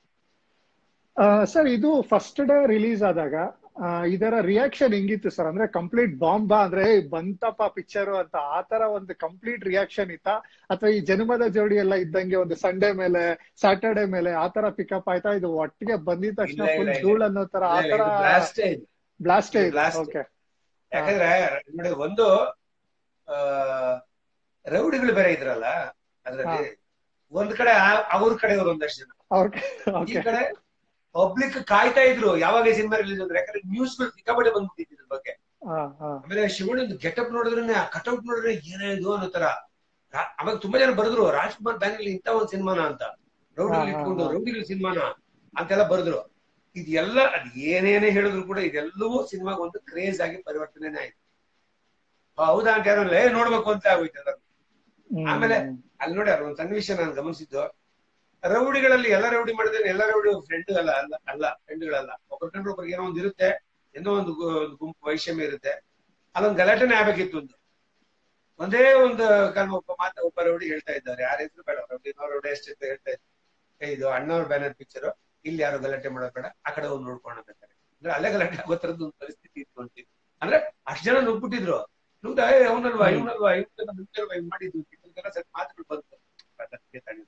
S1: ಸರ್ ಇದು ಫಸ್ಟ್ ಡೇ ರಿಲೀಸ್ ಆದಾಗ ಆ, ಇದರ ರಿಯಾಕ್ಷನ್ ಹೆಂಗಿತ್ತು ಸರ್ ಅಂದ್ರೆ ಕಂಪ್ಲೀಟ್ ಬಾಂಬಾ ಅಂದ್ರೆ "ಏ, ಬಂತಪ್ಪ ಪಿಕ್ಚರ್ ಅಂತ ಆ ತರ ಒಂದು ಕಂಪ್ಲೀಟ್ ರಿಯಾಕ್ಷನ್ ಇತ್ತಾ ಅಥವಾ ಈ ಜನ್ಮದ ಜೋಡಿ ಎಲ್ಲ ಇದ್ದಂಗೆ ಒಂದು ಸಂಡೇ ಮೇಲೆ ಸ್ಯಾಟರ್ಡೆ ಮೇಲೆ ಆ ತರ ಪಿಕಪ್ ಆಯ್ತಾ ಇದು ಒಟ್ಟಿಗೆ ಬಂದಿದ ತಕ್ಷಣ
S2: ಇಲ್ಲ, ಇಲ್ಲ,
S1: ಫುಲ್
S2: ಇಲ್ಲ.
S1: ಧೂಳ್ ಅನ್ನೋ ತರ ಆ ತರ
S2: ಬ್ಲಾಸ್ಟ್ ಇದು
S1: ಬ್ಲಾಸ್ಟ್
S2: ಇದು blast.
S1: ಓಕೆ
S2: ಯಾಕಂದ್ರೆ ನೋಡಿ ಒಂದು ಆ ರೌಡಿಗಳು ಬೇರೆ ಇದ್ರಲ್ಲ ಅದ್ರಲ್ಲಿ ಒಂದ್ ಕಡೆ ಆ- ಅವ್ರ ಕಡೆಯವರು ಒಂದಷ್ಟು ಜನ
S1: ಅವ್ರ
S2: ಈ
S1: ಓಕೆ
S2: ಕಡೆ ಪಬ್ಲಿಕ್ ಕಾಯ್ತಾ ಇದ್ರು ಯಾವಾಗ ಸಿನಿಮಾ ರಿಲೀಸ್ ಅಂದ್ರೆ ಯಾಕಂದ್ರೆ ನ್ಯೂಸ್ ಗಳು ಸಿಕ್ಕಾಪಟ್ಟೆ ಬಂದ್ಬಿಟ್ಟಿದ್ರು ಇದ್ರ ಬಗ್ಗೆ
S1: ಹಾ ಹಾ
S2: ಆಮೇಲೆ ಶಿವಣ್ಣನ ಗೆಟಪ್ ನೋಡಿದ್ರೆ ಆ ಕಟೌಟ್ ನೋಡಿದ್ರೆ ಏನೇ ಇದು ಅನ್ನೋ ತರ ರಾ- ಅವಾಗ ತುಂಬಾ ಜನ ಬರೆದ್ರು ರಾಜ್ಕುಮಾರ್ ಬ್ಯಾನರ್ ಇಂತ ಒಂದ್ ಸಿನಿಮಾನ ಅಂತ ರೌಡಿಗಳು
S1: ಹಾ, ಹಾ,
S2: ಇಟ್ಕೊಂಡು
S1: ಹಾ.
S2: ರೌಡಿಗಳ ಸಿನಿಮಾನ ಅಂತೆಲ್ಲ ಬರೆದ್ರು ಇದೆಲ್ಲ ಅದ್ ಏನೇನೇ ಹೇಳಿದ್ರು ಕೂಡ ಇದೆಲ್ಲವೂ ಸಿನಿಮಾಗ ಒಂದು ಕ್ರೇಜ್ ಆಗಿ ಪರಿವರ್ತನೆ ಆಯ್ತು ಹೌದಾ ಅಂತ ಯಾರು ಏ ನೋಡ್ಬೇಕು ಅಂತ ಆಗೋಯ್ತು ಅದನ್ನ.
S1: ಹ್ಮ್,
S2: ಆಮೇಲೆ
S1: ಹ್ಮ್.
S2: ಅಲ್ಲಿ ನೋಡಿ ಅದು ಒಂದು ಸಣ್ಣ ವಿಷಯ ನಾನು ಗಮನಿಸಿದ್ದು ರೌಡಿಗಳಲ್ಲಿ ಎಲ್ಲ ರೌಡಿ ಮಾಡಿದ್ರೆ ಎಲ್ಲ ರೌಡಿ ಫ್ರೆಂಡ್ ಅಲ್ಲ ಅಲ್ಲ ಅಲ್ಲ ಫ್ರೆಂಡ್ಗಳಲ್ಲ ಒಬ್ಬರ ಕಂಡ್ರೆ ಒಬ್ರಿಗೆ ಏನೋ ಒಂದು ಇರುತ್ತೆ ಏನೋ ಒಂದು ಗು- ಒಂದು ಗುಂಪು ವೈಷಮ್ಯ ಇರುತ್ತೆ ಅಲ್ಲೊಂದು ಗಲಾಟೆನೇ ಆಗ್ಬೇಕಿತ್ತು ಒಂದು ಒಂದೇ ಒಂದು ಕಾರಣ ಒಬ್ಬ ಮಾತ ಒಬ್ಬ ರೌಡಿ ಹೇಳ್ತಾ ಇದ್ದಾರೆ ಯಾರ ಹೆಸರು ಬೇಡ ರೌಡಿ ನಾವು ರೌಡಿ ಅಷ್ಟೇ ಹೇಳ್ತಾ ಇದ್ರು ಏ, ಇದು ಅಣ್ಣವ್ರ ಬ್ಯಾನರ್ ಪಿಕ್ಚರ್ ಇಲ್ಲಿ ಯಾರು ಗಲಾಟೆ ಮಾಡೋದ್ ಬೇಡ ಆ ಕಡೆ ಹೋಗಿ ನೋಡ್ಕೊಂಡು ಬೇಕಾರೆ ಅಂದ್ರೆ ಅಲ್ಲೇ ಗಲಾಟೆ ಆಗೋ ತರದ್ದು ಒಂದು ಪರಿಸ್ಥಿತಿ ಇತ್ತು ಅಂತಿದ್ರು ಅಂದ್ರೆ ಅಷ್ಟ್ ಜನ ನುಗ್ಬಿಟ್ಟಿದ್ರು ಹೌದಾ ಏ, ಅವನಲ್ವಾ ಇವನಲ್ವಾ ಇವನಲ್ವಾ ಮುಂಚೆಲ್ವಾ ಹಿಂಗ್ ಮಾಡಿದ್ದು ಇದಕ್ಕೆಲ್ಲ ಸ್ವಲ್ಪ ಮಾತುಗಳು ಬಂತು ಅದಕ್ಕೆ ತಣ್ಣಗೆ.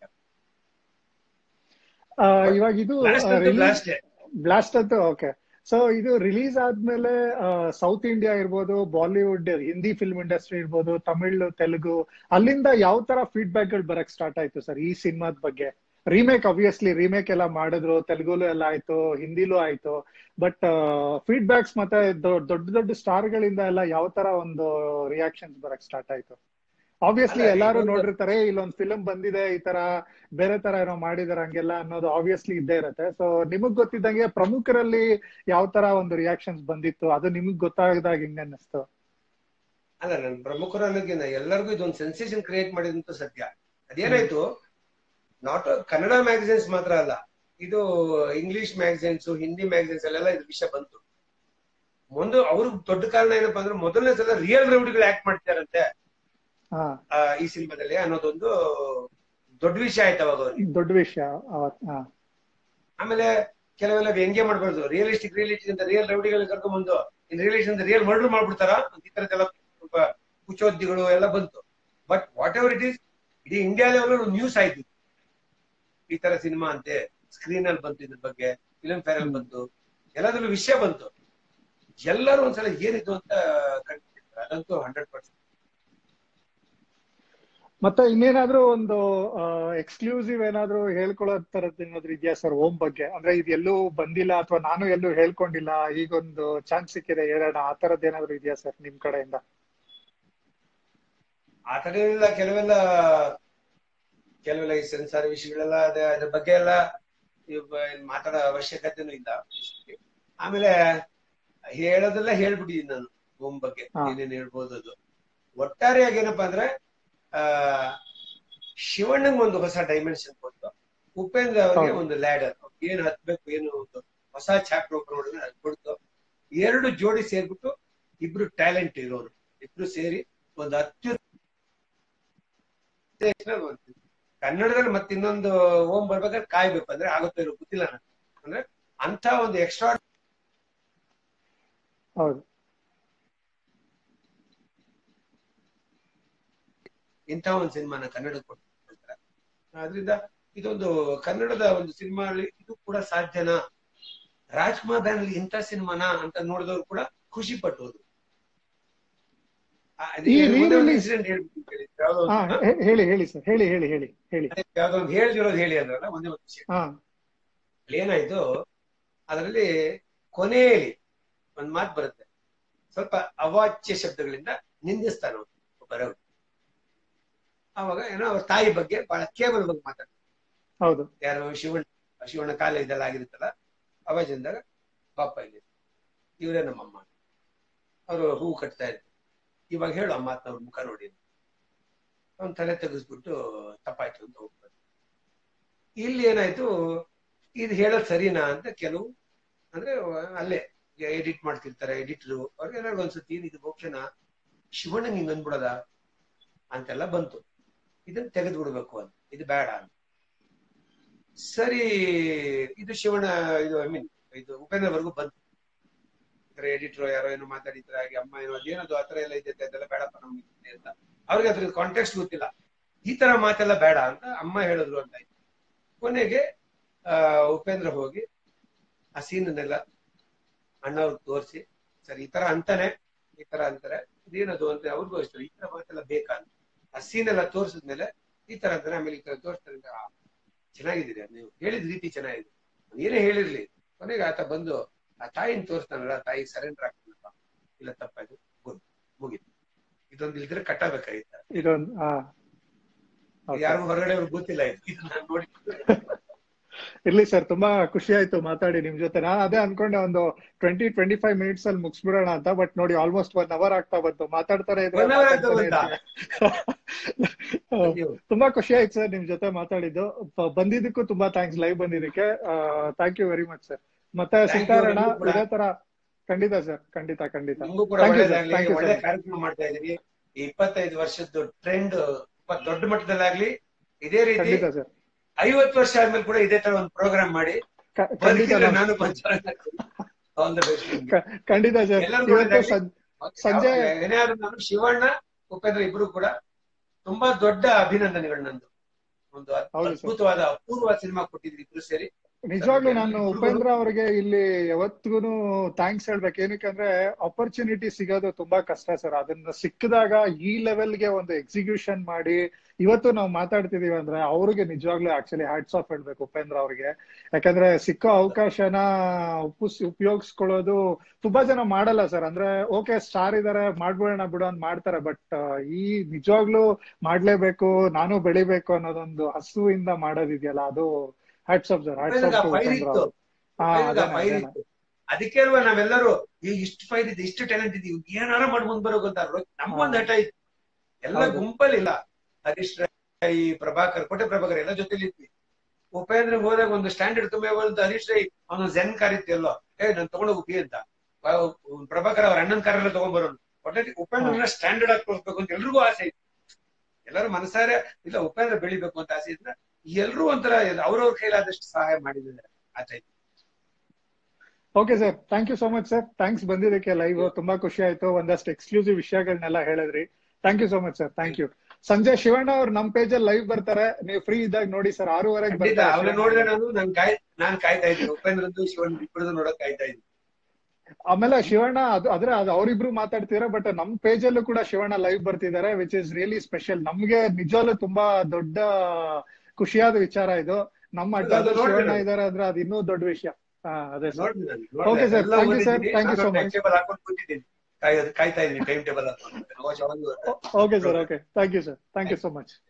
S1: ಆ, ಇವಾಗ ಇದು
S2: Blast ಅಂತೂ blast ಏ.
S1: ಬ್ಲಾಸ್ಟ್ ಅಂತ ಓಕೆ ಸೊ ಇದು ರಿಲೀಸ್ ಆದ್ಮೇಲೆ ಸೌತ್ ಇಂಡಿಯಾ ಇರ್ಬೋದು ಬಾಲಿವುಡ್ ಹಿಂದಿ ಫಿಲ್ಮ್ ಇಂಡಸ್ಟ್ರಿ ಇರ್ಬೋದು ತಮಿಳ್ ತೆಲುಗು ಅಲ್ಲಿಂದ ಯಾವ ತರ ಫೀಡ್ಬ್ಯಾಕ್ ಗಳು ಬರಕ್ ಸ್ಟಾರ್ಟ್ ಆಯ್ತು ಸರ್ ಈ ಸಿನಿಮಾದ ಬಗ್ಗೆ ರೀಮೇಕ್ ಅಬ್ವಿಯಸ್ಲಿ ರೀಮೇಕ್ ಎಲ್ಲ ಮಾಡಿದ್ರು ತೆಲುಗುಲು ಎಲ್ಲ ಆಯ್ತು ಹಿಂದಿಲೂ ಆಯ್ತು ಬಟ್ ಫೀಡ್ಬ್ಯಾಕ್ಸ್ ಮತ್ತೆ ದೊ- ದೊಡ್ಡ ದೊಡ್ಡ ಸ್ಟಾರ್ ಗಳಿಂದ ಎಲ್ಲ ಯಾವ ತರ ಒಂದು ರಿಯಾಕ್ಷನ್ಸ್ ಬರಕ್ ಸ್ಟಾರ್ಟ್ ಆಯ್ತು ಆಬ್ವಿಯಸ್ಲಿ
S2: ಅಲ್ಲ,
S1: ಎಲ್ಲಾರು
S2: ಇದೊಂದು-
S1: ನೋಡಿರ್ತಾರೆ ಇಲ್ಲೊಂದ್ ಫಿಲಂ ಬಂದಿದೆ ಈ ತರ ಬೇರೆ ತರ ಏನೋ ಮಾಡಿದಾರೆ ಹಂಗೆಲ್ಲ ಅನ್ನೋದು ಆಬ್ವಿಯಸ್ಲಿ ಇದ್ದೇ ಇರುತ್ತೆ ಸೊ ನಿಮಗ್ ಗೊತ್ತಿದ್ದಂಗೆ ಪ್ರಮುಖರಲ್ಲಿ ಯಾವ ತರ ಒಂದು ರಿಯಾಕ್ಷನ್ಸ್ ಬಂದಿತ್ತು ಅದು ನಿಮಗ್ ಗೊತ್ತಾಗದಾಗ ಹಿಂಗ ಅನ್ನಿಸ್ತು
S2: ಅಲ್ಲ ನನ್ ಪ್ರಮುಖರು ಅನ್ನೋದಕ್ಕಿಂತ ಎಲ್ಲರಿಗೂ ಇದೊಂದು ಸೆನ್ಸೇಷನ್ ಕ್ರಿಯೇಟ್ ಮಾಡಿದಂತೂ ಸತ್ಯ ಅದೇನಾಯ್ತು ನಾಟ್ ಕನ್ನಡ ಮ್ಯಾಗಝಿನ್ಸ್ ಮಾತ್ರ ಅಲ್ಲ ಇದು ಇಂಗ್ಲಿಷ್ ಮ್ಯಾಗಝಿನ್ಸ್ ಹಿಂದಿ ಮ್ಯಾಗಝಿನ್ಸ್ ಅಲ್ಲೆಲ್ಲ ಇದು ವಿಷಯ ಬಂತು ಒಂದು ಅವ್ರಿಗೆ ದೊಡ್ಡ ಕಾರಣ ಏನಪ್ಪಾ ಅಂದ್ರೆ ಮೊದಲನೇ ಸಲ ರಿಯಲ್ ರೌಡಿಗಳು ಆಕ್ಟ್ ಮಾಡ್ತಾರಂತೆ
S1: ಹಾ
S2: ಆ, ಈ ಸಿನಿಮಾದಲ್ಲಿ ಅನ್ನೋದೊಂದು ದೊಡ್ಡ ವಿಷಯ ಆಯ್ತು ಅವಾಗ ಅವ್ರಿಗೆ
S1: ದೊಡ್ಡ ವಿಷಯ ಅವತ್ ಹಾ
S2: ಆಮೇಲೆ ಕೆಲವೆಲ್ಲ ವ್ಯಂಗ್ಯ ಮಾಡ್ಬಾರ್ದು ರಿಯಲಿಸ್ಟಿಕ್ ರಿಯಲಿಸ್ಟಿಕ್ ಅಂತ ರಿಯಲ್ ರೌಡಿಗಳು ಕರ್ಕೊಂಡ್ಬಂದು ಇನ್ ರಿಯಲಿಸ್ಟಿಕ್ ಅಂತ ರಿಯಲ್ ಮರ್ಡರ್ ಮಾಡ್ಬಿಡ್ತಾರ ಅಂತ ಈ ತರದೆಲ್ಲ ಸ್ವಲ್ಪ ಕುಚೋದ್ದಿಗಳು ಎಲ್ಲ ಬಂತು but whatever it is ಇಡೀ ಇಂಡಿಯಾ ಲೆವೆಲ್ ಒಂದು ನ್ಯೂಸ್ ಆಯ್ತು ಇದು. ಈ ತರ ಸಿನಿಮಾ ಅಂತೆ ಸ್ಕ್ರೀನ್ ಅಲ್ಲಿ ಬಂತು ಇದ್ರ ಬಗ್ಗೆ ಫಿಲ್ಮ್ ಫೇರ್ ಅಲ್ಲಿ ಬಂತು ಎಲ್ಲದ್ರಲ್ಲೂ ವಿಷಯ ಬಂತು ಎಲ್ಲರೂ ಒಂದ್ಸಲ ಏನಿದು ಅಂತ ಕಂಡಿರ್ತಾರೆ ಅದಂತೂ ಹಂಡ್ರೆಡ್ ಪರ್ಸೆಂಟ್
S1: ಮತ್ತೆ ಇನ್ನೇನಾದ್ರೂ ಒಂದು ಎಕ್ಸ್ಕ್ಲೂಸಿವ್ ಏನಾದ್ರೂ ಹೇಳ್ಕೊಳ್ಳೋ ತರದ್ ಏನಾದ್ರು ಇದೆಯಾ ಸರ್ ಓಂ ಬಗ್ಗೆ ಅಂದ್ರೆ ಇದು ಎಲ್ಲೂ ಬಂದಿಲ್ಲ ಅಥವಾ ನಾನು ಎಲ್ಲೂ ಹೇಳ್ಕೊಂಡಿಲ್ಲ ಈಗೊಂದು ಚಾನ್ಸ್ ಸಿಕ್ಕಿದೆ ಹೇಳೋಣ ಆ ತರದ್ ಏನಾದ್ರು ಇದೆಯಾ ಸರ್ ನಿಮ್ ಕಡೆಯಿಂದ
S2: ಆ ತರ ಎಲ್ಲ ಕೆಲವೆಲ್ಲ ಕೆಲವೆಲ್ಲ ಈ ಸೆನ್ಸಾರ್ ವಿಷಯಗಳೆಲ್ಲ ಅದೇ ಅದ್ರ ಬಗ್ಗೆ ಎಲ್ಲ ಇವ್- ಏನ್ ಮಾತಾಡೋ ಅವಶ್ಯಕತೆನೂ ಇಲ್ಲ ಆಮೇಲೆ ಹೇಳೋದೆಲ್ಲ ಹೇಳ್ಬಿಟ್ಟಿದ್ದೀನಿ ನಾನು ಓಂ ಬಗ್ಗೆ
S1: ಹಾ.
S2: ಏನೇನ್ ಹೇಳ್ಬೋದು ಅದು ಒಟ್ಟಾರೆಯಾಗಿ ಏನಪ್ಪಾ ಅಂದ್ರೆ ಆ ಶಿವಣ್ಣಂಗ್ ಒಂದು ಹೊಸ ಡೈಮೆನ್ಷನ್ ಕೊಟ್ಟು ಉಪೇಂದ್ರ ಅವರಿಗೆ
S1: ಹೌದು.
S2: ಒಂದು ಲ್ಯಾಡರ್ ಏನ್ ಹತ್ಬೇಕು ಏನು ಒಂದು ಹೊಸ ಚಾಪ್ಟರ್ ಓಪನ್ ಮಾಡಿದ್ರೆ ಅದು ಕೊಡ್ತು ಎರಡು ಜೋಡಿ ಸೇರ್ಬಿಟ್ಟು ಇಬ್ರು ಟ್ಯಾಲೆಂಟ್ ಇರೋರು ಇಬ್ರು ಸೇರಿ ಒಂದು ಅತ್ಯುತ್ತಮ ಒಂದು ಕನ್ನಡದಲ್ಲಿ ಮತ್ತೆ ಇನ್ನೊಂದು ಓಂ ಬರ್ಬೇಕಾದ್ರೆ ಕಾಯ್ಬೇಕು ಅಂದ್ರೆ ಆಗುತ್ತೋ ಇರೋ ಗೊತ್ತಿಲ್ಲ ನನಗೆ ಅಂದ್ರೆ ಅಂತ ಒಂದು ಎಕ್ಸ್ಟ್ರಾ
S1: ಹೌದು
S2: ಇಂಥ ಒಂದು ಸಿನಿಮಾನ ಕನ್ನಡಕ್ಕೆ ಕೊಡ್ತಾರೆ ಆದ್ರಿಂದ ಇದೊಂದು ಕನ್ನಡದ ಒಂದು ಸಿನಿಮಾ ಇದು ಕೂಡ ಸಾಧ್ಯನಾ ರಾಜ್ಕುಮಾರ್ ಬ್ಯಾನಲ್ಲಿ ಇಂಥ ಸಿನಿಮಾನ ಅಂತ ನೋಡಿದವ್ರು ಕೂಡ ಖುಷಿ ಪಟ್ಟೋದು ಆ, ಅದೇ
S1: ಈ
S2: ಒಂದೇ ಒಂದು
S1: re-release-
S2: incident ಹೇಳ್ಬಿಟ್ಟು ಕೇಳಿ. ಯಾವ್ದೋ
S1: ಹಾ
S2: ಒಂದು-
S1: ಹೇ- ಹೇಳಿ ಹೇಳಿ ಸರ್ ಹೇಳಿ ಹೇಳಿ ಹೇಳಿ ಹೇಳಿ
S2: ಅದೇ ಯಾವ್ದೋ ಒಂದು ಹೇಳ್ದಿರೋದು ಹೇಳಿ ಅಂದ್ರಲ್ಲ ಒಂದೇ ಒಂದು ವಿಷಯ
S1: ಹಾ
S2: ಅಲ್ಲಿ ಏನಾಯ್ತು ಅದರಲ್ಲಿ ಕೊನೆಯಲ್ಲಿ ಒಂದ್ ಮಾತು ಬರುತ್ತೆ ಸ್ವಲ್ಪ ಅವಾಚ್ಯ ಶಬ್ದಗಳಿಂದ ನಿಂದಿಸ್ತಾನ ಅವ್ನು ಒಬ್ಬ ರೌಡಿ. ಆವಾಗ ಏನೋ ಅವ್ರ ತಾಯಿ ಬಗ್ಗೆ ಬಹಳ ಕೇವಲ ಬಗ್ಗೆ ಮಾತಾಡ್ತಾರೆ
S1: ಹೌದು
S2: ಯಾರು ಶಿವಣ್ಣ ಶಿವಣ್ಣ ಕಾಲ ಇದೆಲ್ಲ ಆಗಿರುತ್ತಲ್ಲ ಅವಾಜ್ ಅಂದಾಗ ಪಾಪ ಇಲ್ಲಿ ಇವರೇ ನಮ್ಮಮ್ಮ ಅವರು ಹೂ ಕಟ್ತಾ ಇದ್ರು ಇವಾಗ ಹೇಳು ಆ ಮಾತನ್ನ ಅವ್ರ ಮುಖ ನೋಡಿ ಅವ್ನ ತಲೆ ತೆಗೆಸ್ಬಿಟ್ಟು ತಪ್ಪಾಯ್ತು ಅಂತ ಹೋಗ್ತಾರೆ ಇಲ್ಲಿ ಏನಾಯ್ತು ಇದು ಹೇಳೋದ್ ಸರಿನಾ ಅಂತ ಕೆಲವು ಅಂದ್ರೆ ಅಲ್ಲೇ ಎಡಿಟ್ ಮಾಡ್ತಿರ್ತಾರೆ ಎಡಿಟ್ರು ಅವ್ರಿಗೆ ಏನಾದ್ರು ಅನ್ಸುತ್ತೆ ಏನ್ ಇದು ಬಹುಶಃ ಶಿವಣ್ಣ ಹಿಂಗ್ ಅಂದ್ಬಿಡದ ಅಂತೆಲ್ಲ ಬಂತು ಇದನ್ನ ತೆಗೆದು ಬಿಡ್ಬೇಕು ಅಂತ ಇದು ಬೇಡ ಅಂತ ಸರಿ ಇದು ಶಿವಣ್ಣ ಇದು ಐ ಮೀನ್ ಇದು ಉಪೇಂದ್ರವರೆಗೂ ಬಂತು ಎಡಿಟರ್ ಯಾರೋ ಏನೋ ಮಾತಾಡಿದ್ರೆ ಹಾಗೆ ಅಮ್ಮ ಏನೋ ಅದೇನದು ಆತರ ಎಲ್ಲ ಇದೆ ಅದೆಲ್ಲ ಬೇಡಪ್ಪ ನಮ್ಗೆ ಅಂತ ಅವ್ರಿಗೆ ಅದ್ರ ಕಾಂಟೆಕ್ಸ್ಟ್ ಗೊತ್ತಿಲ್ಲ ಈ ತರ ಮಾತೆಲ್ಲ ಬೇಡ ಅಂತ ಅಮ್ಮ ಹೇಳಿದ್ರು ಅಂತ ಆಯ್ತು ಕೊನೆಗೆ ಆ ಉಪೇಂದ್ರ ಹೋಗಿ ಆ ಸೀನನ್ನೆಲ್ಲ ಅಣ್ಣವ್ರಿಗೆ ತೋರಿಸಿ ಸರಿ ಈ ತರ ಅಂತಾನೆ ಈ ತರ ಅಂತಾರೆ ಇದೇನದು ಅಂತ ಅವ್ರಿಗೂ ಅಷ್ಟು ಈ ತರ ಮಾತೆಲ್ಲ ಬೇಕಾ ಅಂತ ಆ ಸೀನ್ ಎಲ್ಲ ತೋರಿಸಿದ್ಮೇಲೆ ಈ ತರ ಅಂತಾನೆ ಆಮೇಲೆ ಈ ತರ ತೋರಿಸ್ತಾರೆ ಅಂತ, ಆ, ಚೆನ್ನಾಗಿದ್ದೀರಿ ನೀವು ಹೇಳಿದ ರೀತಿ ಚೆನ್ನಾಗಿದೆ ಏನೇ ಹೇಳಿರ್ಲಿ ಕೊನೆಗೆ ಆತ ಬಂದು ಆ ತಾಯಿನ ತೋರಿಸ್ತಾನಲ್ಲ ತಾಯಿ ಸರೆಂಡರ್ ಆಗ್ತಾನಪ್ಪ ಇಲ್ಲ ತಪ್ಪಾಯ್ತು ಗುಡ್ ಮುಗೀತು ಇದೊಂದು ಇಲ್ದ್ರೆ ಕಟ್ಟಬೇಕಾಗಿತ್ತ
S1: ಇದೊಂದು ಹಾ Okay.
S2: ಯಾರಿಗೂ ಹೊರಗಡೆ ಅವ್ರಿಗೆ ಗೊತ್ತಿಲ್ಲ ಇದು ಇದು ನಾನು ನೋಡಿ
S1: ಇರ್ಲಿ ಸರ್ ತುಂಬಾ ಖುಷಿ ಆಯ್ತು ಮಾತಾಡಿ ನಿಮ್ ಜೊತೆ ನಾನು ಅದೇ ಅನ್ಕೊಂಡೆ ಒಂದು ಟ್ವೆಂಟಿ ಟ್ವೆಂಟಿ ಫೈವ್ ಮಿನಿಟ್ಸ್ ಅಲ್ಲಿ ಮುಗಿಸ್ಬಿಡೋಣ ಅಂತ ಬಟ್ ನೋಡಿ ಆಲ್ಮೋಸ್ಟ್ ಒನ್ ಅವರ್ ಆಗ್ತಾ ಬಂತು ಮಾತಾಡ್ತಾರೆ ಇದ್ರೆ
S2: One hour ಆಗ್ತಾ
S1: ಮಾತಾಡ್ತಾನೆ ಇರ್ತೀವಿ.
S2: ನೀವು
S1: ತುಂಬಾ ಖುಷಿ ಆಯ್ತು ಸರ್ ನಿಮ್ ಜೊತೆ ಮಾತಾಡಿದ್ದು ಪ- ಬಂದಿದ್ದಕ್ಕೂ ತುಂಬಾ ಥ್ಯಾಂಕ್ಸ್ ಲೈವ್ ಬಂದಿದ್ದಕ್ಕೆ thank you very much sir ಮತ್ತೆ
S2: Thank you,
S1: ಸಿಗ್ತಾರಣ
S2: ನಿಮ್ಗೂ ಕೂಡ.
S1: ಇದೇ ತರ ಖಂಡಿತ ಸರ್ ಖಂಡಿತ ಖಂಡಿತ
S2: ನಿಮ್ಗೂ ಕೂಡ
S1: Thank you, sir.
S2: ಒಳ್ಳೇದಾಗ್ಲಿ
S1: Thank you,
S2: ಒಳ್ಳೆ
S1: sir.
S2: ಕಾರ್ಯಕ್ರಮ ಮಾಡ್ತಾ ಇದೀವಿ ಈ ಇಪ್ಪತ್ತೈದು ವರ್ಷದ ಟ್ರೆಂಡ್ ದೊಡ್ಡ ಮಟ್ಟದಲ್ಲಾಗ್ಲಿ ಇದೇ ರೀತಿ
S1: ಖಂಡಿತ ಸರ್
S2: ಐವತ್ತು ವರ್ಷ ಆದ್ಮೇಲೆ ಕೂಡ ಇದೇ ತರ ಒಂದು ಪ್ರೋಗ್ರಾಮ್ ಮಾಡಿ
S1: ಕ- ಖಂಡಿತ
S2: ಬದುಕಿದ್ರೆ
S1: ನಾನು-
S2: ನಾನು ಆಲ್ ದ ಬೆಸ್ಟ್
S1: ಕ- ಖಂಡಿತ ಸರ್
S2: ಎಲ್ಲರಿಗೂ
S1: ಇವತ್ತು
S2: ಒಳ್ಳೆದಾಗ್ಲಿ.
S1: ಸಂ- ಸಂಜೆ
S2: ಏನೇ ಆದ್ರೂ ನಾನು ಶಿವಣ್ಣ ಉಪೇಂದ್ರ ಇಬ್ರು ಕೂಡ ತುಂಬಾ ದೊಡ್ಡ ಅಭಿನಂದನೆಗಳು ನಂದು ಒಂದು
S1: ಹೌದು ಸರ್.
S2: ಅದ್ಭುತವಾದ ಅಪೂರ್ವ ಸಿನಿಮಾ ಕೊಟ್ಟಿದ್ರಿ ಇಬ್ರು ಸೇರಿ
S1: ನಿಜವಾಗ್ಲೂ ನಾನು
S2: ಇಬ್ರಿಗೂ-
S1: ಉಪೇಂದ್ರ ಅವರಿಗೆ ಇಲ್ಲಿ ಯಾವತ್ತಿಗೂ ಥ್ಯಾಂಕ್ಸ್ ಹೇಳ್ಬೇಕು ಏನಕ್ಕಂದ್ರೆ ಅಪರ್ಚುನಿಟಿ ಸಿಗೋದು ತುಂಬಾ ಕಷ್ಟ ಸರ್ ಅದನ್ನ ಸಿಕ್ಕಿದಾಗ ಈ ಲೆವೆಲ್ಗೆ ಒಂದು ಎಕ್ಸಿಕ್ಯೂಷನ್ ಮಾಡಿ ಇವತ್ತು ನಾವು ಮಾತಾಡ್ತಿದೀವಿ ಅಂದ್ರೆ ಅವ್ರಿಗೆ ನಿಜವಾಗ್ಲೂ ಆಕ್ಚುಲಿ ಹ್ಯಾಟ್ಸ್ ಆಫ್ ಹೇಳ್ಬೇಕು ಉಪೇಂದ್ರ ಅವ್ರಿಗೆ ಯಾಕಂದ್ರೆ ಸಿಕ್ಕೋ ಅವಕಾಶನ ಉಪಸ್ ಉಪಯೋಗಿಸ್ಕೊಳ್ಳೋದು ತುಂಬಾ ಜನ ಮಾಡಲ್ಲ ಸರ್ ಅಂದ್ರೆ ಓಕೆ ಸ್ಟಾರ್ ಇದಾರೆ ಮಾಡ್ಬೋಣ ಬಿಡು ಅಂತ ಮಾಡ್ತಾರೆ ಬಟ್ ಈ ನಿಜವಾಗ್ಲೂ ಮಾಡ್ಲೇಬೇಕು ನಾನು ಬೆಳಿಬೇಕು ಅನ್ನೋದೊಂದು ಹಸುವಿಂದ ಮಾಡೋದಿದೆಯಲ್ಲ ಅದು hats off sir hats off
S2: Upendra fire
S1: Upendra
S2: ಇತ್ತು
S1: ಅವ್ರು. ಹಾ
S2: ಉಪೇಂದ್ರ
S1: ಅದೇನೆ,
S2: ಫೈರ್
S1: ಅದೇನೆ.
S2: ಇತ್ತು ಅದಕ್ಕೆ ಅಲ್ವಾ ನಾವೆಲ್ಲರೂ ಈ ಇಷ್ಟು ಫೈರ್ ಇದೆ ಇಷ್ಟು ಟ್ಯಾಲೆಂಟ್ ಇದೆ ಇವ್ನು ಏನಾರ ಮಾಡಿ ಮುಂದ್ ಬರೋಕಂತ ನಮ್ಮೊಂದ್ ಹಠ ಇತ್ತು ಎಲ್ಲ
S1: ಹೌದು.
S2: ಗುಂಪಲ್ಲಿಲ್ಲ ಹರೀಶ್ ರೈ ಪ್ರಭಾಕರ್ ಕೋಟೆ ಪ್ರಭಾಕರ್ ಎಲ್ಲ ಜೊತೆಲಿ ಇದ್ವಿ ಉಪೇಂದ್ರ ಹೋದಾಗ ಒಂದು ಸ್ಟ್ಯಾಂಡರ್ಡ್ ತುಂಬ ಒಂದು ಹರೀಶ್ ರೈ ಅವನು ಜೆನ್ ಕಾರ್ ಇತ್ತು ಎಲ್ಲೋ ಏ ನಾನು ತಗೊಂಡೋಗಿ ಉಪಿ ಅಂತ ಆ, ಪ್ರಭಾಕರ್ ಅವ್ರ ಅಣ್ಣನ ಕಾರೆಲ್ಲ ತಗೊಂಡ್ಬರೋನು ಒಟ್ಟಾಗಿ ಉಪೇಂದ್ರ ಸ್ಟ್ಯಾಂಡರ್ಡ್ ಆಗಿ ತೋರಿಸ್ಬೇಕು ಅಂತ ಎಲ್ರಿಗೂ ಆಸೆ ಇತ್ತು ಎಲ್ಲರೂ ಮನಸಾರೆ ಇಲ್ಲ ಉಪೇಂದ್ರ ಬೆಳಿಬೇಕು ಅಂತ ಆಸೆ ಇದ್ರೆ ಎಲ್ರೂ ಒಂಥರ ಅವ್ರವ್ರ ಕೈಲಾದಷ್ಟು ಸಹಾಯ ಮಾಡಿದ್ದಾರೆ ಆಚೆ
S1: okay sir thank you so much sir thanks ಬಂದಿದ್ದಕ್ಕೆ ಲೈವ್ ತುಂಬಾ ಖುಷಿ ಆಯ್ತು ಒಂದಷ್ಟು ಎಕ್ಸ್ಕ್ಲೂಸಿವ್ ವಿಷಯಗಳನ್ನೆಲ್ಲ ಹೇಳಿದ್ರಿ thank you so much sir thank you ಸಂಜೆ ಶಿವಣ್ಣ ಅವ್ರು ನಮ್ ಪೇಜ್ ಅಲ್ಲಿ ಲೈವ್ ಬರ್ತಾರೆ ನೀವು ಫ್ರೀ ಇದ್ದಾಗ ನೋಡಿ ಸರ್ ಆರೂವರೆಗೆ
S2: ಖಂಡಿತ
S1: ಬರ್ತಾರೆ
S2: ಅವ್ರನ್ನ ನೋಡಿದ್ರೆ ನಾನು ನಾನ್ ಕಾಯ್ ನಾನ್ ಕಾಯ್ತಾ ಇದ್ದೀನಿ ಉಪೇಂದ್ರದ್ದು ಶಿವನ್ ಇಬ್ಬರದು ನೋಡಕ್ ಕಾಯ್ತಾ ಇದ್ದೀನಿ
S1: ಆಮೇಲೆ ಶಿವಣ್ಣ ಅದು ಅದ್ರೆ ಅದು ಅವರಿಬ್ರು ಮಾತಾಡ್ತಿದಾರೆ ಬಟ್ ನಮ್ ಪೇಜ್ ಅಲ್ಲೂ ಕೂಡ ಶಿವಣ್ಣ ಲೈವ್ ಬರ್ತಿದ್ದಾರೆ ವಿಚ್ ಇಸ್ ರಿಯಲಿ ಸ್ಪೆಷಲ್ ನಮ್ಗೆ ನಿಜವಾಗ್ಲೂ ತುಂಬಾ ದೊಡ್ಡ ಖುಷಿಯಾದ ವಿಚಾರ ಇದು ನಮ್ಮ ಅಡ್ಡಾದ
S2: ಅದು ನೋಡ್ದೆ
S1: ಶಿವಣ್ಣ
S2: ನಾನು.
S1: ಇದಾರೆ ಅಂದ್ರೆ ಅದು ಇನ್ನೂ ದೊಡ್ಡ ವಿಷಯ ಹಾ ಅದೇ ಸರ್
S2: ನೋಡ್ತೀನಿ ನಾನು,
S1: Okay,
S2: ನೋಡ್ದೆ.
S1: sir.
S2: ಎಲ್ಲ
S1: Thank you, sir.
S2: ಓದಿದ್ದೀನಿ.
S1: Thank you so
S2: ನಾನು
S1: much.
S2: time table ಹಾಕೊಂಡು ಕೂತಿದ್ದೀನಿ ಕಾಯೋದು ಕಾಯ್ತಾ ಇದ್ದೀನಿ ಟೈಮ್ ಟೇಬಲ್ ಹಾಕೊಂಡು ರೋಜ್ ಯಾವಾಗ್ಲೂ
S1: okay sir okay thank you sir thank you so much